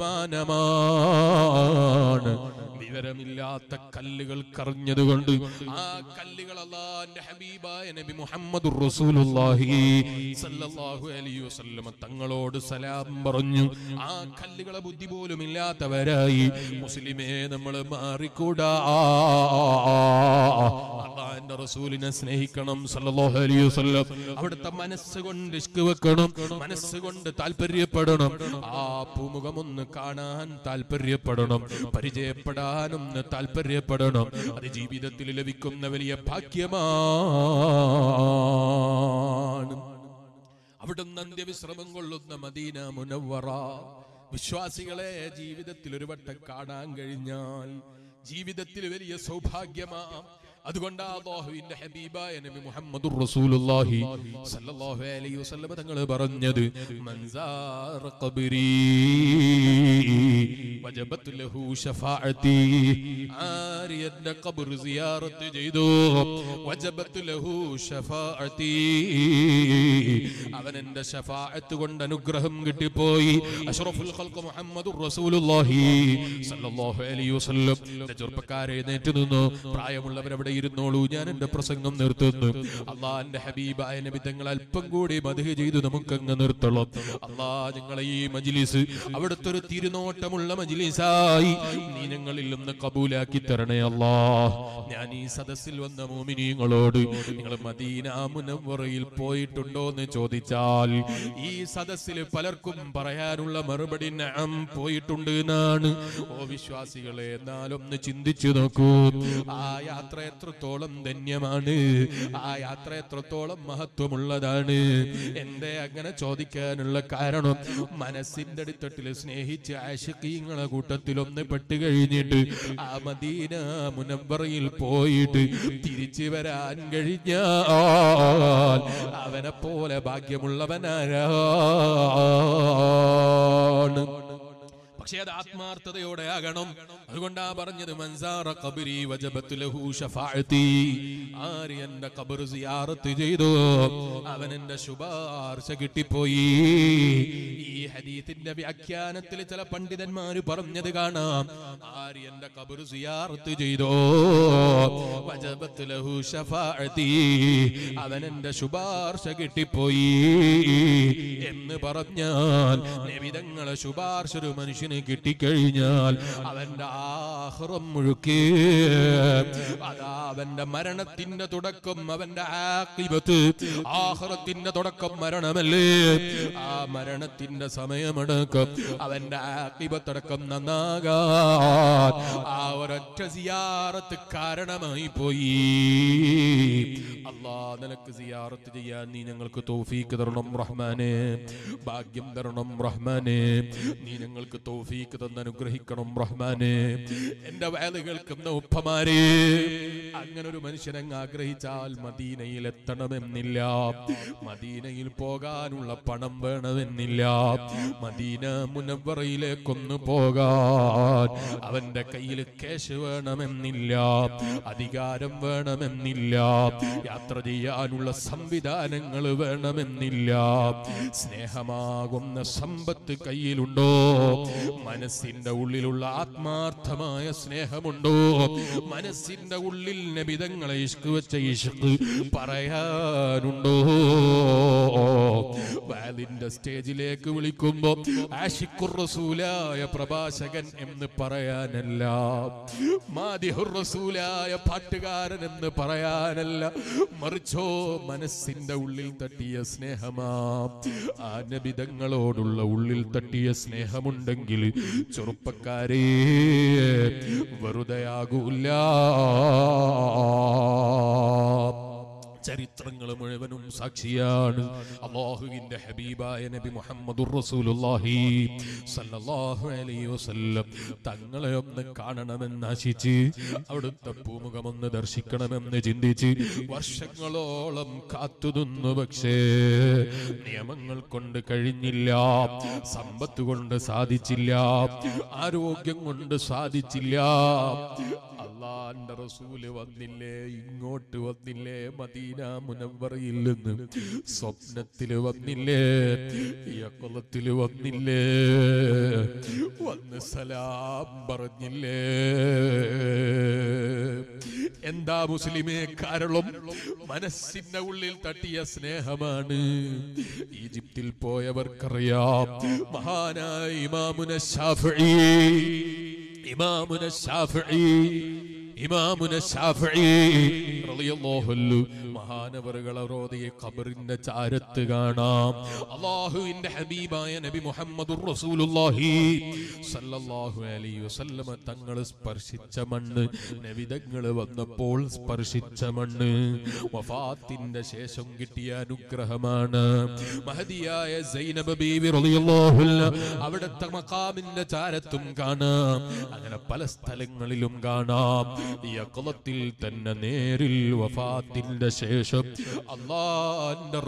ബഹുമാനമാണ് വിവരമില്ലാത്ത കല്ലുകൾ കറിഞ്ഞതുകൊണ്ട് ആ കല്ലുകൾ അള്ളാന്റെ ഹബീബായ നബി മുഹമ്മദ് റസൂലുള്ളാഹി സല്ലല്ലാഹു അലൈഹി വസല്ലമ തങ്ങളോട് സലാം പറഞ്ഞു ആ കല്ലുകളെ ബുദ്ധി പോലും ഇല്ലാത്തവരായി മുസ്ലിമേ നമ്മൾ മാറിക്കൂടാ അള്ളാന്റെ റസൂലിനെ സ്നേഹിക്കണം സല്ലല്ലാഹു അലൈഹി വസല്ലം അവിടുത്തെ മനസ്സുകൊണ്ട് ഇഷ്ക് വെക്കണം മനസ്സുകൊണ്ട് താല്പര്യപ്പെടണം ആ പൂമുഖം ഒന്ന് കാണാൻ താല്പര്യപ്പെടണം പരിചയപ്പെടാനൊന്ന് താല്പര്യപ്പെടണം അത് ജീവിതത്തിൽ ലഭിക്കുന്ന വലിയ ഭാഗ്യമാണ് അവിടുന്ന് അന്ത്യവിശ്രമം കൊള്ളുന്ന മദീന മുനവറ വിശ്വാസികളെ ജീവിതത്തിൽ ഒരു വട്ടം കാണാൻ കഴിഞ്ഞാൽ ജീവിതത്തിൽ വലിയ സൗഭാഗ്യമാ അതുകൊണ്ട് അല്ലാഹുവിന്റെ ഹബീബായ നബി മുഹമ്മദുർ റസൂലുള്ളാഹി സല്ലല്ലാഹു അലൈഹി വസല്ലം തങ്ങൾ പറഞ്ഞത് മൻസാറ ഖബരി വജബത് ലഹു ഷഫാഅത്തി ആരിയന്റെ ഖബർ സിയാറത്ത് ചെയ്തു വജബത് ലഹു ഷഫാഅത്തി അവൻ എന്റെ ഷഫാഅത്ത് കൊണ്ട് അനുഗ്രഹം കിട്ടിപ്പോയി അഷ്റഫുൽ ഖൽഖ് മുഹമ്മദുർ റസൂലുള്ളാഹി സല്ലല്ലാഹു അലൈഹി വസല്ലം എന്റെ ചെറുപ്പക്കാരെ എഴുന്നേറ്റ് നിന്നു പ്രായമുള്ളവർ അവിടെ ഇരുന്നോളൂ ഞാൻ എന്റെ പ്രസംഗം നിർത്തുന്നു അള്ളാന്റെ ഹബീബായ നബി തങ്ങൾ അല്പം കൂടി മധു ചെയ്തു നമുക്കങ്ങ് നിർത്തണം അള്ളാ ഞങ്ങളെ ഈ മജ്ലിസ് അവിടുത്തെ ഒരു തിരുനോട്ടമുള്ള മജ്ലിസായി നീ ഞങ്ങളിൽ നിന്ന് കബൂലാക്കി തരണേ അല്ലാ ഞാൻ ഈ സദസ്സിൽ വന്ന മോമിനിയങ്ങളോട് നിങ്ങൾ മദീന മുനവറയിൽ പോയിട്ടുണ്ടോ എന്ന് ചോദിച്ചാൽ ഈ സദസ്സിൽ പലർക്കും പറയാനുള്ള മറുപടി നഅം പോയിട്ടുണ്ട് എന്നാണ് ഓ വിശ്വാസികളെ എന്നാലൊന്ന് ചിന്തിച്ചു നോക്കൂ ആ യാത്ര എത്രത്തോളം ധന്യമാണ് ആ യാത്ര എത്രത്തോളം മഹത്വമുള്ളതാണ് എന്റെ അങ്ങനെ ചോദിക്കാനുള്ള കാരണം മനസ്സിന്റെ അടിത്തട്ടിൽ സ്നേഹിച്ച് ആശിക്കീങ്ങളെ കൂട്ടത്തിൽ ഒന്ന് പെട്ട് കഴിഞ്ഞിട്ട് ആ മദീന മുനമ്പറയിൽ പോയിട്ട് തിരിച്ചു വരാൻ കഴിഞ്ഞാൽ അവനെ പോലെ ഭാഗ്യമുള്ളവനാരാണ് പക്ഷേ അത് ആത്മാർത്ഥതയോടെ ആകണം അതുകൊണ്ടാ പറഞ്ഞത് മൻസാറ ഖബരി വജബത്ത് ലഹു ഷഫാഅത്തി ആര് എന്റെ ഖബർ സിയാറത്ത് ചെയ്തു അവൻ എന്റെ ശുപാർശ കിട്ടിപ്പോയി ഈ ഹദീത്തിന്റെ വ്യാഖ്യാനത്തിൽ ചില പണ്ഡിതന്മാര് പറഞ്ഞത് കാണാം ആര് എന്റെ ഖബർ സിയാറത്ത് ചെയ്തോ വജബത്ത് ലഹു ഷഫാഅത്തി അവൻ എന്റെ ശുപാർശ കിട്ടിപ്പോയി എന്ന് പറഞ്ഞാൽ നബിതങ്ങളെ ശുപാർശ ഒരു മനുഷ്യന് കിട്ടിക്കഴിഞ്ഞാൽ അവന്റെ ആഹ്റം മുഴുക്കി അതാ അവന്റെ മരണത്തിന്റെ തുടക്കം അവന്റെ ആഖിബത്ത് ആഹ്റത്തിന്റെ തുടക്കം മരണമല്ലേ ആ മരണത്തിന്റെ സമയമടക്കം അവന്റെ ആഖിബത്തടക്കം നന്നാകാൻ ആ ഒരൊറ്റ സിയാറത്ത് കാരണമായി പോയി അല്ലാ നിനക്ക് സിയാറത്ത് ചെയ്യാൻ നീ ഞങ്ങൾക്ക് തൗഫീക്ക് തരണം റഹ്മാനെ ഭാഗ്യം തരണം റഹ്മാനെ നീ ഞങ്ങൾക്ക് തൗഫീക്ക് തന്ന് അനുഗ്രഹിക്കണം റഹ്മാനെ എന്റെ വയല് കേൾക്കുന്ന ഉപ്പമാരെ അങ്ങനെ ഒരു മനുഷ്യനങ്ങ് ആഗ്രഹിച്ചാൽ മദീനയിൽ എത്തണമെന്നില്ല മദീനയിൽ പോകാനുള്ള പണം വേണമെന്നില്ല മദീന മുനവറയിലേക്കൊന്ന് പോകാൻ അവന്റെ കയ്യിൽ കേശ് വേണമെന്നില്ല അധികാരം വേണമെന്നില്ല യാത്ര ചെയ്യാനുള്ള സംവിധാനങ്ങൾ വേണമെന്നില്ല സ്നേഹമാകുന്ന സമ്പത്ത് കയ്യിലുണ്ടോ മനസ്സിന്റെ ഉള്ളിലുള്ള ആത്മാർത്ഥമായ സ്നേഹമുണ്ടോ മനസ്സിന്റെ ഉള്ളിൽ നബിതങ്ങളെ ഇഷ്ക് വെച്ച ഇഷ്ക് പറയാനുണ്ടോ വാലിന്റെ സ്റ്റേജിലേക്ക് വിളിക്കുമ്പോ ആഷിഖുർ റസൂലായ പ്രഭാഷകൻ എന്ന് പറയാനല്ല മാദിഹുർ റസൂലായ പാട്ടുകാരൻ എന്ന് പറയാനല്ല മറിച്ചോ മനസ്സിന്റെ ഉള്ളിൽ തട്ടിയ സ്നേഹമാ ആ നബിതങ്ങളോടുള്ള ഉള്ളിൽ തട്ടിയ സ്നേഹമുണ്ടെങ്കിൽ ചെറുപ്പക്കാരെ വെറുതെയാകൂല ചരിത്രങ്ങൾ മുഴുവനും സാക്ഷിയാണ് അള്ളാഹുവിന്റെ ഹബീബായ നബി മുഹമ്മദുർ റസൂലുള്ളാഹി സല്ലല്ലാഹു അലൈഹി വസല്ലം തങ്ങളെ ഒന്ന് കാണണമെന്ന് ആശിച്ച് അവിടുത്തെ പൂമുഖം ഒന്ന് ദർശിക്കണമെന്ന് ചിന്തിച്ച് വർഷങ്ങളോളം കാത്തുനിന്നു പക്ഷേ നിയമങ്ങൾ കൊണ്ട് കഴിഞ്ഞില്ല സമ്പത്ത് കൊണ്ട് സാധിച്ചില്ല ആരോഗ്യം കൊണ്ട് സാധിച്ചില്ല അള്ളാന്റെ റസൂല് വന്നില്ലേ ഇങ്ങോട്ട് വന്നില്ലേ മദീന മുനവറയിൽ നിന്ന് സ്വപ്നത്തില് വന്നില്ലേ യക്കുളത്തില് വന്നില്ലേ വന്ന് സലാം പറഞ്ഞില്ലേ എന്താ മുസ്ലിമേ കാരണം മനസ്സിന്റെ ഉള്ളിൽ തട്ടിയ സ്നേഹമാണ് ഈജിപ്തിൽ പോയവർക്കറിയാം മഹാനായ ഇമാമുന ഷാഫി ഇമാമുന ഷാഫി ഇമാമുന ഷാഫി റളിയല്ലാഹു അൻഹു മഹാനവറുകൾ ഓതിയ ഖബറിന്റെ ചാരത്ത് കാണാം അല്ലാഹുവിന്റെ ഹബീബായ നബി മുഹമ്മദുർ റസൂലുള്ളാഹി സല്ലല്ലാഹു അലൈഹി വസല്ലമ തങ്ങൾ സ്പർശിച്ച മണ്ണ് നബിതങ്ങൾ വന്നപ്പോൾ സ്പർശിച്ച മണ്ണ് വഫാത്തിന്റെ ശേഷം കിട്ടിയ അനുഗ്രഹമാണ് മഹദിയായ സൈനബ ബീവി റളിയല്ലാഹു അൻഹ അവിടുത്തെ മഖാമിന്റെ ചാരത്തും കാണാം അങ്ങനെ പല സ്ഥലങ്ങളിലും കാണാം ഈ അക്കളത്തിൽ തന്നെ നേരിൽ വഫാത്തിന്റെ ശേഷം അള്ളാന്റെ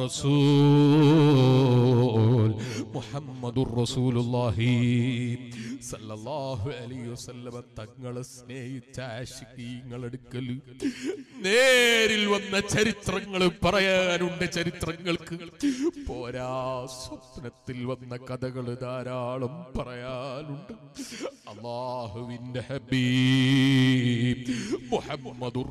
റസൂൽ മുഹമ്മദുർ റസൂലുള്ളാഹി സല്ലല്ലാഹു അലൈഹി വസല്ലമ തങ്ങളെ സ്നേഹിച്ച ആശികീങ്ങൾ എടുക്കൽ നേരിൽ വന്ന ചരിത്രങ്ങൾ പറയാനുണ്ട് ചരിത്രങ്ങൾക്ക് പോരാ സ്വപ്നത്തിൽ വന്ന കഥകൾ ധാരാളം പറയാനുണ്ട് അള്ളാഹുവിന്റെ ഹബീബ് മുഹമ്മദുർ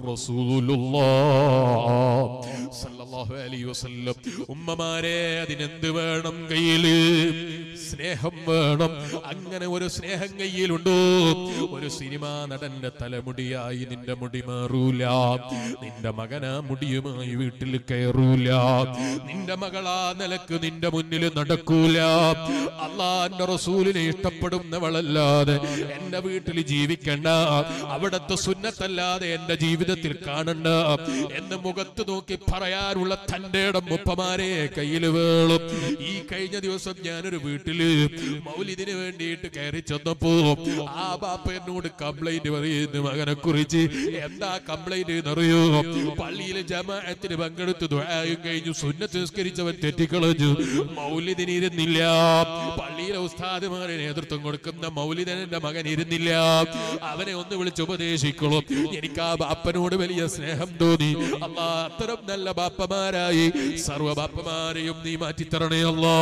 റസൂലുള്ളാഹ് സല്ലല്ലാഹു അലൈഹി വസല്ലം ഉമ്മമാരെ അതിനെന്ത് വേണം കയ്യില് സ്നേഹം വേണം അങ്ങനെ ഒരു സ്നേഹം കയ്യിലുണ്ടോ ഒരു സിനിമാ നടന്റെ തലമുടിയായി നിന്റെ മുടി മാറൂല നിന്റെ മകനാ മുടിയുമായി വീട്ടിൽ കയറൂല നിന്റെ മകളാ നിലക്ക് നിന്റെ മുന്നിൽ നടക്കൂല അള്ളാന്റെ റസൂലിനെ ഇഷ്ടപ്പെടുന്നവളല്ലാതെ എന്റെ വീട്ടിൽ ജീവിക്കണ്ട അവിടത്തെ സുന്നത്തല്ലാതെ എന്റെ ജീവിതത്തിൽ കാണണ്ട എന്ന് മുഖത്ത് നോക്കി പറയാനുള്ള തന്റെ ഇടം മുപ്പമാരെ കയ്യിൽ വേളും ഈ കഴിഞ്ഞ ദിവസം ഞാനൊരു വീട്ടില് മൗലിദിന് വേണ്ടിയിട്ട് കയറി ചെന്നപ്പോ ആ ബാപ്പ എന്നോട് കംപ്ലൈന്റ് പറയുന്നു മകനെ കുറിച്ച് എന്താ കംപ്ലൈന്റ് എന്നറിയോ പള്ളിയിൽ ജമാഅത്തിന് പങ്കെടുത്ത് ദുആയും കഴിഞ്ഞു സുന്നത്ത് നിസ്കരിച്ചവൻ തെറ്റിക്കളഞ്ഞു മൗലിദിന് ഇരുന്നില്ല പള്ളിയിലെ ഉസ്താദുമാരെ നേതൃത്വം കൊടുക്കുന്ന മൗലിദന്റെ മകൻ ഇരുന്നില്ല അവനെ ഒന്ന് വിളിച്ച് ഉപദേശിക്കണം എനിക്ക് ആ ബാപ്പനോട് വലിയ സ്നേഹം തോന്നി അല്ലാ അത്തരം നല്ല ബാപ്പമാരായി സർവ ബാപ്പമാരെയും നീ മാറ്റിത്തരണേ അല്ലാ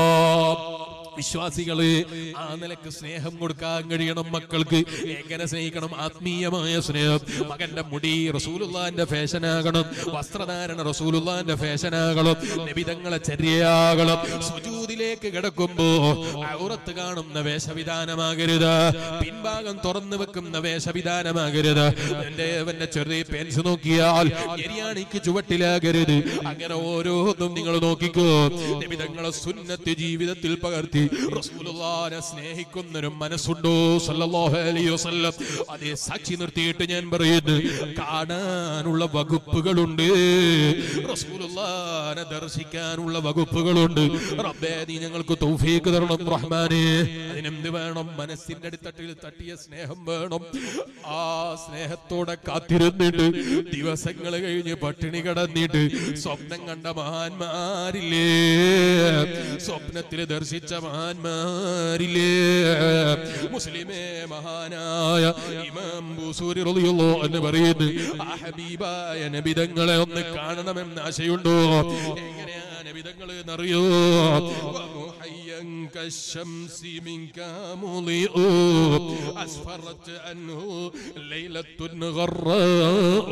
വിശ്വാസികള് ആ നിലക്ക് സ്നേഹം കൊടുക്കാൻ കഴിയണം മക്കൾക്ക് എങ്ങനെ സ്നേഹിക്കണം ആത്മീയമായ സ്നേഹം മകന്റെ മുടി റസൂലുള്ളാന്റെ ഫാഷനാകണം വസ്ത്രധാരണ റസൂലുള്ളാന്റെ ഫാഷനാകണം നബിതങ്ങളെ ചര്യയാകണം സുജൂദിലേക്ക് കിടക്കുമ്പോ ഔറത്ത് കാണുന്ന വേഷവിധാനമാകരുത് പിൻഭാഗം തുറന്നു വെക്കുന്ന വേഷവിധാനമാകരുത് എന്റെ അവന്റെ ചെറിയ പെൻസ് നോക്കിയാൽ എരിയാണിക്ക് ചുവട്ടിലാകരുത് അങ്ങനെ ഓരോന്നും നിങ്ങൾ നോക്കിക്കോ നബിതങ്ങളെ സുന്നത്ത് ജീവിതത്തിൽ പകർത്തി റസൂലുള്ളാഹിനെ സ്നേഹിക്കുന്നൊരു മനസ്സുണ്ടോ സല്ലല്ലാഹു അലൈഹി വസല്ലം അതേ സാക്ഷി നിർത്തിയിട്ട് ഞാൻ പറയുന്നു കാണാനുള്ള വകുപ്പുകളുണ്ട് റസൂലുള്ളാഹിനെ ദർശിക്കാനുള്ള വകുപ്പുകളുണ്ട് റബ്ബേ നീ ഞങ്ങൾക്ക് തൗഫീഖ് തരണം റഹ്മാനെ അതിനെന്ത് വേണം മനസ്സിന്റെ അടിത്തട്ടിൽ തട്ടിയ സ്നേഹം വേണം ആ സ്നേഹത്തോടെ കാത്തിരുന്നിട്ട് ദിവസങ്ങൾ കഴിഞ്ഞ് പട്ടിണി കടന്നിട്ട് സ്വപ്നം കണ്ട മഹാന്മാരില്ലേ സ്വപ്നത്തിൽ ദർശിച്ച മഹാന്മാരില്ലേ മുസ്ലിമേ മഹാനായ ഇമാം ബൂസൂരി റളിയല്ലാഹു എന്ന് പറയുന്നു ആ ഹബീബായ നബിതങ്ങളെ ഒന്ന് കാണണമെന്ന് ആശയുണ്ടോ എങ്ങനെയാ നബിതങ്ങൾ എന്നറിയോ ومحيا كالشمس منك مضيء أسفرت عنه ليلة غراء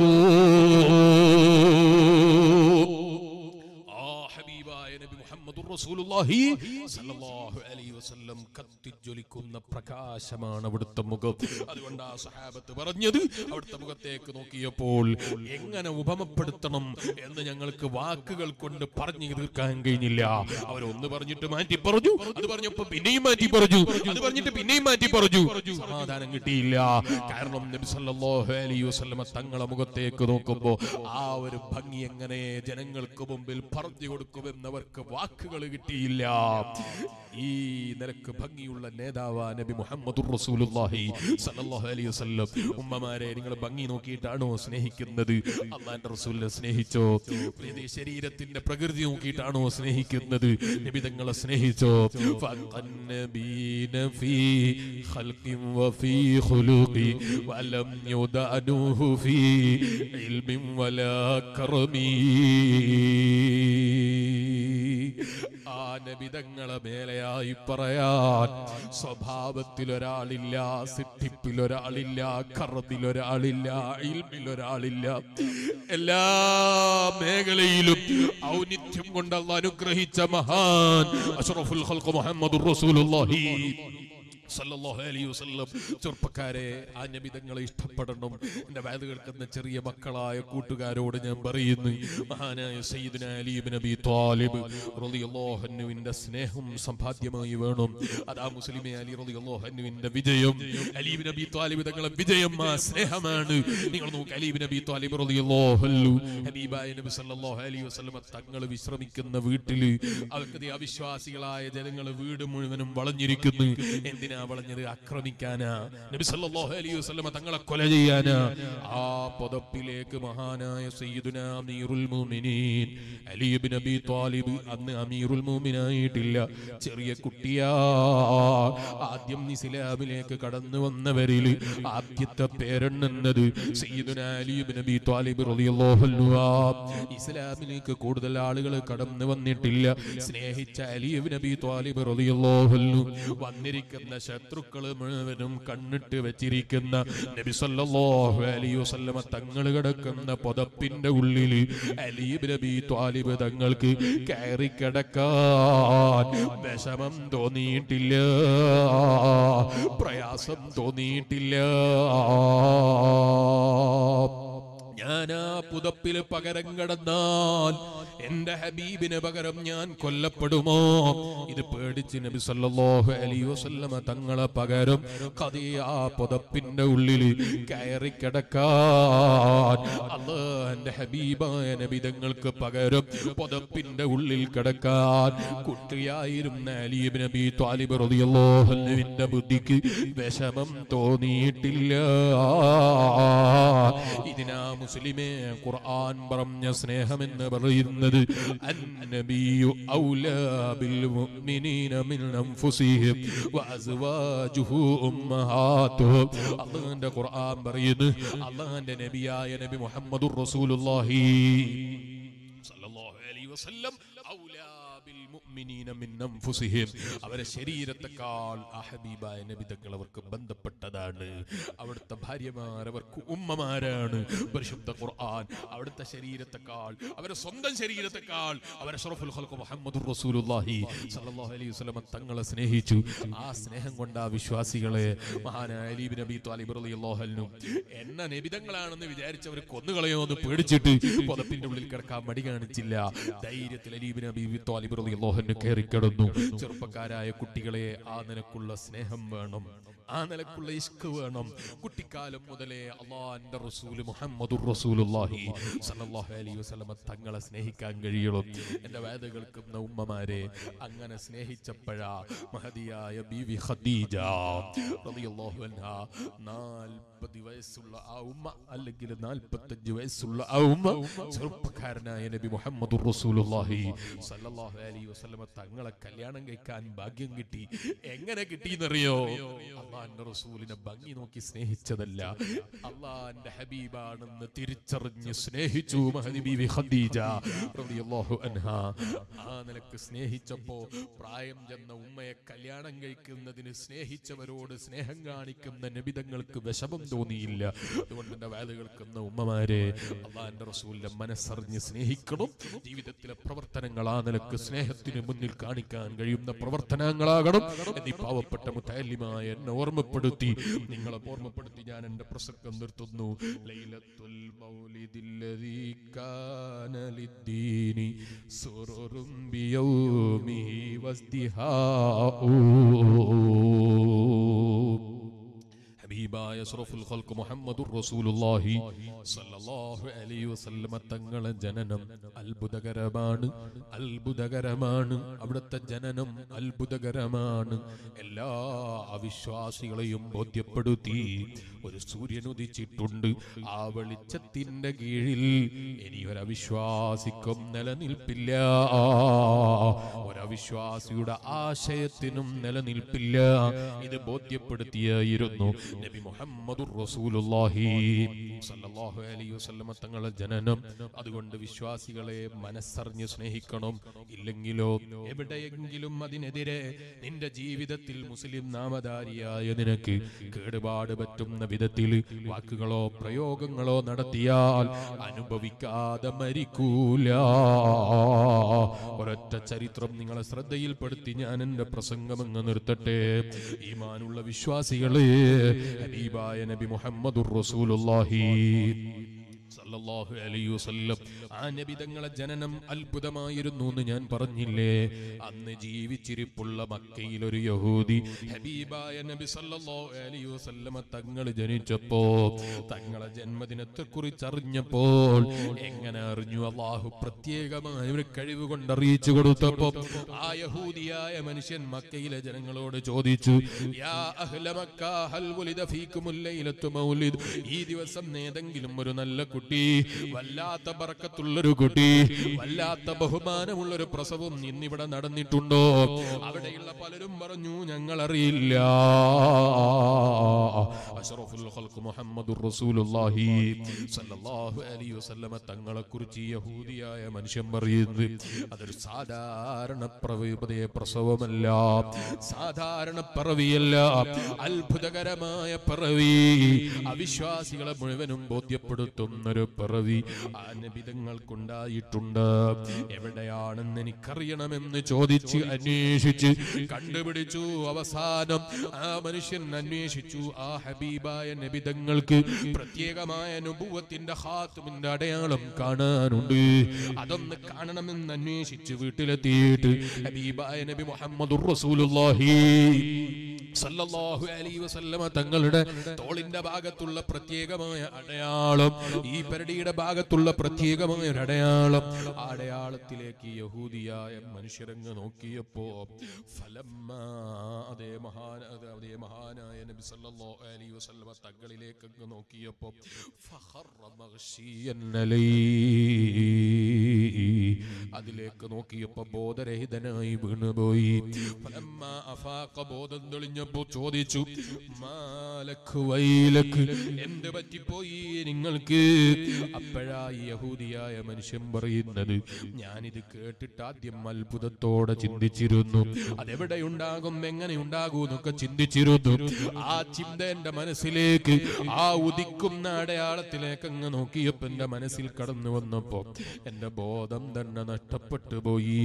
ആ ഹബീബായ നബി മുഹമ്മദുർ റസൂലുള്ളാഹി സല്ലല്ലാഹു അലൈഹി വസല്ലം കത്തിജ്വലിക്കുന്ന പ്രകാശമാണ് അവിടുത്തെ മുഖം അതുകൊണ്ട് ആ സഹാബത്ത് പറഞ്ഞത് അവിടുത്തെ മുഖത്തേക്ക് നോക്കിയപ്പോൾ എങ്ങനെ ഉപമപ്പെടുത്തണം എന്ന് ഞങ്ങൾക്ക് വാക്കുകൾ കൊണ്ട് പറഞ്ഞു തീർക്കാൻ കഴിഞ്ഞില്ല അവരൊന്ന് പറഞ്ഞിട്ട് മാറ്റി പറഞ്ഞു അത് പറഞ്ഞപ്പോ പിന്നെയും മാറ്റി പറഞ്ഞു അത് പറഞ്ഞിട്ട് പിന്നെയും മാറ്റി പറഞ്ഞു സമാധാനം കിട്ടിയില്ല കാരണം നബി സല്ലല്ലാഹു അലൈഹി വസല്ലമ തങ്ങളെ മുഖത്തേക്ക് നോക്കുമ്പോ ആ ഒരു ഭംഗി എങ്ങനെ ജനങ്ങൾക്ക് മുമ്പിൽ പറഞ്ഞു കൊടുക്കുമെന്നവർക്ക് വാക്കുകൾ കിട്ടിയില്ല ഈ നിരക്ക് ഭംഗിയുള്ള നേതാവ് നബി മുഹമ്മദ് റസൂലുള്ളാഹി സല്ലല്ലാഹു അലൈഹി വസല്ലം ഉമ്മമാരെ നിങ്ങൾ ഭംഗി നോക്കിയിട്ടാണോ സ്നേഹിക്കുന്നത് അള്ളാന്റെ റസൂലിനെ സ്നേഹിച്ചോ ഇത് ശരീരത്തിന്റെ പ്രകൃതി നോക്കിയിട്ടാണോ സ്നേഹിക്കുന്നത് നബി തങ്ങളെ സ്നേഹിച്ചോ ഫഖന്നബീന ഫീ ഖൽഖിൻ വഫീ ഖുലുഖി വലം യുദഅനുഹു ഫീ ഇൽമിൻ വലാ കറമീ ആ നബിതങ്ങളെ മേലെയായി പറയാൻ സ്വഭാവത്തിൽ ഒരാളില്ല സിദ്ധിപ്പിൽ ഒരാളില്ല കറതിൽ ഒരാളില്ല ഇൽമിൽ ഒരാളില്ല എല്ലാ മേഖലയിലും ഔന്നിത്യം കൊണ്ട് അള്ളാഹ് അനുഗ്രഹിച്ച മഹാൻ അഷ്റഫുൽ ഖൽഖ് മുഹമ്മദുർ റസൂലുള്ളാഹി സല്ലല്ലാഹു അലൈഹി വസല്ലം ചെറുപ്പക്കാരെ ആ നബിതങ്ങളെ ഇഷ്ടപ്പെടണം എന്റെ വയത് കേൾക്കുന്ന ചെറിയ മക്കളായ കൂട്ടുകാരോട് ഞാൻ പറയുന്നു മഹാനായ സയ്യിദുന അലി ഇബ്നു നബി ത്വാലിബ് റളിയല്ലാഹു അൻഹുവിന്റെ സ്നേഹം സമ്പാദ്യമായി വേണം അതാ മുസ്ലിമെ അലി റളിയല്ലാഹു അൻഹുവിന്റെ വിജയം അലി ഇബ്നു നബി ത്വാലിബ് തങ്ങളെ വിജയം ആ സ്നേഹമാണ് നിങ്ങൾ നോക്ക് അലി ഇബ്നു നബി ത്വാലിബ് റളിയല്ലാഹു അൻഹു ഹബീബായ നബി സല്ലല്ലാഹു അലൈഹി വസല്ലം തങ്ങൾ വിശ്രമിക്കുന്ന വീട്ടില് അവർക്ക് അവിശ്വാസികളായ ജനങ്ങൾ വീട് മുഴുവനും വളഞ്ഞിരിക്കുന്നു എന്തിനാ വളഞ്ഞത് ആക്രമിക്കാനാ നബി സല്ലല്ലാഹു അലൈഹി വസല്ലം തങ്ങളെ കൊല ചെയ്യാനാ ആ പുതപ്പിലേക്ക് മഹാനായ സയ്യിദുന അമീറുൽ മുഅ്മിനീൻ അലി ഇബ്നു അബി ത്വാലിബ് അന്ന് അമീറുൽ മുഅ്മിനായിട്ടില്ല ചെറിയ കുട്ടിയാ ആദ്യം ഇസ്ലാമിലേക്ക് കടന്നു വന്നവരിൽ ആദ്യത്തെ പേരെണ്ണുന്നത് സയ്യിദുന അലി ഇബ്നു അബി ത്വാലിബ് റളിയല്ലാഹു അൻഹു ആ. ഇസ്ലാമിലേക്ക് കൂടുതൽ ആളുകൾ കടന്നു വന്നിട്ടില്ല സ്നേഹിച്ച അലി ഇബ്നു അബി ത്വാലിബ് റളിയല്ലാഹു അൻഹു വന്നിരിക്കുന്ന ശത്രുക്കള് മുഴുവനും കണ്ണിട്ട് വെച്ചിരിക്കുന്ന നബി സല്ലല്ലാഹു അലൈഹി വസല്ലമ തങ്ങൾ കിടക്കുന്ന പുതപ്പിന്റെ ഉള്ളിൽ അലീബ് നബി ത്വാലിബ് തങ്ങൾക്ക് കയറി കിടക്കാൻ വിഷമം തോന്നിയിട്ടില്ല പ്രയാസം തോന്നിയിട്ടില്ല ഞാൻ ആ പുതപ്പിൽ പകരം കിടന്നാൽ എന്റെ ഹബീബിന് പകരം ഞാൻ കൊല്ലപ്പെടുമോ ഇത് പേടിച്ച് നബി സല്ലല്ലാഹു അലൈഹി വസല്ലമ തങ്ങളെ പകരം കഥ ആ പുതപ്പിന്റെ ഉള്ളിൽ കയറി കിടക്കാൻ അല്ലാ എന്റെ ഹബീബായ നബി തങ്ങൾക്ക് പകരം പുതപ്പിന്റെ ഉള്ളിൽ കിടക്കാൻ കുട്ടിയായിരുന്ന അലീബ് നബി ത്വാലിബ് റളിയല്ലാഹു അൻഹുവിന്റെ ബുദ്ധിക്ക് വിഷമം തോന്നിയിട്ടില്ല ഇതിനാ മുസ്ലിമേ ഖുർആൻ പറഞ്ഞ സ്നേഹമെന്ന് പറയുന്നത് അന്നബിയു ഔലാ ബിൽ മുഅ്മിനീന മിൻ അൻഫുസിഹിം വഅസ്വാജുഹു ഉമ്മഹാതുഹും അല്ലാഹുവിന്റെ ഖുർആൻ പറയുന്നു അല്ലാഹുവിന്റെ നബിയായ നബി മുഹമ്മദുർ റസൂലുള്ളാഹി സല്ലല്ലാഹു അലൈഹി വസല്ലം ഔലാ ബിൽ മുഅ്മിനീന മിൻ അൻഫുസിഹിം അവരെ ശരീരത്തെക്കാൾ ആ ഹബീബായ നബി തങ്ങൾ അവർക്ക് ബന്ധപ്പെട്ടതാണ് അവിടുത്തെ ഭാര്യമാർ അവർക്ക് ഉമ്മമാരാണ് പരിശുദ്ധ ഖുർആൻ അവിടുത്തെ ശരീരത്തെക്കാൾ അവരെ സ്വന്തം ശരീരത്തെക്കാൾ അവരെ ഷറഫുൽ ഖൽഖ് മുഹമ്മദുർ റസൂലുള്ളാഹി സല്ലല്ലാഹു അലൈഹി വസല്ലം തങ്ങളെ സ്നേഹിച്ചു ആ സ്നേഹം കൊണ്ട് ആ വിശ്വാസികളെ മഹാനായ അലി ബിൻ അബി ത്വാലിബ് റളിയല്ലാഹു അൻഹു എന്ന നബിതങ്ങളാണെന്ന് വിചാരിച്ചവർ കൊന്നുകളയോ എന്ന് പേടിച്ചിട്ട് പുതപ്പിന്റെ ഉള്ളിൽ കിടക്കാൻ മടി കാണിച്ചില്ല ധൈര്യത്തിൽ അലീബിൻ അബി ത്വാലിബ് റളിയല്ലാഹു അൻഹു കയറി കിടന്നു ചെറുപ്പക്കാരായ കുട്ടികളെ ആ നിലക്കുള്ള സ്നേഹം വേണം ആ നിലക്കുള്ള ഇഷ്ക് വേണം കുട്ടിക്കാലം മുതലേ അള്ളാന്റെ റസൂല് മുഹമ്മദുർ റസൂലുള്ളാഹി സല്ലല്ലാഹു അലൈഹി വസല്ലമ തങ്ങളെ സ്നേഹിക്കാൻ കഴിയുള്ളൂ എന്റെ വേദ കേൾക്കുന്ന ഉമ്മമാരെ അങ്ങനെ സ്നേഹിച്ചപ്പോഴാ മഹതിയായ ബീവി ഖദീജ റളിയല്ലാഹു അൻഹാ നാൽപ്പത് വയസ്സുള്ള ആ ഉമ്മ അല്ലെങ്കിൽ നാൽപ്പത്തഞ്ച് വയസ്സുള്ള ആ ഉമ്മ ചെറുപ്പക്കാരനായ നബി മുഹമ്മദുർ റസൂലുള്ളാഹി സല്ലല്ലാഹു അലൈഹി വസല്ലമ തങ്ങളെ കല്യാണം കഴിക്കാൻ ഭാഗ്യം കിട്ടി എങ്ങനെ കിട്ടിയെന്നറിയോ അള്ളാന്റെ റസൂലിനെ ഭംഗി നോക്കി സ്നേഹിച്ചതല്ല അള്ളാന്റെ ഹബീബാണെന്ന് തിരിച്ചറിഞ്ഞ് സ്നേഹിച്ചു മഹദി ബീവി ഖദീജ റളിയല്ലാഹു അൻഹാ ആ നിലക്ക് സ്നേഹിച്ചപ്പോ പ്രായം ചെന്ന ഉമ്മയെ കല്യാണം കഴിക്കുന്നതിന് സ്നേഹിച്ചവരോട് സ്നേഹം കാണിക്കുന്ന നബിതങ്ങൾക്ക് വിഷമം തോന്നിയില്ല അതുകൊണ്ട് എന്റെ വേല കേൾക്കുന്ന ഉമ്മമാരെ അള്ളാന്റെ റസൂലിന്റെ മനസ്സറിഞ്ഞ് സ്നേഹിക്കണം ജീവിതത്തിലെ പ്രവർത്തനങ്ങൾ ആ നിലക്ക് സ്നേഹത്തിന് മുന്നിൽ കാണിക്കാൻ കഴിയുന്ന പ്രവർത്തനങ്ങളാകണം എന്നീ പാവപ്പെട്ട മുത്തല്യമായ എന്നെ ഓർമ്മപ്പെടുത്തി നിങ്ങളെ ഓർമ്മപ്പെടുത്തി ഞാൻ എന്റെ പ്രസംഗം നിർത്തുന്നു ലൈലത്തുൽ മൗലിദില്ലദീ കാന ലിദ്ദീനി സുറുറും ബിയൗമിഹി വസ്തിഹാഉ ഹബീബായ അഷ്റഫുൽ ഖൽഖ് മുഹമ്മദുർ റസൂലുള്ളാഹി സല്ലല്ലാഹു അലൈഹി വസല്ലമ തങ്ങളെ ജനനം അത്ഭുതകരമാണ് അത്ഭുതകരമാണ് അവിടുത്തെ ജനനം അത്ഭുതകരമാണ് എല്ലാ അവിശ്വാസികളെയും ബോധ്യപ്പെടുത്തി ഒരു സൂര്യൻ ഉദിച്ചിട്ടുണ്ട് ആ വെളിച്ചത്തിന്റെ കീഴിൽ ഇനി ഒരവിശ്വാസിക്കും നിലനിൽപ്പില്ല ഒരവിശ്വാസിയുടെ ആശയത്തിനും നിലനിൽപ്പില്ല ഇത് ബോധ്യപ്പെടുത്തിയായിരുന്നു നബി മുഹമ്മദുർ റസൂലുള്ളാഹി സല്ലല്ലാഹു അലൈഹി വസല്ലമ തങ്ങളുടെ ജനനം അതുകൊണ്ട് വിശ്വാസികളെ മനസ്സറിഞ്ഞ് സ്നേഹിക്കണം ഇല്ലെങ്കിലോ എവിടെയെങ്കിലും അതിനെതിരെ നിന്റെ ജീവിതത്തിൽ മുസ്ലിം നാമധാരിയായ നിനക്ക് കേടുപാട് പറ്റുന്ന വിധത്തിൽ വാക്കുകളോ പ്രയോഗങ്ങളോ നടത്തിയാൽ അനുഭവിക്കാതെ മരിക്കൂല ഒരൊറ്റ ചരിത്രം നിങ്ങളെ ശ്രദ്ധയിൽപ്പെടുത്തി ഞാൻ എന്റെ പ്രസംഗം അങ്ങ് നിർത്തട്ടെ ഈമാനുള്ള വിശ്വാസികളെ ഹബീബായ നബി മുഹമ്മദുർ റസൂലുള്ളാഹി സല്ലല്ലാഹു അലൈഹി വസല്ലം ആ നബി തങ്ങളെ ജനനം അത്ഭുതമായിരുന്നു എന്ന് ഞാൻ പറഞ്ഞില്ലേ അന്ന് ജീവിച്ചിരിപ്പുള്ള മക്കയിൽ ഒരു യഹൂദി ഹബീബായ നബി സല്ലല്ലാഹു അലൈഹി വസല്ലമ തങ്ങൾ ജനിച്ചപ്പോ തങ്ങളെ ജന്മദിനത്തെ കുറിച്ച് അറിഞ്ഞപ്പോൾ എങ്ങനെ അറിഞ്ഞു അള്ളാഹു പ്രത്യേകമായ ഒരു കഴിവ് കൊണ്ട് അറിയിച്ചു കൊടുത്തപ്പോ ആ യഹൂദിയായ മനുഷ്യൻ മക്കയിലെ ജനങ്ങളോട് ചോദിച്ചു യാ അഹ്ല മക്ക ഹൽ വുലിദ ഫീക്കുമുൽ ലൈലത്തു മൗലിദ് ഈ ദിവസം ഏതെങ്കിലും ഒരു നല്ല കുട്ടി വല്ലാത്ത ബർക്കത്തുള്ളൊരു കുട്ടി വല്ലാത്ത ബഹുമാനമുള്ളൊരു പ്രസവം ഇന്നിവിടെ നടന്നിട്ടുണ്ടോ അവിടെയുള്ള പലരും പറഞ്ഞു ഞങ്ങൾ അറിയില്ല അഷ്റഫുൽ ഖൽഖ് മുഹമ്മദുർ റസൂലുള്ളാഹി സല്ലല്ലാഹു അലൈഹി വസല്ലമ തങ്ങളെ കുറിച്ച് യഹൂദിയായ മനുഷ്യൻ പറയുന്നത് അതൊരു സാധാരണ പ്രവീപതയ പ്രസവമല്ല സാധാരണ പിറവിയല്ല അത്ഭുതകരമായ പിറവി അവിശ്വാസികളെ മുഴുവനും ബോധ്യപ്പെടുത്തുന്നൊരു പിറവി ആ നബിതങ്ങൾക്കുണ്ടായിട്ടുണ്ട് എവിടെയാണെന്ന് എനിക്കറിയണമെന്ന് ചോദിച്ച് അന്വേഷിച്ച് കണ്ടുപിടിച്ചു അവസാനം ആ മനുഷ്യൻ അന്വേഷിച്ചു ആ ഹബീബായ നബിതങ്ങൾക്ക് പ്രത്യേകമായ നുബുവത്തിന്റെ ഹാത്തുമിന്റെ അടയാളം കാണാനുണ്ട് അതൊന്ന് കാണണമെന്ന് അന്വേഷിച്ച് വീട്ടിലെത്തിയിട്ട് ഹബീബായ നബി മുഹമ്മദുർ റസൂലുള്ളാഹി സല്ലല്ലാഹു അലൈഹി വസല്ലമ തങ്ങളുടെ തോളിന്റെ ഭാഗത്തുള്ള പ്രത്യേകമായ അടയാളം ഈ പരടിയുടെ ഭാഗത്തുള്ള പ്രത്യേകമായ ഒരു അടയാളം ആ അടയാളത്തിലേക്ക് യഹൂദിയായ മനുഷ്യരങ്ങ് നോക്കിയപ്പോ ഫലമ്മ അതേ മഹാന അതേ അതേ മഹാനായ നബി സല്ലല്ലാഹു അലൈഹി വസല്ലമ തങ്ങളിലേക്ക് അങ്ങ് നോക്കിയപ്പോ ഫഖറ മഗ്ശിയൻ അലൈഹി അതിലേക്ക് നോക്കിയപ്പോ ബോധരഹിതനായി വീണുപോയി ഫലമ്മ അഫാഖ ബോധം തെളിഞ്ഞപ്പോ ചോദിച്ചു മാലക്ക് വൈലക്ക് എന്ത് പറ്റിപ്പോയി നിങ്ങൾക്ക് അപ്പോഴായി യഹൂദിയായ മനുഷ്യൻ പറയുന്നത് ഞാനിത് കേട്ടിട്ട് ആദ്യം അത്ഭുതത്തോടെ ചിന്തിച്ചിരുന്നു അതെവിടെ ഉണ്ടാകും എങ്ങനെ ഉണ്ടാകൂ എന്നൊക്കെ ചിന്തിച്ചിരുന്നു ആ ചിന്ത എന്റെ മനസ്സിലേക്ക് ആ ഉദിക്കുന്ന അടയാളത്തിലേക്ക് അങ്ങ് നോക്കിയപ്പോ എന്റെ മനസ്സിൽ കടന്നു വന്നപ്പോ എന്റെ ബോധം തന്നെ നഷ്ടപ്പെട്ടു പോയി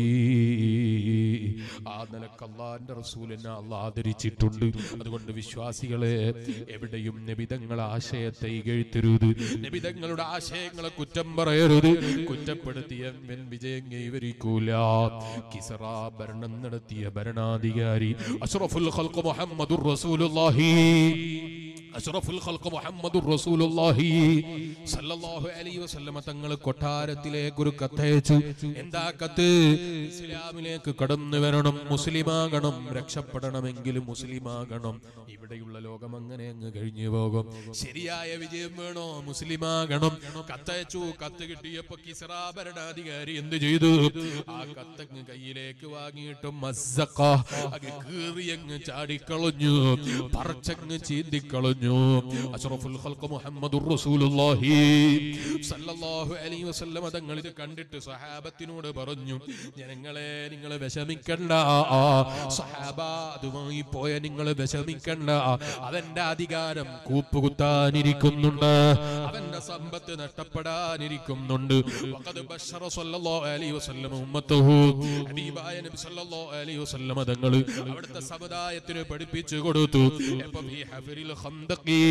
ആ നിലക്ക് അള്ളാന്റെ റസൂലിനെ അള്ളാഹ് ആദരിച്ചിട്ടുണ്ട് അതുകൊണ്ട് വിശ്വാസികളെ എവിടെയും നബിതങ്ങൾ ആശയത്തെ ഇകഴ്ത്തരുത് നബിതങ്ങളുടെ ആശയങ്ങളെ കുറ്റം പറയരുത് കുറ്റപ്പെടുത്തിയ വിജയം കൈവരിക്കൂല കിസറ ഭരണം നടത്തിയ ഭരണാധികാരി അഷ്റഫുൽ ഖൽഖ് മുഹമ്മദുർ റസൂലുള്ളാഹി അഷ്റഫുൽ ഖൽഖ് മുഹമ്മദുർ റസൂലുള്ളാഹി സല്ലല്ലാഹു അലൈഹി വസല്ലമ തങ്ങൾ കൊട്ടാരത്തിലേക്ക് ഒരു കത്തയച്ചു എന്താ കത്ത് ഇസ്ലാമിലേക്ക് കടന്നു വരണം മുസ്ലിമാകണം രക്ഷപ്പെടണമെങ്കിൽ മുസ്ലിമാകണം ഇവിടെയുള്ള ലോകം അങ്ങനെ അങ്ങ് കഴിഞ്ഞു പോകും ശരിയായ വിജയം വേണോ മുസ്ലിമാകണം കത്തയച്ചു കത്ത് കിട്ടിയപ്പോ കിസ്റ ഭരണാധികാരി എന്ത് ചെയ്തു ആ കത്തങ്ങ് കയ്യിലേക്ക് വാങ്ങിയിട്ട് മസ്സഖ അങ്ങ് കീറിയങ്ങ് ചാടിക്കളഞ്ഞു പറച്ചങ്ങ് ചീന്തിക്കളഞ്ഞു അഷ്റഫുൽ ഖൽഖ് മുഹമ്മദുർ റസൂലുള്ളാഹി സല്ലല്ലാഹു അലൈഹി വസല്ലം തങ്ങൾ ഇത് കണ്ടിട്ട് സഹാബത്തിനോട് പറഞ്ഞു ജനങ്ങളെ നിങ്ങൾ വിഷമിക്കണ്ട സഹാബ അതുമായി പോയ നിങ്ങൾ വിഷമിക്കണ്ട അവന്റെ അധികാരം കൂപ്പുകുത്താനിരിക്കുന്നുണ്ട് അവന്റെ സമ്പത്ത് നഷ്ടപ്പെടാനിരിക്കുന്നുണ്ട് വഖദ് ബശറ സല്ലല്ലാഹു അലൈഹി വസല്ലം ഉമ്മത്തഹു ഹബീബായ നബി സല്ലല്ലാഹു അലൈഹി വസല്ലം തങ്ങൾ അവിടുത്തെ സമുദായത്തിന് പഠിപ്പിച്ചു കൊടുത്തു എപ്പം ഈ ഹഫരിൽ ഖന്ദഖി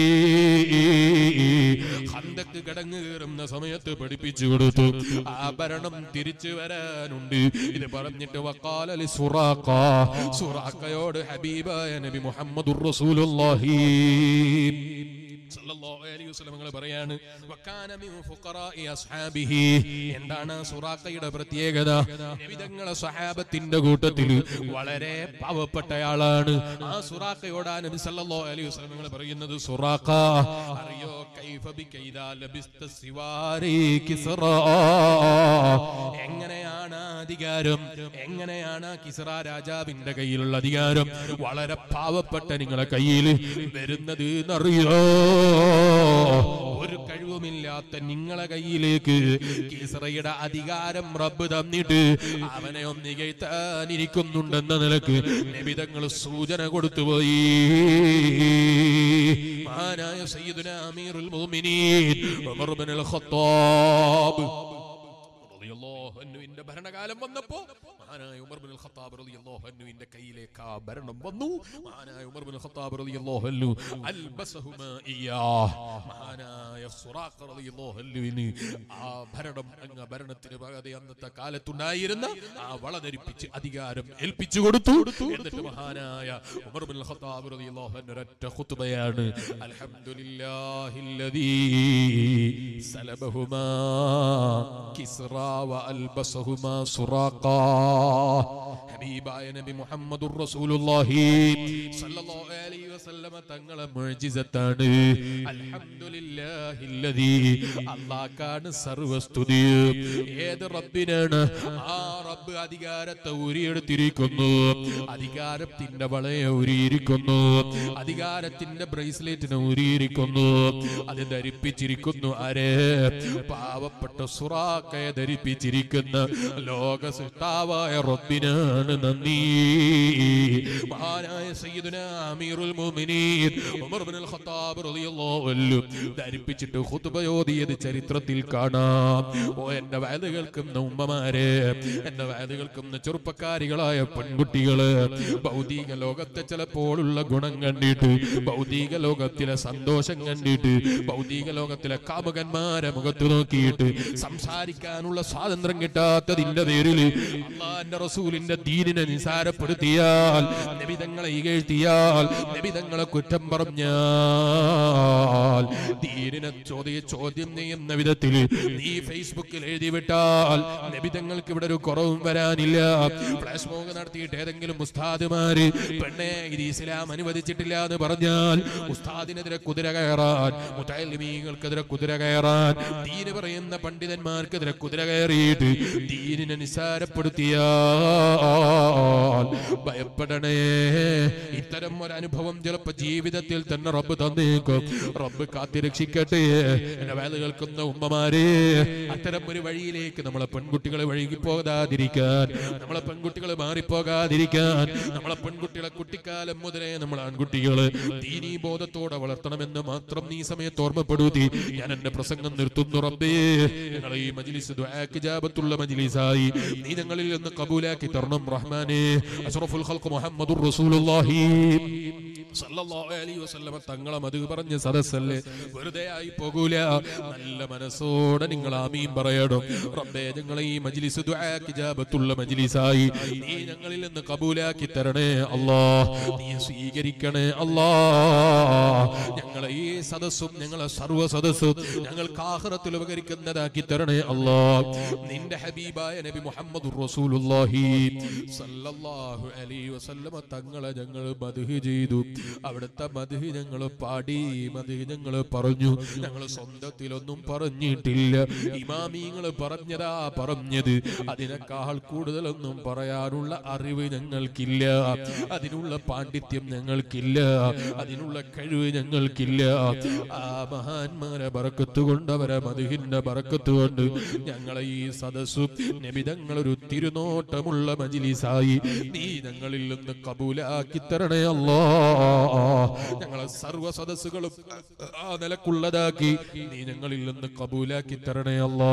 ഖന്ദഖ് കടങ്ങ് കയറുന്ന സമയത്ത് പഠിപ്പിച്ചു കൊടുത്തു ആ ഭരണം തിരിച്ചു വരാനുണ്ട് ഇത് പറഞ്ഞിട്ട് വക്കാലി സുറാഖ സുറാഖയോട് ഹബീബായ നബി മുഹമ്മദുർ റസൂലുള്ളാഹി സല്ലല്ലാഹു അലൈഹി വസല്ലം തങ്ങൾ പറയാണ് വക്കാന മിൻ ഫുഖറാഇ അസ്ഹാബിഹി എന്താണ് സുറാഖയുടെ പ്രത്യേകത നബിതങ്ങളെ സ്വഹാബത്തിന്റെ കൂട്ടത്തിൽ വളരെ പാവപ്പെട്ടയാളാണ് ആ സുറാഖയോട് ആ നബി സല്ലല്ലാഹു അലൈഹി വസല്ലം തങ്ങൾ പറയുന്നത് സുറാഖ അറിയോ കൈഫ ബികൈദാ ലബിസ്ത സിവാരി കിസ്റാ എങ്ങനെയാണ് ആ അധികാരം എങ്ങനെയാണ് ആ കിസ്റ രാജാവിന്റെ കയ്യിലുള്ള അധികാരം വളരെ പാവപ്പെട്ട നിങ്ങളെ കയ്യിൽ വരുന്നത് എന്നറിയോ ഒരു കഴിവുമില്ലാത്ത നിങ്ങളെ കയ്യിലേക്ക് കിസ്റയുടെ അധികാരം റബ്ബ് തന്നിട്ട് അവനെ ഒന്ന് നികഴ്ത്താനിരിക്കുന്നുണ്ടെന്ന നിലക്ക് നിബിതങ്ങൾ സൂചന കൊടുത്തുപോയി മഹാനായ സയ്യിദുന അമീറുൽ മുഅ്മിനീൻ ഉമർ ഇബ്നുൽ ഖത്താബ് റളിയല്ലാഹു അൻഹുവിന്റെ ഭരണകാലം വന്നപ്പോ മഹാനായ ഉമർ ബിൻ ഖത്താബ് റളിയല്ലാഹു അൻഹുവിന്റെ കയ്യിലേക്ക് ആ ഭരണം വന്നു മഹാനായ ഉമർ ബിൻ ഖത്താബ് റളിയല്ലാഹു അൻഹു അൽബസഹുമാ ഇയ്യാ മഹാനായ സുറാഖ റളിയല്ലാഹു അൻഹുവിന് ആ ഭരണം അങ്ങ് ഭരണത്തിന് പകതെ അന്നത്തെ കാലത്തുണ്ടായിരുന്ന ആ വളധരിപ്പിച്ച് അധികാരം ഏൽപ്പിച്ചു കൊടുത്തു എന്നിട്ട് മഹാനായ ഉമർ ബിൻ ഖത്താബ് റളിയല്ലാഹു അൻഹു ഒരൊറ്റ ഖുത്ബയാണ് അൽഹംദുലില്ലാഹില്ലദീ സലബഹുമാ കിസ്റ وألبسهما سراقا ഹബീബായ നബി മുഹമ്മദുർ റസൂലുള്ളാഹി സല്ലല്ലാഹു അലൈഹി വസല്ലമ തങ്ങളെ മുഅ്ജിസത്താണ് അൽഹംദുലില്ലാഹില്ലദീ അല്ലാഹ്ക്കാണ് സർവസ്തുതി ഏത് റബ്ബിനാണ് ആ റബ്ബ് അധികാരത്തെ ഊരിയെടുത്തിരിക്കുന്നു അധികാരത്തിന്റെ വളയെ ഊരിയിരിക്കുന്നു അധികാരത്തിന്റെ ബ്രേസ്ലെറ്റിനെ ഊരിയിരിക്കുന്നു അത് ധരിപ്പിച്ചിരിക്കുന്നു ആരെ പാവപ്പെട്ട സുറാക്കയെ ധരിപ്പിച്ചിരിക്കുന്ന ലോക സൃഷ്ടാവായ റബ്ബിനാണ് നന്ദി മഹാനായ സയ്യിദുന അമീറുൽ മുഅ്മിനീൻ ഉമർ ഇബ്നുൽ ഖത്താബ് റളിയല്ലാഹു അൻഹു ധരിപ്പിച്ചിട്ട് ഖുത്ബ ഓതിയത് ചരിത്രത്തിൽ കാണാം ഓ എന്റെ വയത് കേൾക്കുന്ന ഉമ്മമാരെ എന്റെ വയത് കേൾക്കുന്ന ചെറുപ്പക്കാരികളായ പെൺകുട്ടികള് ഭൗതിക ലോകത്തെ ചിലപ്പോഴുള്ള ഗുണം കണ്ടിട്ട് ഭൗതിക ലോകത്തിലെ സന്തോഷം കണ്ടിട്ട് ഭൗതിക ലോകത്തിലെ കാമുകന്മാരെ മുഖത്ത് നോക്കിയിട്ട് സംസാരിക്കാനുള്ള സ്വാതന്ത്ര്യം കിട്ടാത്തതിന്റെ പേരിൽ അള്ളാന്റെ റസൂലിന്റെ ദീനിനെ നിസാരപ്പെടുത്തിയാൽ നബിതങ്ങളെ ഇകഴ്ത്തിയാൽ നബിതങ്ങളെ കുറ്റം പറഞ്ഞാൽ ദീനിനെ ചോദ്യ ചോദ്യം ചെയ്യുന്ന വിധത്തിൽ നീ ഫേസ്ബുക്കിൽ എഴുതി വിട്ടാൽ നബിതങ്ങൾക്ക് ഇവിടെ ഒരു കുറവും വരാനില്ല ഫ്ലാഷ് മോഗ് നടത്തിയിട്ട് ഏതെങ്കിലും ഉസ്താദുമാര് പെണ്ണെ ഇത് ഇസ്ലാം അനുവദിച്ചിട്ടില്ല എന്ന് പറഞ്ഞാൽ ഉസ്താദിനെതിരെ കുതിര കയറാൻ മുത്തലിമീങ്ങൾക്കെതിരെ കുതിര കയറാൻ ദീന് പറയുന്ന പണ്ഡിതന്മാർക്കെതിരെ കുതിര കയറിയിട്ട് ദീനിനെ നിസാരപ്പെടുത്തിയാൽ ഭയപ്പെടണേ ഇത്തരം ഒരു അനുഭവം ചിലപ്പോ ജീവിതത്തിൽ തന്നെ റബ്ബ് തന്നേക്കും റബ്ബ് കാത്തിരക്ഷിക്കട്ടെ എന്നെ വേല കേൾക്കുന്ന ഉമ്മമാരെ അത്തരം ഒരു വഴിയിലേക്ക് നമ്മളെ പെൺകുട്ടികളെ വഴുകി പോകാതിരിക്കാൻ നമ്മളെ പെൺകുട്ടികളെ മാറിപ്പോകാതിരിക്കാൻ നമ്മളെ പെൺകുട്ടികളെ കുട്ടിക്കാലം മുതലേ നമ്മൾ ആൺകുട്ടികള് ദീനീ ബോധത്തോടെ വളർത്തണമെന്ന് മാത്രം നീ സമയത്ത് ഓർമ്മപ്പെടുത്തി ഞാൻ എന്റെ പ്രസംഗം നിർത്തുന്നു റബ്ബേ ഞങ്ങളെ ഈ മജ്ലിസ് ദുആക്ക് ഇജാബത്തുള്ള മജ്ലിസായി നീ ഞങ്ങളിൽ നിന്ന് കബൂലാക്കി തരണം റഹ്മാനെ അഷ്റഫുൽ ഖൽഖ് മുഹമ്മദുർ റസൂലുള്ളാഹി സല്ലല്ലാഹു അലൈഹി വസല്ലമ തങ്ങളെ മധു പറഞ്ഞ സദസ്സല്ലേ വെറുതെ ആയി പോകൂല നല്ല മനസ്സോടെ നിങ്ങൾ ആമീൻ പറയണം റബ്ബേ ഞങ്ങളെ ഈ മജ്ലിസ് ദുആക്ക് ഇജാബത്തുള്ള മജ്ലിസായി നീ ഞങ്ങളിൽ നിന്ന് കബൂലാക്കി തരണേ അല്ലാ നീ സ്വീകരിക്കണേ അല്ലാ ഞങ്ങളെ ഈ സദസ്സും ഞങ്ങളെ സർവ്വ സദസ്സും ഞങ്ങൾക്ക് ആഖിറത്തിൽ ഉപകരിക്കുന്നതാക്കി തരണേ അല്ലാ നിന്റെ ഹബീബായ നബി മുഹമ്മദ് റസൂലുള്ളാഹി സല്ലല്ലാഹു അലൈഹി വസല്ലമ തങ്ങളെ ഞങ്ങൾ മദ്ഹ് ചെയ്തു അവിടുത്തെ മദ്ഹ് ഞങ്ങൾ പാടി മദ്ഹ് ഞങ്ങൾ പറഞ്ഞു ഞങ്ങൾ സ്വന്തത്തിലൊന്നും പറഞ്ഞിട്ടില്ല ഇമാമിങ്ങൾ പറഞ്ഞതാ പറഞ്ഞത് അതിനേക്കാൾ കൂടുതലൊന്നും പറയാനുള്ള അറിവ് ഞങ്ങൾക്കില്ല അതിനുള്ള പാണ്ഡിത്യം ഞങ്ങൾക്കില്ല അതിനുള്ള കഴിവ് ഞങ്ങൾക്കില്ല ആ മഹാന്മാരെ ബറക്കത്ത് കൊണ്ട് അവരെ മധുഹിന്റെ ബറക്കത്ത് കൊണ്ട് ഞങ്ങളെ ഈ സദസ്സും നബിതങ്ങളൊരു തിരുനോട്ടമുള്ള മജിലിസായി നീ ഞങ്ങളിൽ നിന്ന് കബൂലാക്കി തരണേ അല്ലോ ഞങ്ങളെ സർവ്വ സദസ്സുകളും ആ നിലക്കുള്ളതാക്കി നീ ഞങ്ങളിൽ നിന്ന് കബൂലാക്കി തരണേ അല്ലോ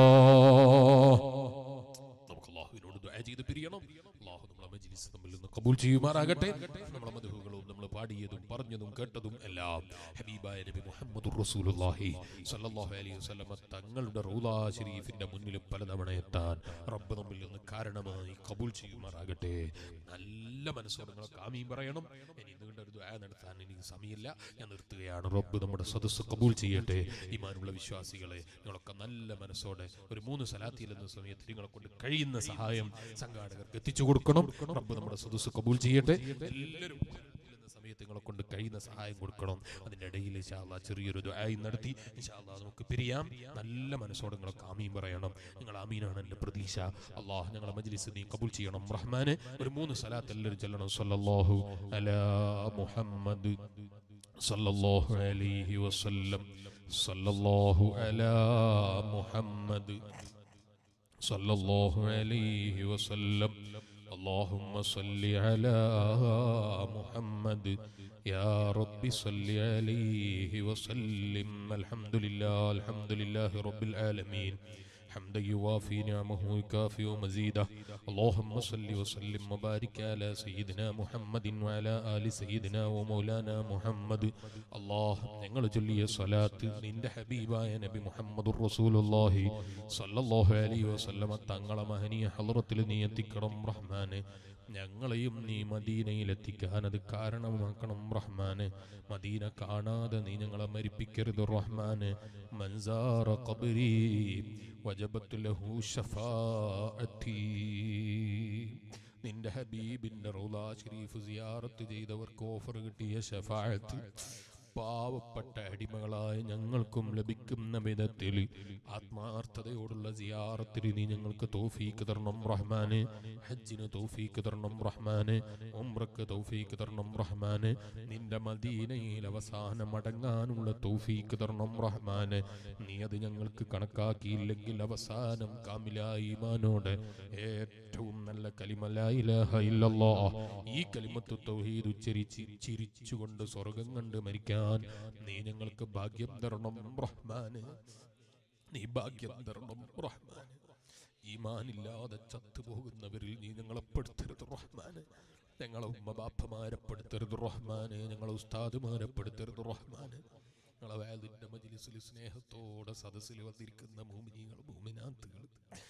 നമുക്ക് അള്ളാഹുവിനോട് ദുആ ചെയ്ത് പിരിയണം അള്ളാഹു നമ്മളെ മജ്ലിസ് തമ്മിൽ നിന്ന് കബൂൽ ചെയ്യുമാറാകട്ടെ നമ്മളെ മധുഹുകളും നമ്മൾ പാടിയതും പറഞ്ഞതും കേട്ടതും എല്ലാം ഹബീബായ നബി മുഹമ്മദ് റസൂലുള്ളാഹി സ്വല്ലല്ലാഹു അലൈഹി വസല്ലമ തങ്ങളുടെ റൗള ശരീഫിന്റെ മുന്നിൽ പലതവണ എത്താൻ റബ്ബ് നമ്മിൽ നിന്ന് കാരണമായി കബൂൽ ചെയ്യുമാറാകട്ടെ നല്ല മനസ്സോടെ നിങ്ങളൊക്കെ ആമീൻ പറയണം ഇനി നീണ്ട ഒരു ദുആ നടത്താൻ എനിക്ക് സമയമില്ല ഞാൻ നിർത്തുകയാണ് റബ്ബ് നമ്മുടെ സദസ്സ് കബൂൽ ചെയ്യട്ടെ ഈമാനുള്ള വിശ്വാസികളെ നിങ്ങളൊക്കെ നല്ല മനസ്സോടെ ഒരു മൂന്ന് സലാത്തിൽ എന്ന സമയത്ത് നിങ്ങളെ കൊണ്ട് കഴിയുന്ന സഹായം സംഘാടകർക്ക് എത്തിച്ചു കൊടുക്കണം റബ്ബ് നമ്മുടെ സദസ്സ് കബൂൽ ചെയ്യട്ടെ എല്ലാവരും എന്ന സമയത്ത് നിങ്ങളെ കൊണ്ട് കഴിയുന്ന സഹായം കൊടുക്കണം അതിന്റെ ഇടയിൽ ഇൻഷാല്ലാ ചെറിയൊരു ദുആയും നടത്തി ഇൻഷാല്ലാ നമുക്ക് പിരിയാം നല്ല മനസ്സോടെ നിങ്ങളൊക്കെ ആമീൻ പറയണം നിങ്ങൾ ആമീനാണ് എന്റെ പ്രതീക്ഷ അള്ളാഹ് ഞങ്ങളെ മജ്ലിസ് നീ കബൂൽ ചെയ്യണം റഹ്മാനെ ഒരു മൂന്ന് സലാത്ത് എല്ലാവരും ചെല്ലണം സല്ലല്ലാഹു അലാ മുഹമ്മദ് സല്ലല്ലാഹു അലൈഹി വസല്ലം സല്ലല്ലാഹു അലാ മുഹമ്മദ് صلى الله عليه وسلم اللهم صل على محمد يا رب صل عليه وسلم الحمد لله الحمد لله رب العالمين حمدا يوافي نعمه ويكافئ مزيده اللهم صل وسلم وبارك على سيدنا محمد وعلى آل سيدنا ومولانا محمد الله ഞങ്ങൾ ചൊല്ലിയ സ്വലാത്ത് നിന്റെ ഹബീബായ നബി മുഹമ്മദ് റസൂലുള്ളാഹി സല്ലല്ലാഹു അലൈഹി വസല്ലമ തങ്ങളെ മഹനീയ ഹളറത്തിൽ നീ എത്തിക്കണം റഹ്മാനെ ഞങ്ങളെയും നീ മദീനയിൽ എത്തിക്കാൻ അത് കാരണമാക്കണം റഹ്മാന് മദീന കാണാതെ നീ ഞങ്ങളെ മരിപ്പിക്കരുത് റഹ്മാന് മൻസാറ ഖബരി വജബത്ത് ലഹു ഷഫാഅത്തി നിന്റെ ഹബീബിന്റെ റൗല ഷരീഫ് സിയാറത്ത് ചെയ്തവർക്ക് ഓഫർ കിട്ടിയ ഷഫാഅത്ത് പാവപ്പെട്ട അടിമകളായ ഞങ്ങൾക്കും ലഭിക്കുന്ന വിധത്തിൽ ആത്മാർത്ഥതയോടുള്ള സിയാറത്തിന് നീ ഞങ്ങൾക്ക് തൗഫീക്ക് തരണം റഹ്മാന് ഹജ്ജിന് തൗഫീക്ക് തരണം റഹ്മാന് ഉംറക്ക് തൗഫീക്ക് തരണം റഹ്മാന് നിന്റെ മദീനയിൽ അവസാനം അടങ്ങാനുള്ള തൗഫീക്ക് തരണം റഹ്മാന് നീ അത് ഞങ്ങൾക്ക് കണക്കാക്കിയില്ലെങ്കിൽ അവസാനം കാമിലായി ഈമാനോട് ഏറ്റവും നല്ല കലിമ ലാ ഇലാഹ ഇല്ലല്ലാഹ് ഈ കലിമത്ത് തൗഹീദ് ഉച്ചരിച്ച് ചിരിച്ചുകൊണ്ട് സ്വർഗം കണ്ട് മരിക്കാൻ നീ ഞങ്ങൾക്ക് ഭാഗ്യം തരണം റഹ്മാന് നീ ഭാഗ്യം തരണം റഹ്മാന് ഈമാനില്ലാതെ ചത്തുപോകുന്നവരിൽ നീ ഞങ്ങളെ പെടുത്തരുത് റഹ്മാന് ഞങ്ങളെ ഉമ്മ ബാപ്പമാരെ പെടുത്തരുത് റഹ്മാന് ഞങ്ങളെ ഉസ്താദുമാരെ പെടുത്തരുത് റഹ്മാന് ഞങ്ങളെ വേദിന്റെ മജിലിസിൽ സ്നേഹത്തോടെ സദസ്സിൽ വന്നിരിക്കുന്ന ഭൂമിനികൾ ഭൂമിനാത്തുകൾ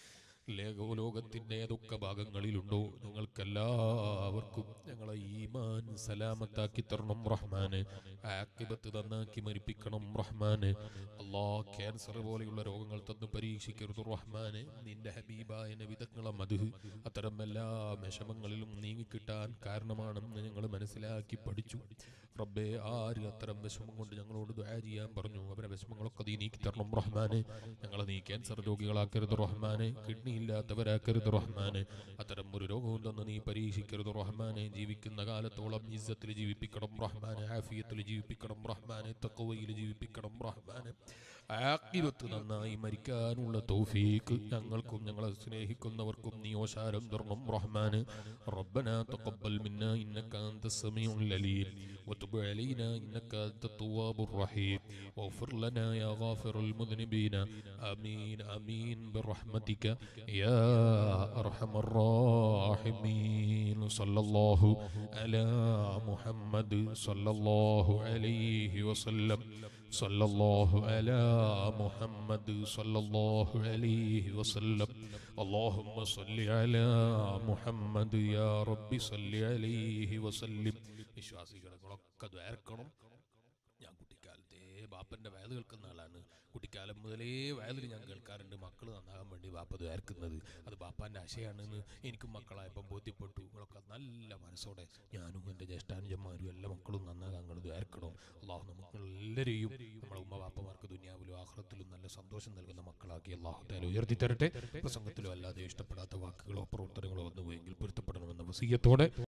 ലോകത്തിന്റെ ഏതൊക്കെ ഭാഗങ്ങളിലുണ്ടോ ഞങ്ങൾക്കെല്ലാവർക്കും ഞങ്ങളെ ഈമാൻ സലാമത്താക്കി തരണം റഹ്മാന് ആക്കിബത്ത് നന്നാക്കി മരിപ്പിക്കണം റഹ്മാന് അല്ലാ ക്യാൻസർ പോലെയുള്ള രോഗങ്ങൾ തന്ന് പരീക്ഷിക്കരുത് റഹ്മാന് നിന്റെ ഹബീബായ നബിതങ്ങളെ മധു അത്തരം എല്ലാ വിഷമങ്ങളിലും നീങ്ങിക്കിട്ടാൻ കാരണമാണെന്ന് ഞങ്ങൾ മനസ്സിലാക്കി പഠിച്ചു റബ്ബേ ആര് അത്തരം വിഷമം കൊണ്ട് ഞങ്ങളോട് ദ്വാ ചെയ്യാൻ പറഞ്ഞു അവരെ വിഷമങ്ങളൊക്കെ നീ നീക്കി തരണം റഹ്മാന് ഞങ്ങളെ നീ ക്യാൻസർ രോഗികളാക്കരുത് റഹ്മാന് കിഡ്നി ഇല്ലാത്തവരാക്കരുത് റഹ്മാന് അത്തരം ഒരു രോഗവും തന്ന് നീ പരീക്ഷിക്കരുത് റഹ്മാനെ ജീവിക്കുന്ന കാലത്തോളം ഇസ്സത്തിൽ ജീവിപ്പിക്കണം റഹ്മാനെ ആഫിയത്തിൽ ജീവിപ്പിക്കണം റഹ്മാനെ തക്കവയിൽ ജീവിപ്പിക്കണം റഹ്മാനെ ആക്കിരത്ത് നന്നായി മരിക്കാനുള്ള തൗഫീക്ക് ഞങ്ങൾക്കും ഞങ്ങളെ സ്നേഹിക്കുന്നവർക്കും നീ ഓശാരം തരണം റഹ്മാന് ربنا تقبل منا إنك أنت السميع العليم وتب علينا إنك أنت التواب الرحيم واغفر لنا يا غافر المذنبين آمين آمين برحمتك يا أرحم الراحمين صلى الله على محمد صلى الله عليه وسلم صلى الله على محمد صلى الله عليه وسلم اللهم صل على محمد يا رب صل عليه وسلم വിശ്വാസികളൊക്കെ ദ്വാരക്കണം ഞാൻ കുട്ടിക്കാലത്തെ ബാപ്പന്റെ വയൽ കേൾക്കുന്ന ആളാണ് കുട്ടിക്കാലം മുതലേ വയലിൽ ഞാൻ കേൾക്കാറുണ്ട് മക്കൾ നന്നാകാൻ വേണ്ടി ബാപ്പ ദ്വാരക്കുന്നത് അത് ബാപ്പാന്റെ ആശയാണെന്ന് എനിക്കും മക്കളായപ്പം ബോധ്യപ്പെട്ടു നിങ്ങളൊക്കെ നല്ല മനസ്സോടെ ഞാനും എൻ്റെ ജ്യേഷ്ഠാനുജന്മാരും എല്ലാ മക്കളും നന്നാകാൻ അങ്ങോട്ട് ദ്വാരക്കണം അള്ളാഹു നമുക്ക് എല്ലാവരെയും നമ്മളെ ഉമ്മ ബാപ്പമാർക്ക് ദുനിയാവിലും ആഹ്റത്തിലും നല്ല സന്തോഷം നൽകുന്ന മക്കളാക്കി അള്ളാഹു താല ഉയർത്തി തരട്ടെ പ്രസംഗത്തിലോ അല്ലാതെ ഇഷ്ടപ്പെടാത്ത വാക്കുകളോ പ്രവർത്തനങ്ങളോ വന്നു പോയെങ്കിൽ പൊരുത്തപ്പെടണമെന്ന വസീയത്തോടെ